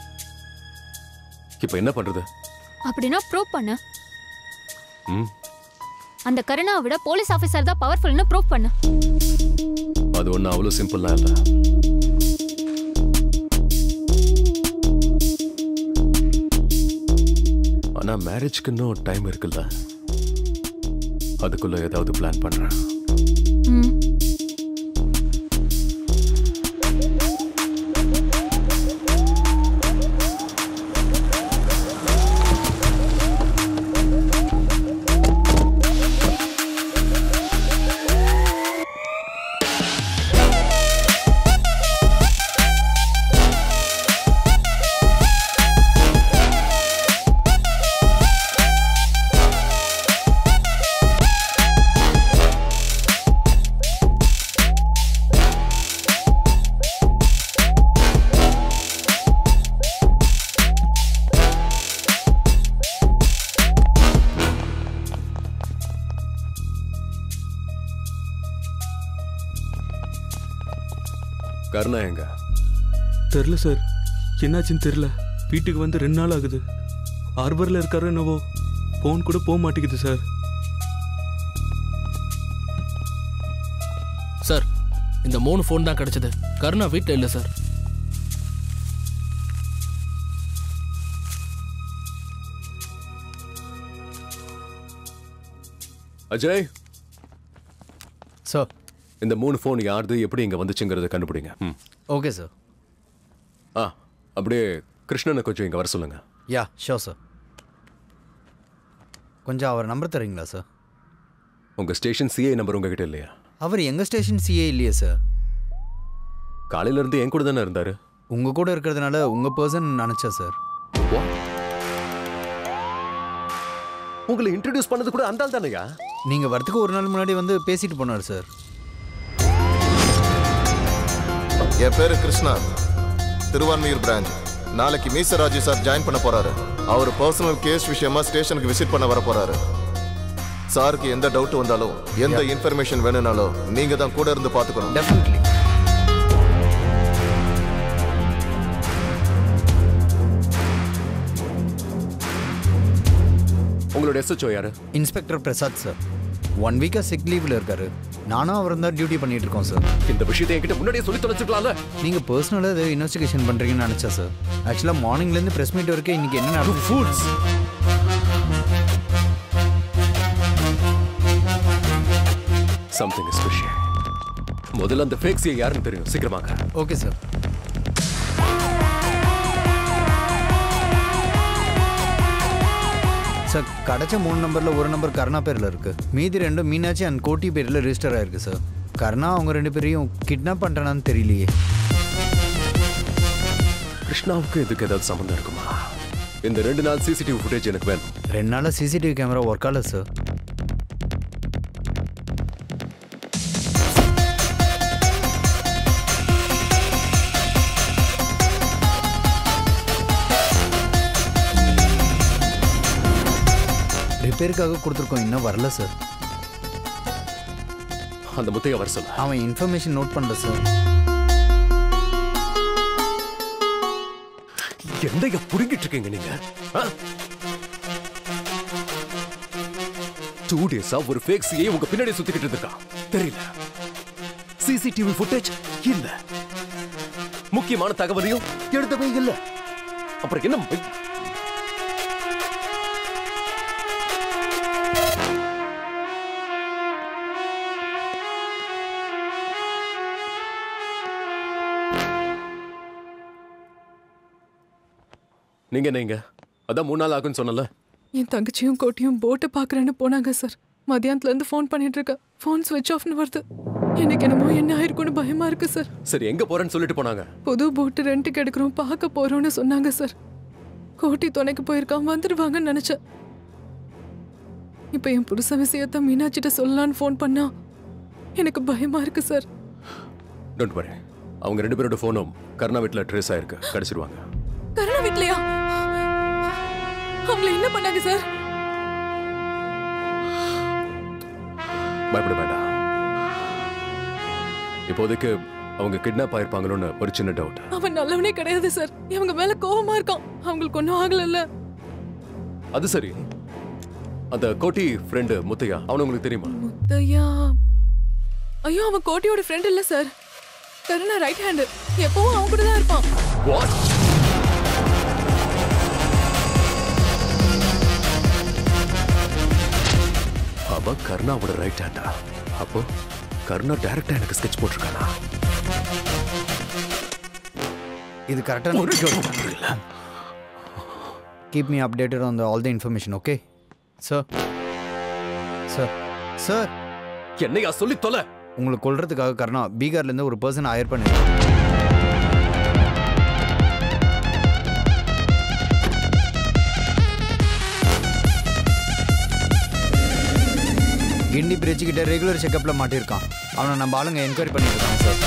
இப்ப என்ன பண்றது அப்படின்னா ப்ரூவ் பண்ணு ம் அந்த கருணாவை விட போலீஸ் ஆஃபீஸர் தான் பவர்ஃபுல்னு ப்ரூவ் பண்ணு அது ஒன்றும் அவ்வளோ சிம்பிள்லாம் இல்லை ஆனா மேரேஜ்க்கு இன்னும் டைம் இருக்குல்ல அதுக்குள்ள ஏதாவது பிளான் பண்றேன் ம் கருணா எங்க தெரில சார் என்னாச்சுன்னு தெரில வீட்டுக்கு வந்து ரெண்டு நாள் ஆகுது ஹார்பரில் இருக்காரோ என்னவோ ஃபோன் கூட போக மாட்டேங்குது சார் சார் இந்த மூணு ஃபோன் தான் கிடைச்சது கருணா வீட்டில் இல்லை சார் அஜய் சார் இந்த மூணு ஃபோன் யாருது எப்படி இங்க வந்துச்சுங்கிறத கண்டுபிடிங்க ம் ஓகே சார் ஆ அப்படியே கிருஷ்ணனை கொஞ்சம் இங்க வர சொல்லுங்க யா ஷோர் சார் கொஞ்சம் அவர் நம்பர் தரீங்களா சார் உங்க ஸ்டேஷன் சிஐ நம்பர் உங்ககிட்ட இல்லையா அவர் எங்கள் ஸ்டேஷன் சிஏ இல்லையே சார் காலையில இருந்து என் கூட தானே இருந்தாரு உங்கள் கூட இருக்கிறதுனால உங்கள் பர்சன் நினச்சா சார் உங்களை இன்ட்ரடியூஸ் பண்ணது கூட அந்த ஆள் தானையா நீங்கள் வரத்துக்கு ஒரு நாள் முன்னாடி வந்து பேசிட்டு போனார் சார் என் பேரு கிருஷ்ணா திருவான்மையூர் பிரான்ச் நாளைக்கு மீசராஜு சார் ஜாயின் பண்ண போறாரு அவர் பர்சனல் கேஸ் விஷயமா ஸ்டேஷனுக்கு விசிட் பண்ண வர போறாரு சாருக்கு எந்த டவுட் வந்தாலும் எந்த இன்ஃபர்மேஷன் வேணும்னாலும் நீங்க தான் கூட இருந்து பாத்துக்கணும் டெஃபினெட்லி உங்களோட எஸ்ஹெச்ஓ யாரு இன்ஸ்பெக்டர் பிரசாத் சார் ஒன் வீக்காக சிக் லீவில் இருக்காரு நானும் அவர் தான் டியூட்டி பண்ணிட்டு இருக்கோம் சார் இந்த விஷயத்தை என்கிட்ட முன்னாடியே சொல்லி தொலைச்சிக்கலாம்ல நீங்கள் பர்சனலாக ஏதோ இன்வெஸ்டிகேஷன் பண்ணுறீங்கன்னு நினச்சா சார் ஆக்சுவலாக மார்னிங்லேருந்து ப்ரெஸ் மீட் வரைக்கும் இன்னைக்கு என்ன நடக்கும் ஃபூல்ஸ் சம்திங் இஸ் ஃபிஷி முதல்ல அந்த ஃபேக் சிஐ யாருன்னு தெரியும் சீக்கிரமாங்க ஓகே சார் சார் கிடைச்ச மூணு நம்பரில் ஒரு நம்பர் கருணா பேரில் இருக்கு மீதி ரெண்டும் மீனாட்சி அண்ட் கோட்டி பேரில் ரிஜிஸ்டர் ஆயிருக்கு சார் கருணா அவங்க ரெண்டு பேரையும் கிட்னாப் பண்ணுறானான்னு தெரியலையே கிருஷ்ணாவுக்கு இதுக்கு ஏதாவது சம்மந்தம் இருக்குமா இந்த ரெண்டு நாள் சிசிடிவி ஃபுட்டேஜ் எனக்கு வேணும் ரெண்டு நாளாக சிசிடிவி கேமரா ஒர்க் ஆகல சார் பேருக்காக கொடுத்துருக்கோம் இன்னும் வரல சார் அந்த முத்தைய வர சொல்லு அவன் இன்ஃபர்மேஷன் நோட் பண்ணல சார் என்னைய புடுங்கிட்டு இருக்கீங்க நீங்க டூ டேஸா ஒரு ஃபேக் சிஐ உங்க பின்னாடி சுத்திக்கிட்டு இருந்திருக்கான் தெரியல சிசிடிவி ஃபுட்டேஜ் இல்ல முக்கியமான தகவலையும் எழுதவே இல்ல அப்புறம் என்ன நீங்க என்ன இங்க அதான் மூணு நாள் ஆகும்னு சொன்னல என் தங்கச்சியும் கோட்டியும் போட்டை பார்க்குறேன்னு போனாங்க சார் மதியானத்துலேருந்து ஃபோன் பண்ணிட்டு இருக்கா ஃபோன் ஸ்விட்ச் ஆஃப்னு வருது எனக்கு என்னமோ என்ன ஆயிருக்கும்னு பயமா இருக்கு சார் சரி எங்க போறேன்னு சொல்லிட்டு போனாங்க புது போட்டு ரெண்ட்டுக்கு எடுக்கிறோம் பார்க்க போறோம்னு சொன்னாங்க சார் கோட்டி துணைக்கு போயிருக்கான் வந்துடுவாங்கன்னு நினைச்சேன் இப்போ என் புருஷ விஷயத்த மீனாட்சிட்ட சொல்லலான்னு ஃபோன் பண்ணா எனக்கு பயமா இருக்கு சார் டோன்ட் வரி அவங்க ரெண்டு பேரோட ஃபோனும் கருணா வீட்டில் ட்ரேஸ் ஆயிருக்கு கிடைச்சிருவாங்க கருணா வீட்லயா அவங்கள என்ன பண்ணாங்க சார் பயப்பட வேண்டாம் இப்போதைக்கு அவங்க கிட்னாப் ஆயிருப்பாங்களோன்னு ஒரு சின்ன டவுட் அவன் நல்லவனே கிடையாது சார் இவங்க மேல கோவமா இருக்கான் அவங்களுக்கு ஒன்றும் ஆகலைல்ல அது சரி அந்த கோட்டி ஃப்ரெண்டு முத்தையா அவன உங்களுக்கு தெரியுமா முத்தையா ஐயோ அவன் கோட்டியோட ஃப்ரெண்ட் இல்ல சார் கருணா ரைட் ஹேண்டு எப்பவும் அவன் கூட தான் இருப்பான் வாட் அவ கர்ணாவோட ரைட் ஹேண்டா அப்போ கர்ணா டைரக்டா எனக்கு ஸ்கெட்ச் போட்டிருக்கானா இது கரெக்டாக keep me updated on the all the information okay sir sir sir என்னையா சொல்லி தொலை உங்களுக்கு கொல்றதுக்காக கருணா பீகார்லேருந்து ஒரு பர்சன் ஹயர் பண்ணிருக்கான் கிண்டி பிரிட்ஜ் கிட்ட ரெகுலர் செக்கப்ல மாட்டியிருக்கான் அவனை நம்ம ஆளுங்க என்கொயரி பண்ணிட்டு இருக்காங்க சார்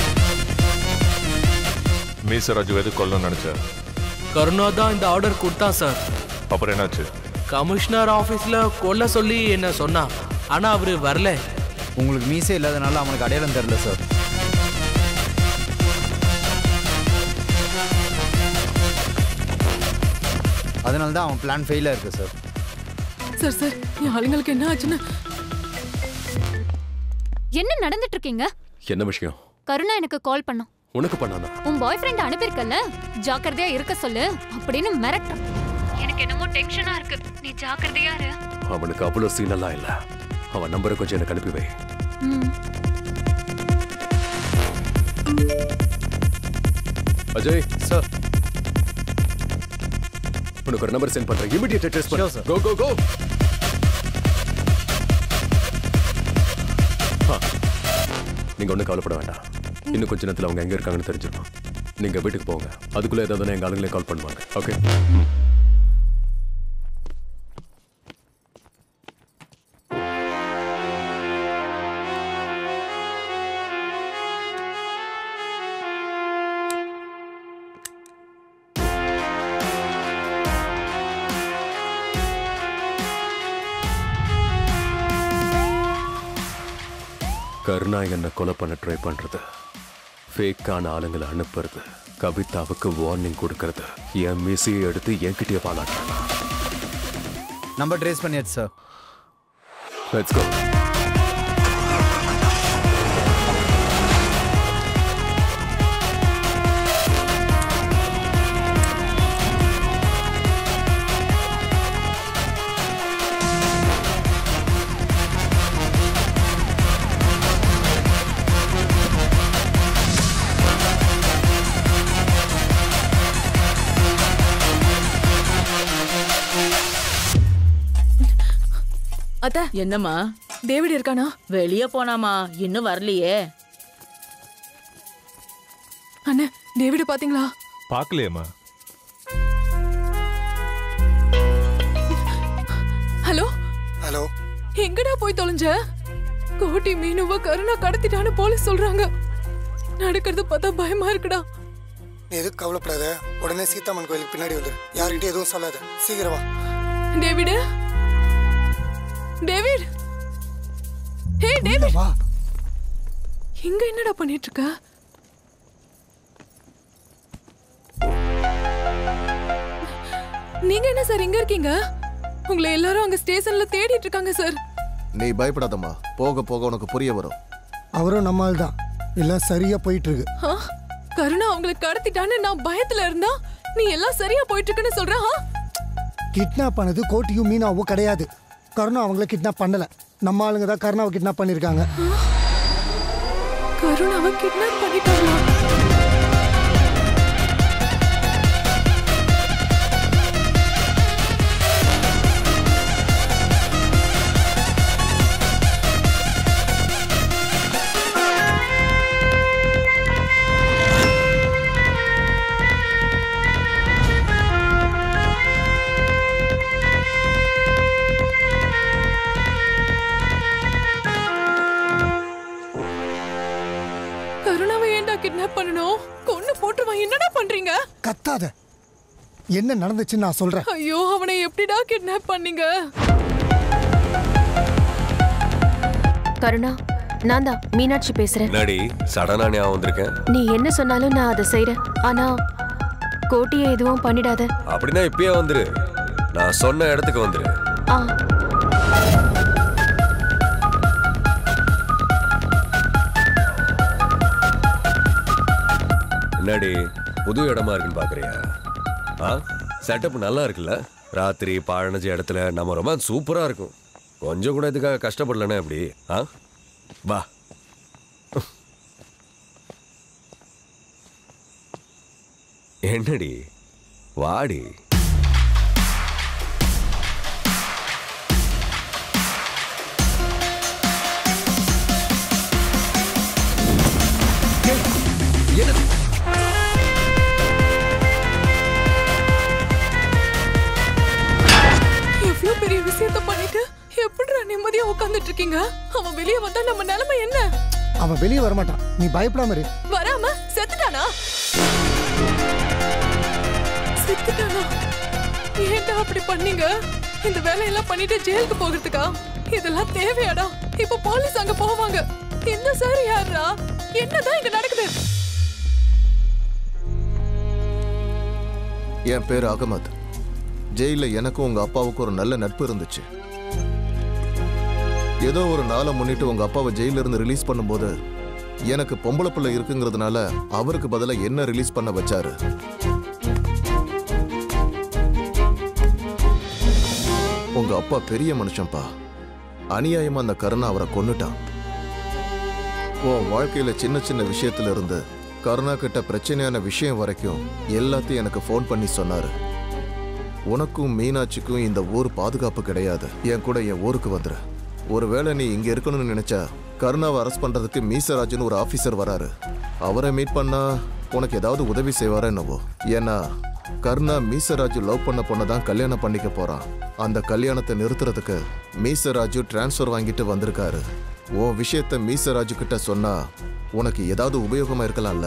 மீசராஜு எது கொல்லணும்னு நினைச்ச கருணா தான் இந்த ஆர்டர் கொடுத்தான் சார் அப்புறம் என்னாச்சு கமிஷனர் ஆபீஸ்ல கொல்ல சொல்லி என்ன சொன்னா ஆனா அவரு வரல உங்களுக்கு மீசே இல்லாதனால அவனுக்கு அடையாளம் தெரியல சார் அதனால தான் அவன் பிளான் ஃபெயிலாக இருக்கு சார் சார் சார் என் ஆளுங்களுக்கு என்ன ஆச்சுன்னு என்ன நடந்துட்டு இருக்கீங்க என்ன விஷயம் கருணா எனக்கு கால் பண்ணோம் உனக்கு பண்ணானா உன் பாய் ஃப்ரெண்ட் அனுப்பியிருக்கல ஜாக்கிரதையா இருக்க சொல்லு அப்படின்னு மிரட்டான் எனக்கு என்னமோ டென்ஷனா இருக்கு நீ ஜாக்கிரதையா இரு அவனுக்கு அவ்வளவு சீன் எல்லாம் இல்ல அவன் நம்பரை கொஞ்சம் எனக்கு அனுப்பி வை ம். அஜய் சார் உனக்கு ஒரு நம்பர் சென்ட் பண்றேன் இமிடியேட் ட்ரேஸ் பண்ணு Sure, sir. Go go go நீங்க ஒண்ணும் கவலைப்பட வேண்டாம் இன்னும் கொஞ்ச நேரத்துல அவங்க எங்க இருக்காங்கன்னு தெரிஞ்சிடும் நீங்க வீட்டுக்கு போங்க அதுக்குள்ள ஏதாவது எங்க ஆளுங்களே கால் பண்ணுவாங்க ஓகே கருணா என்ன கொலை பண்ண ட்ரை பண்றது ஃபேக்கான ஆளுங்களை அனுப்புறது கவிதாவுக்கு வார்னிங் கொடுக்கறது என் மிஸியை எடுத்து என்கிட்டயே பாலாட்டுறாங்க நம்பர் ட்ரேஸ் பண்ணியாச்சு சார் லெட்ஸ் கோ அத்த என்னம்மா டேவிட் இருக்கானா வெளியே போனாமா இன்னும் வரலையே அண்ணே டேவிட பாத்தீங்களா பார்க்கலையேம்மா ஹலோ ஹலோ எங்கடா போய் தொலைஞ்ச கோட்டி மீனுவ கருணா கடத்திட்டான்னு போலீஸ் சொல்றாங்க நடக்கிறது பார்த்தா பயமா இருக்குடா நீ எதுக்கு கவலைப்படாத உடனே சீதாமன் கோயிலுக்கு பின்னாடி வந்துரு யார்கிட்டயும் எதுவும் சொல்லாத சீக்கிரம் வா டேவிடு டேவிட் ஹே டேவிட் இங்க என்னடா பண்ணிட்டு இருக்க நீங்க என்ன சார் இங்க இருக்கீங்க உங்களை எல்லாரும் அங்க ஸ்டேஷன்ல தேடிட்டு இருக்காங்க சார் நீ பயப்படாதம்மா போக போக உனக்கு புரிய வரும் அவரும் நம்மால் தான் எல்லாம் சரியா போயிட்டு இருக்கு ஆ, கருணா அவங்களை கடத்திட்டான்னு நான் பயத்துல இருந்தா நீ எல்லாம் சரியா போயிட்டு இருக்குன்னு சொல்ற ஆ? கிட்னாப் பண்ணது கோட்டியும் மீனாவும் கிடையாது கருணா அவங்கள கிட்னாப் பண்ணல நம்ம ஆளுங்க தான் கருணாவை கிட்னாப் பண்ணிருக்காங்க கருணாவை கிட்னாப் பண்ணிட்டாங்களா கருணாவை ஏன்டா கிட்னாப் பண்ணணும் கொன்னு போட்டுருவான் என்னடா பண்றீங்க கத்தாத என்ன நடந்துச்சுன்னு நான் சொல்றேன் ஐயோ அவனை எப்படிடா கிட்னாப் பண்ணீங்க கருணா நான் தான் மீனாட்சி பேசுறேன் என்னடி சடனா ஞாபகம் வந்திருக்கேன் நீ என்ன சொன்னாலும் நான் அதை செய்றேன் ஆனா கோட்டியை எதுவும் பண்ணிடாத அப்படின்னா இப்பயே வந்துரு நான் சொன்ன இடத்துக்கு வந்துரு ஆ என்னடி புது இடமா இருக்குன்னு பாக்குறியா ஆ செட்டப் நல்லா இருக்குல்ல ராத்திரி பாழனஞ்ச இடத்துல நம்ம ரொமான்ஸ் சூப்பரா இருக்கும் கொஞ்சம் கூட இதுக்காக கஷ்டப்படலன்னா எப்படி ஆ வா என்னடி வாடி எவ்வளவு பெரிய விஷயத்த பண்ணிட்டு எப்படிடா நிம்மதியா உட்கார்ந்துட்டு இருக்கீங்க அவன் வெளியே வந்தா நம்ம நிலைமை என்ன அவன் வெளியே வரமாட்டான் நீ பயப்படாம இரு வராம செத்துட்டானா செத்துட்டானா ஏன்டா அப்படி பண்ணீங்க இந்த வேலையெல்லாம் பண்ணிட்டு ஜெயிலுக்கு போகிறதுக்கா இதெல்லாம் தேவையாடா இப்ப போலீஸ் அங்க போவாங்க இந்த சார் யாரா என்னதான் இங்க நடக்குது என் பேர் அகமத் ஜெயில எனக்கும் உங்க அப்பாவுக்கும் ஒரு நல்ல நட்பு இருந்துச்சு ஏதோ ஒரு நாளை முன்னிட்டு உங்க அப்பாவை ஜெயில இருந்து ரிலீஸ் பண்ணும்போது எனக்கு பொம்பளை பிள்ளை இருக்குங்கிறதுனால அவருக்கு பதிலா என்ன ரிலீஸ் பண்ண வச்சாரு உங்க அப்பா பெரிய மனுஷன்ப்பா அநியாயமா அந்த கருணா அவரை கொன்னுட்டான் உன் வாழ்க்கையில சின்ன சின்ன விஷயத்துல இருந்து கருணா கிட்ட பிரச்சனையான விஷயம் வரைக்கும் எல்லாத்தையும் எனக்கு ஃபோன் பண்ணி சொன்னாரு உனக்கும் மீனாட்சிக்கும் இந்த ஊர் பாதுகாப்பு கிடையாது என் கூட என் ஊருக்கு வந்துரு ஒருவேளை நீ இங்க இருக்கணும்னு நினைச்சா கருணாவை அரெஸ்ட் பண்றதுக்கு மீசராஜ்னு ஒரு ஆபீசர் வராரு அவரை மீட் பண்ணா உனக்கு ஏதாவது உதவி செய்வாரா என்னவோ ஏன்னா கருணா மீசராஜு லவ் பண்ண பொண்ணை தான் கல்யாணம் பண்ணிக்க போறான் அந்த கல்யாணத்தை நிறுத்துறதுக்கு மீசராஜு டிரான்ஸ்ஃபர் வாங்கிட்டு வந்திருக்காரு உன் விஷயத்த மீசராஜு கிட்ட சொன்னா உனக்கு ஏதாவது உபயோகமா இருக்கலாம்ல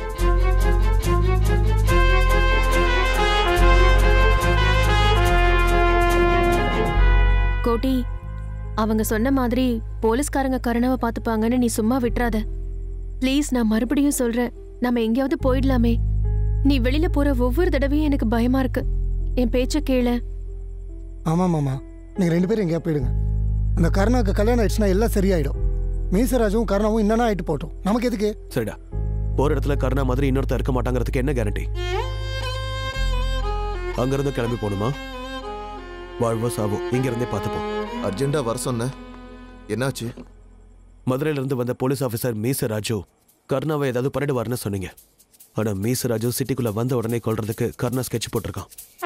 கோட்டி அவங்க சொன்ன மாதிரி போலீஸ்காரங்க கருணாவை பார்த்துப்பாங்கன்னு நீ சும்மா விட்டுறாத ப்ளீஸ் நான் மறுபடியும் சொல்றேன் நம்ம எங்கேயாவது போயிடலாமே நீ வெளியில போற ஒவ்வொரு தடவையும் எனக்கு பயமா இருக்கு என் பேச்ச கேளு ஆமா மாமா நீங்க ரெண்டு பேரும் எங்கேயா போயிடுங்க அந்த கருணாக்கு கல்யாணம் ஆயிடுச்சுன்னா எல்லாம் சரியாயிடும் மீசராஜும் கருணாவும் என்னன்னா ஆயிட்டு போட்டோம் நமக்கு எதுக்கு சரிடா போற இடத்துல கருணா மாதிரி இன்னொருத்தர் இருக்க மாட்டாங்கிறதுக்கு என்ன கேரண்டி அங்கிருந்து கிளம்பி போகணுமா வாழ்வோ சாவோ இங்க இருந்தே பார்த்துப்போம் அர்ஜென்டா வர சொன்ன என்னாச்சு மதுரையில இருந்து வந்த போலீஸ் ஆஃபீஸர் மீச ராஜு கருணாவை ஏதாவது பண்ணிடுவார்னு சொன்னீங்க ஆனா மீச ராஜு சிட்டிக்குள்ள வந்த உடனே கொல்றதுக்கு கருணா ஸ்கெட்ச் போட்டிருக்கான்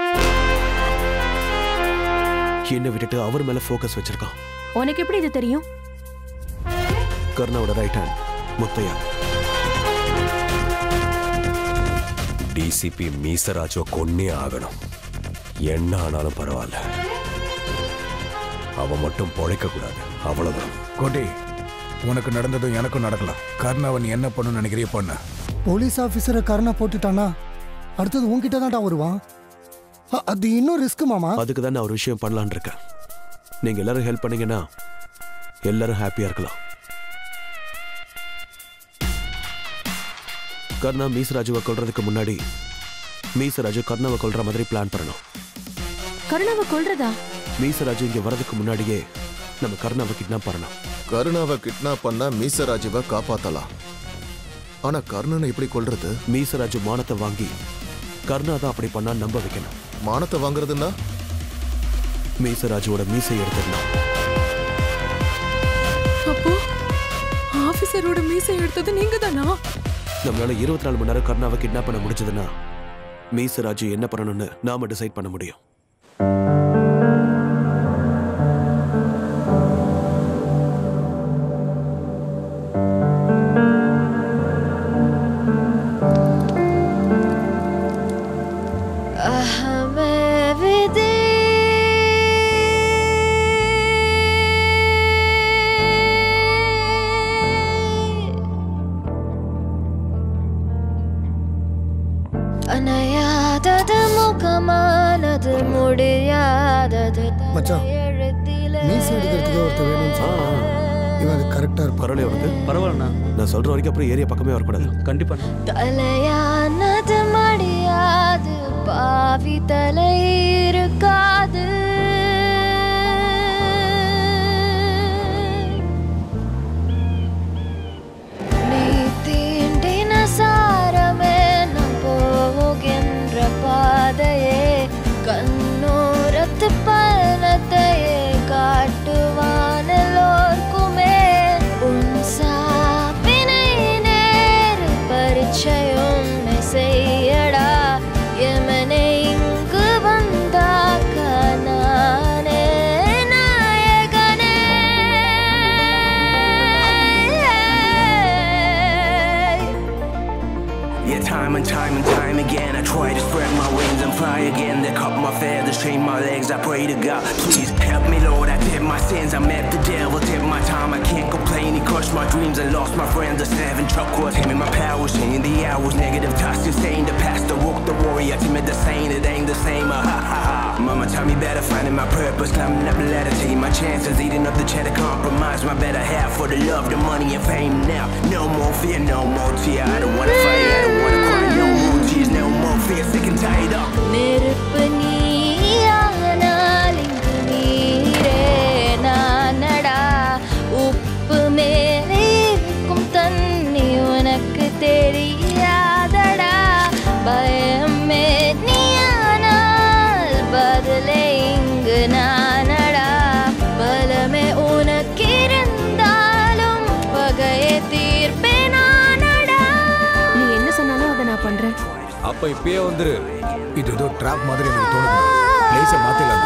என்ன விட்டுட்டு அவர் மேல ஃபோக்கஸ் வச்சிருக்கான் உனக்கு எப்படி இது தெரியும் கருணாவோட ரைட் ஹேண்ட் முத்தையா டிசிபி மீசராஜோ கொன்னே ஆகணும் என்ன ஆனாலும் பரவாயில்ல அவன் மட்டும் பொழைக்க கூடாது அவ்வளவுதான் கோட்டி உனக்கு நடந்ததும் எனக்கும் நடக்கலாம் கர்ணாவை நீ என்ன பண்ணணும்னு நினைக்கிறிய பண்ண போலீஸ் ஆஃபீஸரை கருணா போட்டுட்டானா அடுத்தது உன்கிட்ட தான்டா வருவான் அ- அது இன்னும் ரிஸ்க் மாமா அதுக்கு தான் நான் ஒரு விஷயம் பண்ணலான்னு இருக்கேன் நீங்க எல்லாரும் ஹெல்ப் பண்ணீங்கன்னா எல்லாரும் ஹாப்பியா இருக்கலாம் கர்ணா மீசராஜுவை கொல்றதுக்கு முன்னாடி மீசராஜு கர்ணாவை கொல்ற மாதிரி பிளான் பண்ணணும் கருணாவை கொல்றதா மீசராஜு இங்க வரதுக்கு முன்னாடியே நம்ம கர்ணாவை கிட்னாப் பண்ணணும் கருணாவை கிட்னாப் பண்ணா மீசராஜுவை காப்பாத்தலாம் ஆனா கர்ணனை எப்படி கொல்றது மீசராஜு மானத்தை வாங்கி கர்ணா தான் அப்படி பண்ணா நம்ப வைக்கணும் மானத்தை வாங்குறதுன்னா மீசராஜுவோட மீசை எடுத்துடணும் அப்போ ஆபீசரோட மீசை எடுத்தது நீங்க தானா நம்மளால இருபத்தி நாலு மணி நேரம் கர்ணாவை கிட்னாப் பண்ண முடிஞ்சதுன்னா மீசராஜு என்ன பண்ணணும்னு நாம டிசைட் பண்ண முடியும் அணையாதது முகமானது முடியாதது மச்சான் மீசை எடுக்கிறதுக்கு ஒருத்தர் வேணும்னு சொன்னான். இவன் அது கரெக்டா இருப்பான் பரவாயில்ல உனக்கு பரவாயில்லண்ணா நான் சொல்ற வரைக்கும் அப்புறம் ஏரியா பக்கமே வரக்கூடாது கண்டிப்பா தலையானது மடியாது பாவி தலை இருக்காது நீ தீண்டின சாரமே நம் போகின்ற பாதையே கண்ணோரத்து பயணத்தையே காட்டுவான் எல்லோர்க்குமே உன் சாப்பினை நேரு பரிச்சயம் செய்யடா எமனை இங்கு வந்தாக்க நானே நாயகனே Yeah, time and time and time again, I try to spread my wings and fly again. They cut my feathers, train my legs. I pray to God, please help me, Lord. I did my sins, I met the devil, did my time. I can't complain. He crushed my dreams and lost my friends. The seven truck was him and my powers, changing the hours. Negative thoughts, insane. The pastor woke the warrior, timid the saint. It ain't the same. Ah, ha ha ha. Mama tell me better, finding my purpose, climbing up the ladder, taking my chances, eating up the cheddar, compromise my better half for the love, the money, and fame. Now, no more fear, no more tear. I don't wanna fight, I don't wanna cry, no more tears, no more fear. Sick and tired of. நெருப்பு நீயானால் இங்கு நீரே நானடா உப்பு மேலே இருக்கும் தண்ணி உனக்கு தெரியாதடா பயமே நீயானால் பதிலே இங்கு நானடா பலமே உனக்கு இருந்தாலும் பகையை தீர்ப்பேன் நானடா நீ என்ன சொன்னாலும் அதை நான் பண்றேன் அப்ப இப்பயே வந்துரு இது ஏதோ ட்ராப் மாதிரி எனக்கு தோணுது பிளேஸை மாத்திடலாம்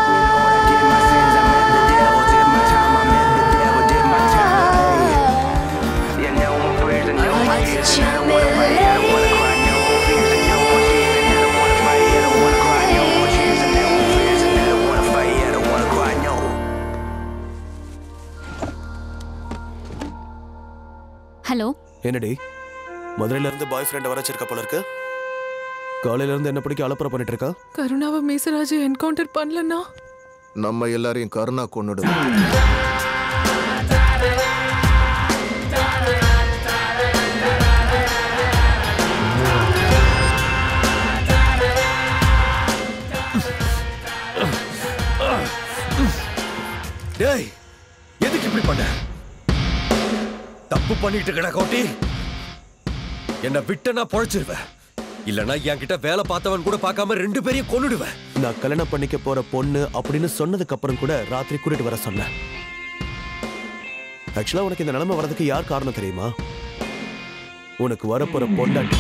ஹலோ என்னடி மதுரையில இருந்து பாய் ஃப்ரெண்ட் வர வச்சிருக்க போல இருக்கு காலையில இருந்து என்ன பிடிக்க அலப்பறை பண்ணிட்டு இருக்கா கருணாவை மீசராஜ் என்கவுண்டர் பண்ணலன்னா நம்ம எல்லாரையும் கருணா கொன்னுடும் டேய் எதுக்கு இப்படி பண்ண தப்பு பண்ணிட்டு இருக்கடா கோட்டி என்ன விட்ட நான் பொழைச்சிருவேன் இல்லனா என்கிட்ட வேலை பார்த்தவன் கூட பார்க்காம ரெண்டு பேரையும் கொன்னுடுவேன் நான் கல்யாணம் பண்ணிக்க போற பொண்ணு அப்படின்னு சொன்னதுக்கு அப்புறம் கூட ராத்திரி கூட்டிட்டு வர சொன்னேன் ஆக்சுவலா உனக்கு இந்த நிலைமை வரதுக்கு யார் காரணம் தெரியுமா உனக்கு வரப்போற பொண்டாட்டி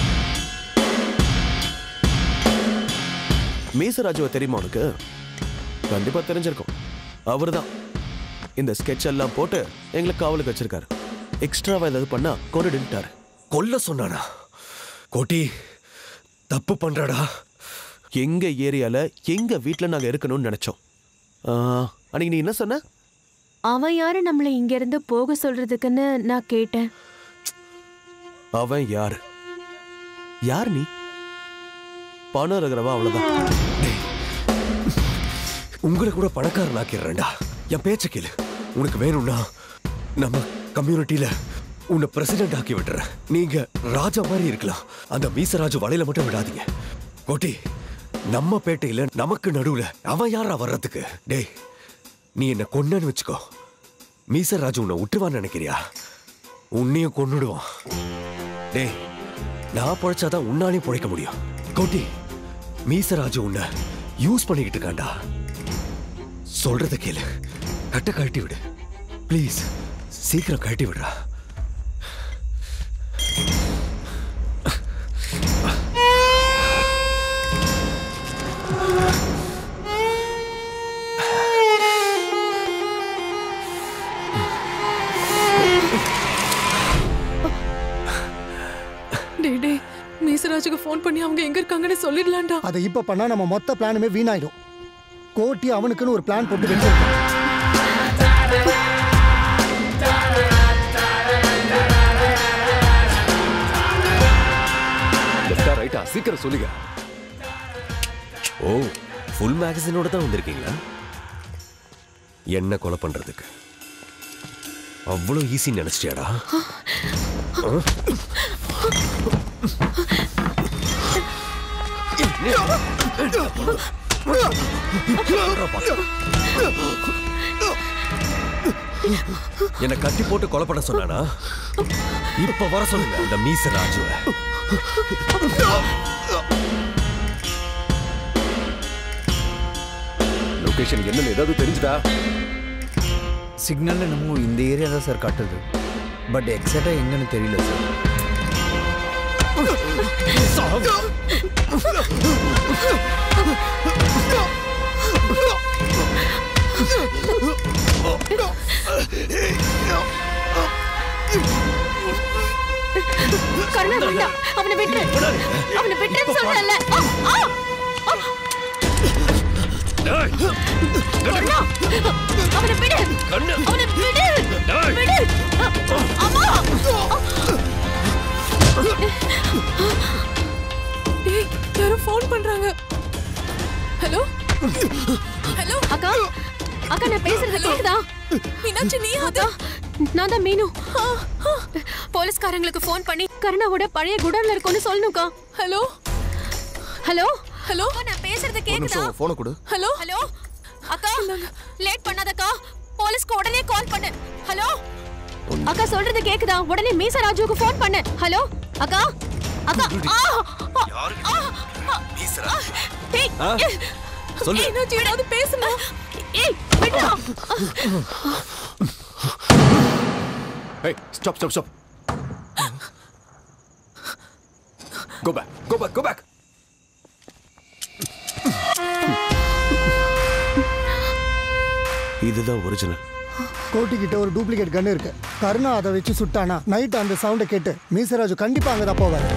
மீசராஜுவை தெரியுமா உனக்கு கண்டிப்பா தெரிஞ்சிருக்கும் அவர்தான் இந்த ஸ்கெட்ச் எல்லாம் போட்டு எங்களை காவலுக்கு வச்சிருக்காரு எக்ஸ்ட்ராவா ஏதாவது பண்ணா கொண்டுட்டாரு கொல்ல சொன்னானா கோட்டி தப்பு பண்றடா எங்க ஏரியால எங்க வீட்ல நாங்க இருக்கணும்னு நினைச்சோம் ஆ, அன்னைக்கு நீ என்ன சொன்ன அவன் யாரு நம்மளை இங்க இருந்து போக சொல்றதுக்குன்னு நான் கேட்டேன் அவன் யாரு யார் நீ பணம் இருக்கிறவா அவ்வளவுதான் உங்களை கூட பணக்காரன் ஆக்கிடுறேன்டா என் பேச்ச கேளு உனக்கு வேணும்னா நம்ம கம்யூனிட்டியில உன்னை பிரசிடென்ட் ஆக்கி விட்டுறேன் நீங்க ராஜா மாதிரி இருக்கலாம் அந்த மீசராஜு வலையில மட்டும் விடாதீங்க கோட்டி நம்ம பேட்டையில நமக்கு நடுவுல அவன் யாரா வர்றதுக்கு டேய் நீ என்ன கொன்னன்னு வச்சுக்கோ மீசராஜு உன்னை விட்டுவான்னு நினைக்கிறியா உன்னையும் கொன்னுடுவான் டேய் நான் பொழைச்சாதான் உன்னாலையும் பொழைக்க முடியும் கோட்டி மீசராஜு உன்னை யூஸ் பண்ணிக்கிட்டு இருக்காண்டா சொல்றத கேளு கட்ட கழட்டி விடு ப்ளீஸ் சீக்கிரம் கழட்டி விடுறா டேய் டேய் மீசராஜுக்கு ஃபோன் பண்ணி அவங்க எங்க இருக்காங்கன்னு சொல்லிடலாம்டா அதை இப்ப பண்ணா நம்ம மொத்த பிளானுமே வீணாயிடும் கோட்டி அவனுக்குன்னு ஒரு பிளான் போட்டு வச்சிருக்கான் லெஃப்டா ரைட்டா சீக்கிரம் சொல்லுங்க ஓ ஃபுல் மேகசினோட தான் வந்திருக்கீங்களா என்ன கொலை பண்றதுக்கு அவ்வளோ ஈஸி நினைச்சிட்டியாடா ஆ? என்ன கட்டி போட்டு கொலை பண்ண சொன்னானா இப்ப வர சொல்லுங்க அந்த மீச ராஜுவ லொகேஷன் என்னன்னு ஏதாவது தெரிஞ்சுதா சிக்னல் என்னமோ இந்த ஏரியா தான் சார் காட்டுது பட் எக்ஸாக்டாக எங்கன்னு தெரியல சார் கருணா வேண்டாம் அவனை விட்டு அவனை விட்டுன்னு சொல்றல கருணா அவனை விடு அவனை விடு விடு அம்மா டேய் யாரோ ஃபோன் பண்றாங்க ஹலோ ஹலோ அக்கா அக்கா நான் பேசுறது கேக்குதா மீனாட்சி நீ அதா நான் தான் மீனு போலீஸ்காரங்களுக்கு ஃபோன் பண்ணி கருணாவோட பழைய குடோன்ல இருக்கோன்னு சொல்லணும்க்கா ஹலோ ஹலோ ஹலோ நான் பேசுறது ஒரு கேக்குதா நிமிஷம் போனை கொடு ஹலோ ஹலோ அக்கா லேட் பண்ணாதக்கா போலீஸ்க்கு உடனே கால் பண்ணு ஹலோ அக்கா சொல்றது கேக்குதா உடனே மீசா ராஜுவுக்கு ஃபோன் பண்ணு ஹலோ அக்கா அக்கா ஆ! ஆ! ஆ! ஆ! ஏய், ஆ? சொல்லு. ஏய், மீனாட்சி ஏதாவது பேசுமா ஏய் விடுடா Hey, stop, stop, stop. Go back, go back, go back. இதுதான் ஒரிஜினல் கோட்டி கிட்ட ஒரு டூப்ளிகேட் கன் இருக்கு கருணா அதை வச்சு சுட்டானா நைட் அந்த சவுண்டை கேட்டு மீசராஜு கண்டிப்பா அங்கதான் போவார்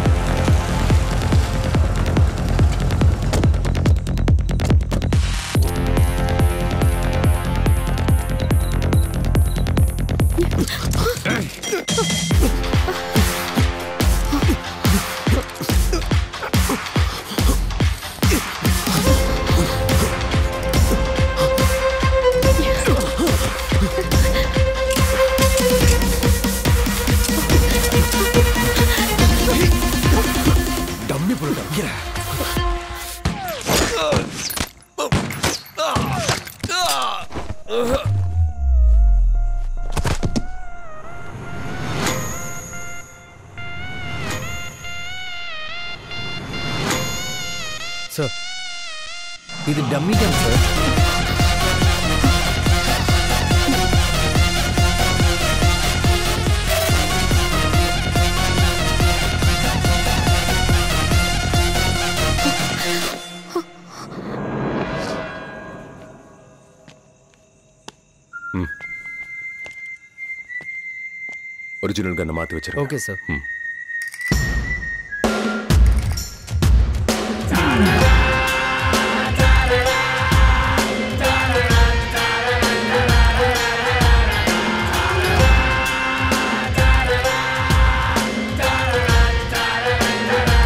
டம்மி புல்லட் அடிக்கிற சார் இது டம்மி கன் சார் ஒரிஜினல் கண்ணை மாத்தி வச்சிருக்கேன் ஓகே சார் ம்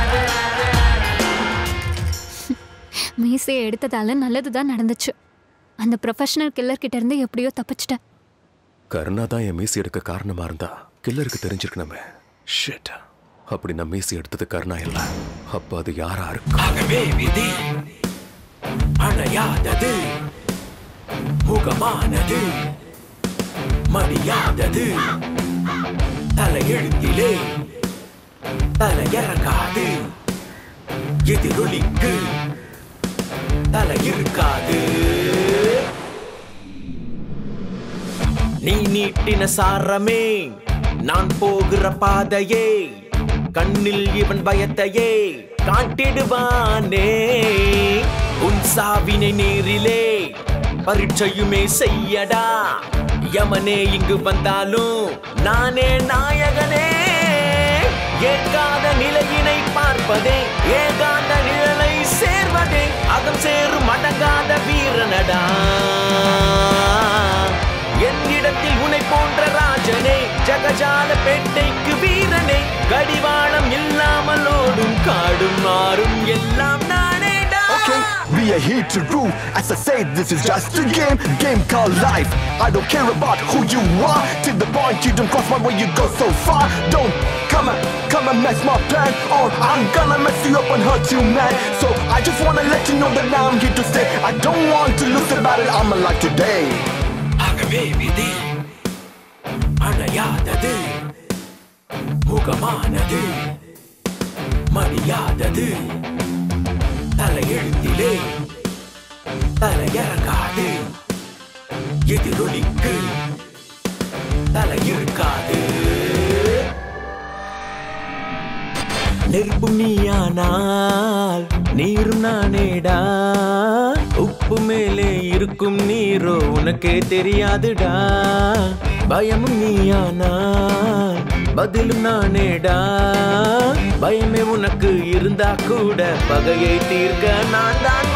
மீசையை எடுத்ததால நல்லதுதான் நடந்துச்சு அந்த ப்ரொஃபஷனல் கில்லர் கிட்ட இருந்து எப்படியோ தப்பிச்சிட்டேன் கருணா தான் என் மீசி எடுக்க காரணமா இருந்தா கில்லருக்கு தெரிஞ்சிருக்கணுமே ஷிட் அப்படி நான் மீசி எடுத்தது கருணா இல்ல அப்ப அது யாரா இருக்கும் ஆகவே விதி அணையாதது முகமானது மடியாதது தலையெழுத்திலே தலையிறங்காது எதிரொலிக்கு தலையிருக்காது நீ நீட்டின சாரமே நான் போகிற பாதையே கண்ணில் இவன் பயத்தையே காட்டிடுவானே உன் சாவினை நேரிலே பரீட்சையுமே செய்யடா யமனே இங்கு வந்தாலும் நானே நாயகனே ஏற்காத நிலையினை பார்ப்பதே ஏகாந்த நிழலை சேர்வதே அகம் சேரும் அடங்காத வீரனடா என்னிடத்தில் உனை போன்ற ராஜனே ஜகஜால பேட்டைக்கு வீரனே கடிவாளம் இல்லாமல் ஓடும் காடும் மாறும் எல்லாம் நானேடா Okay, we are here to rule. As I say, this is just a game, game called life. I don't care about who you are. To the point you don't cross my way, you go so far. Don't come and come and mess my plan, or I'm gonna mess you up and hurt you, man. So I just wanna let you know that now I'm here to stay. I don't want to lose the battle. I'm alive today. ஆகவே விதி அணையாதது முகமானது மடியாதது தலையெழுத்திலே தலையிறங்காது எதிரொலிக்கு தலையிருக்காது நெருப்பும் நீயானால் நீரும் நானேடா உப்பு மேலே இருக்கும் நீரோ உனக்கே தெரியாதுடா பயமும் நீயானால் பதிலும் நானேடா பயமே உனக்கு இருந்தா கூட பகையை தீர்க்க நான் தான்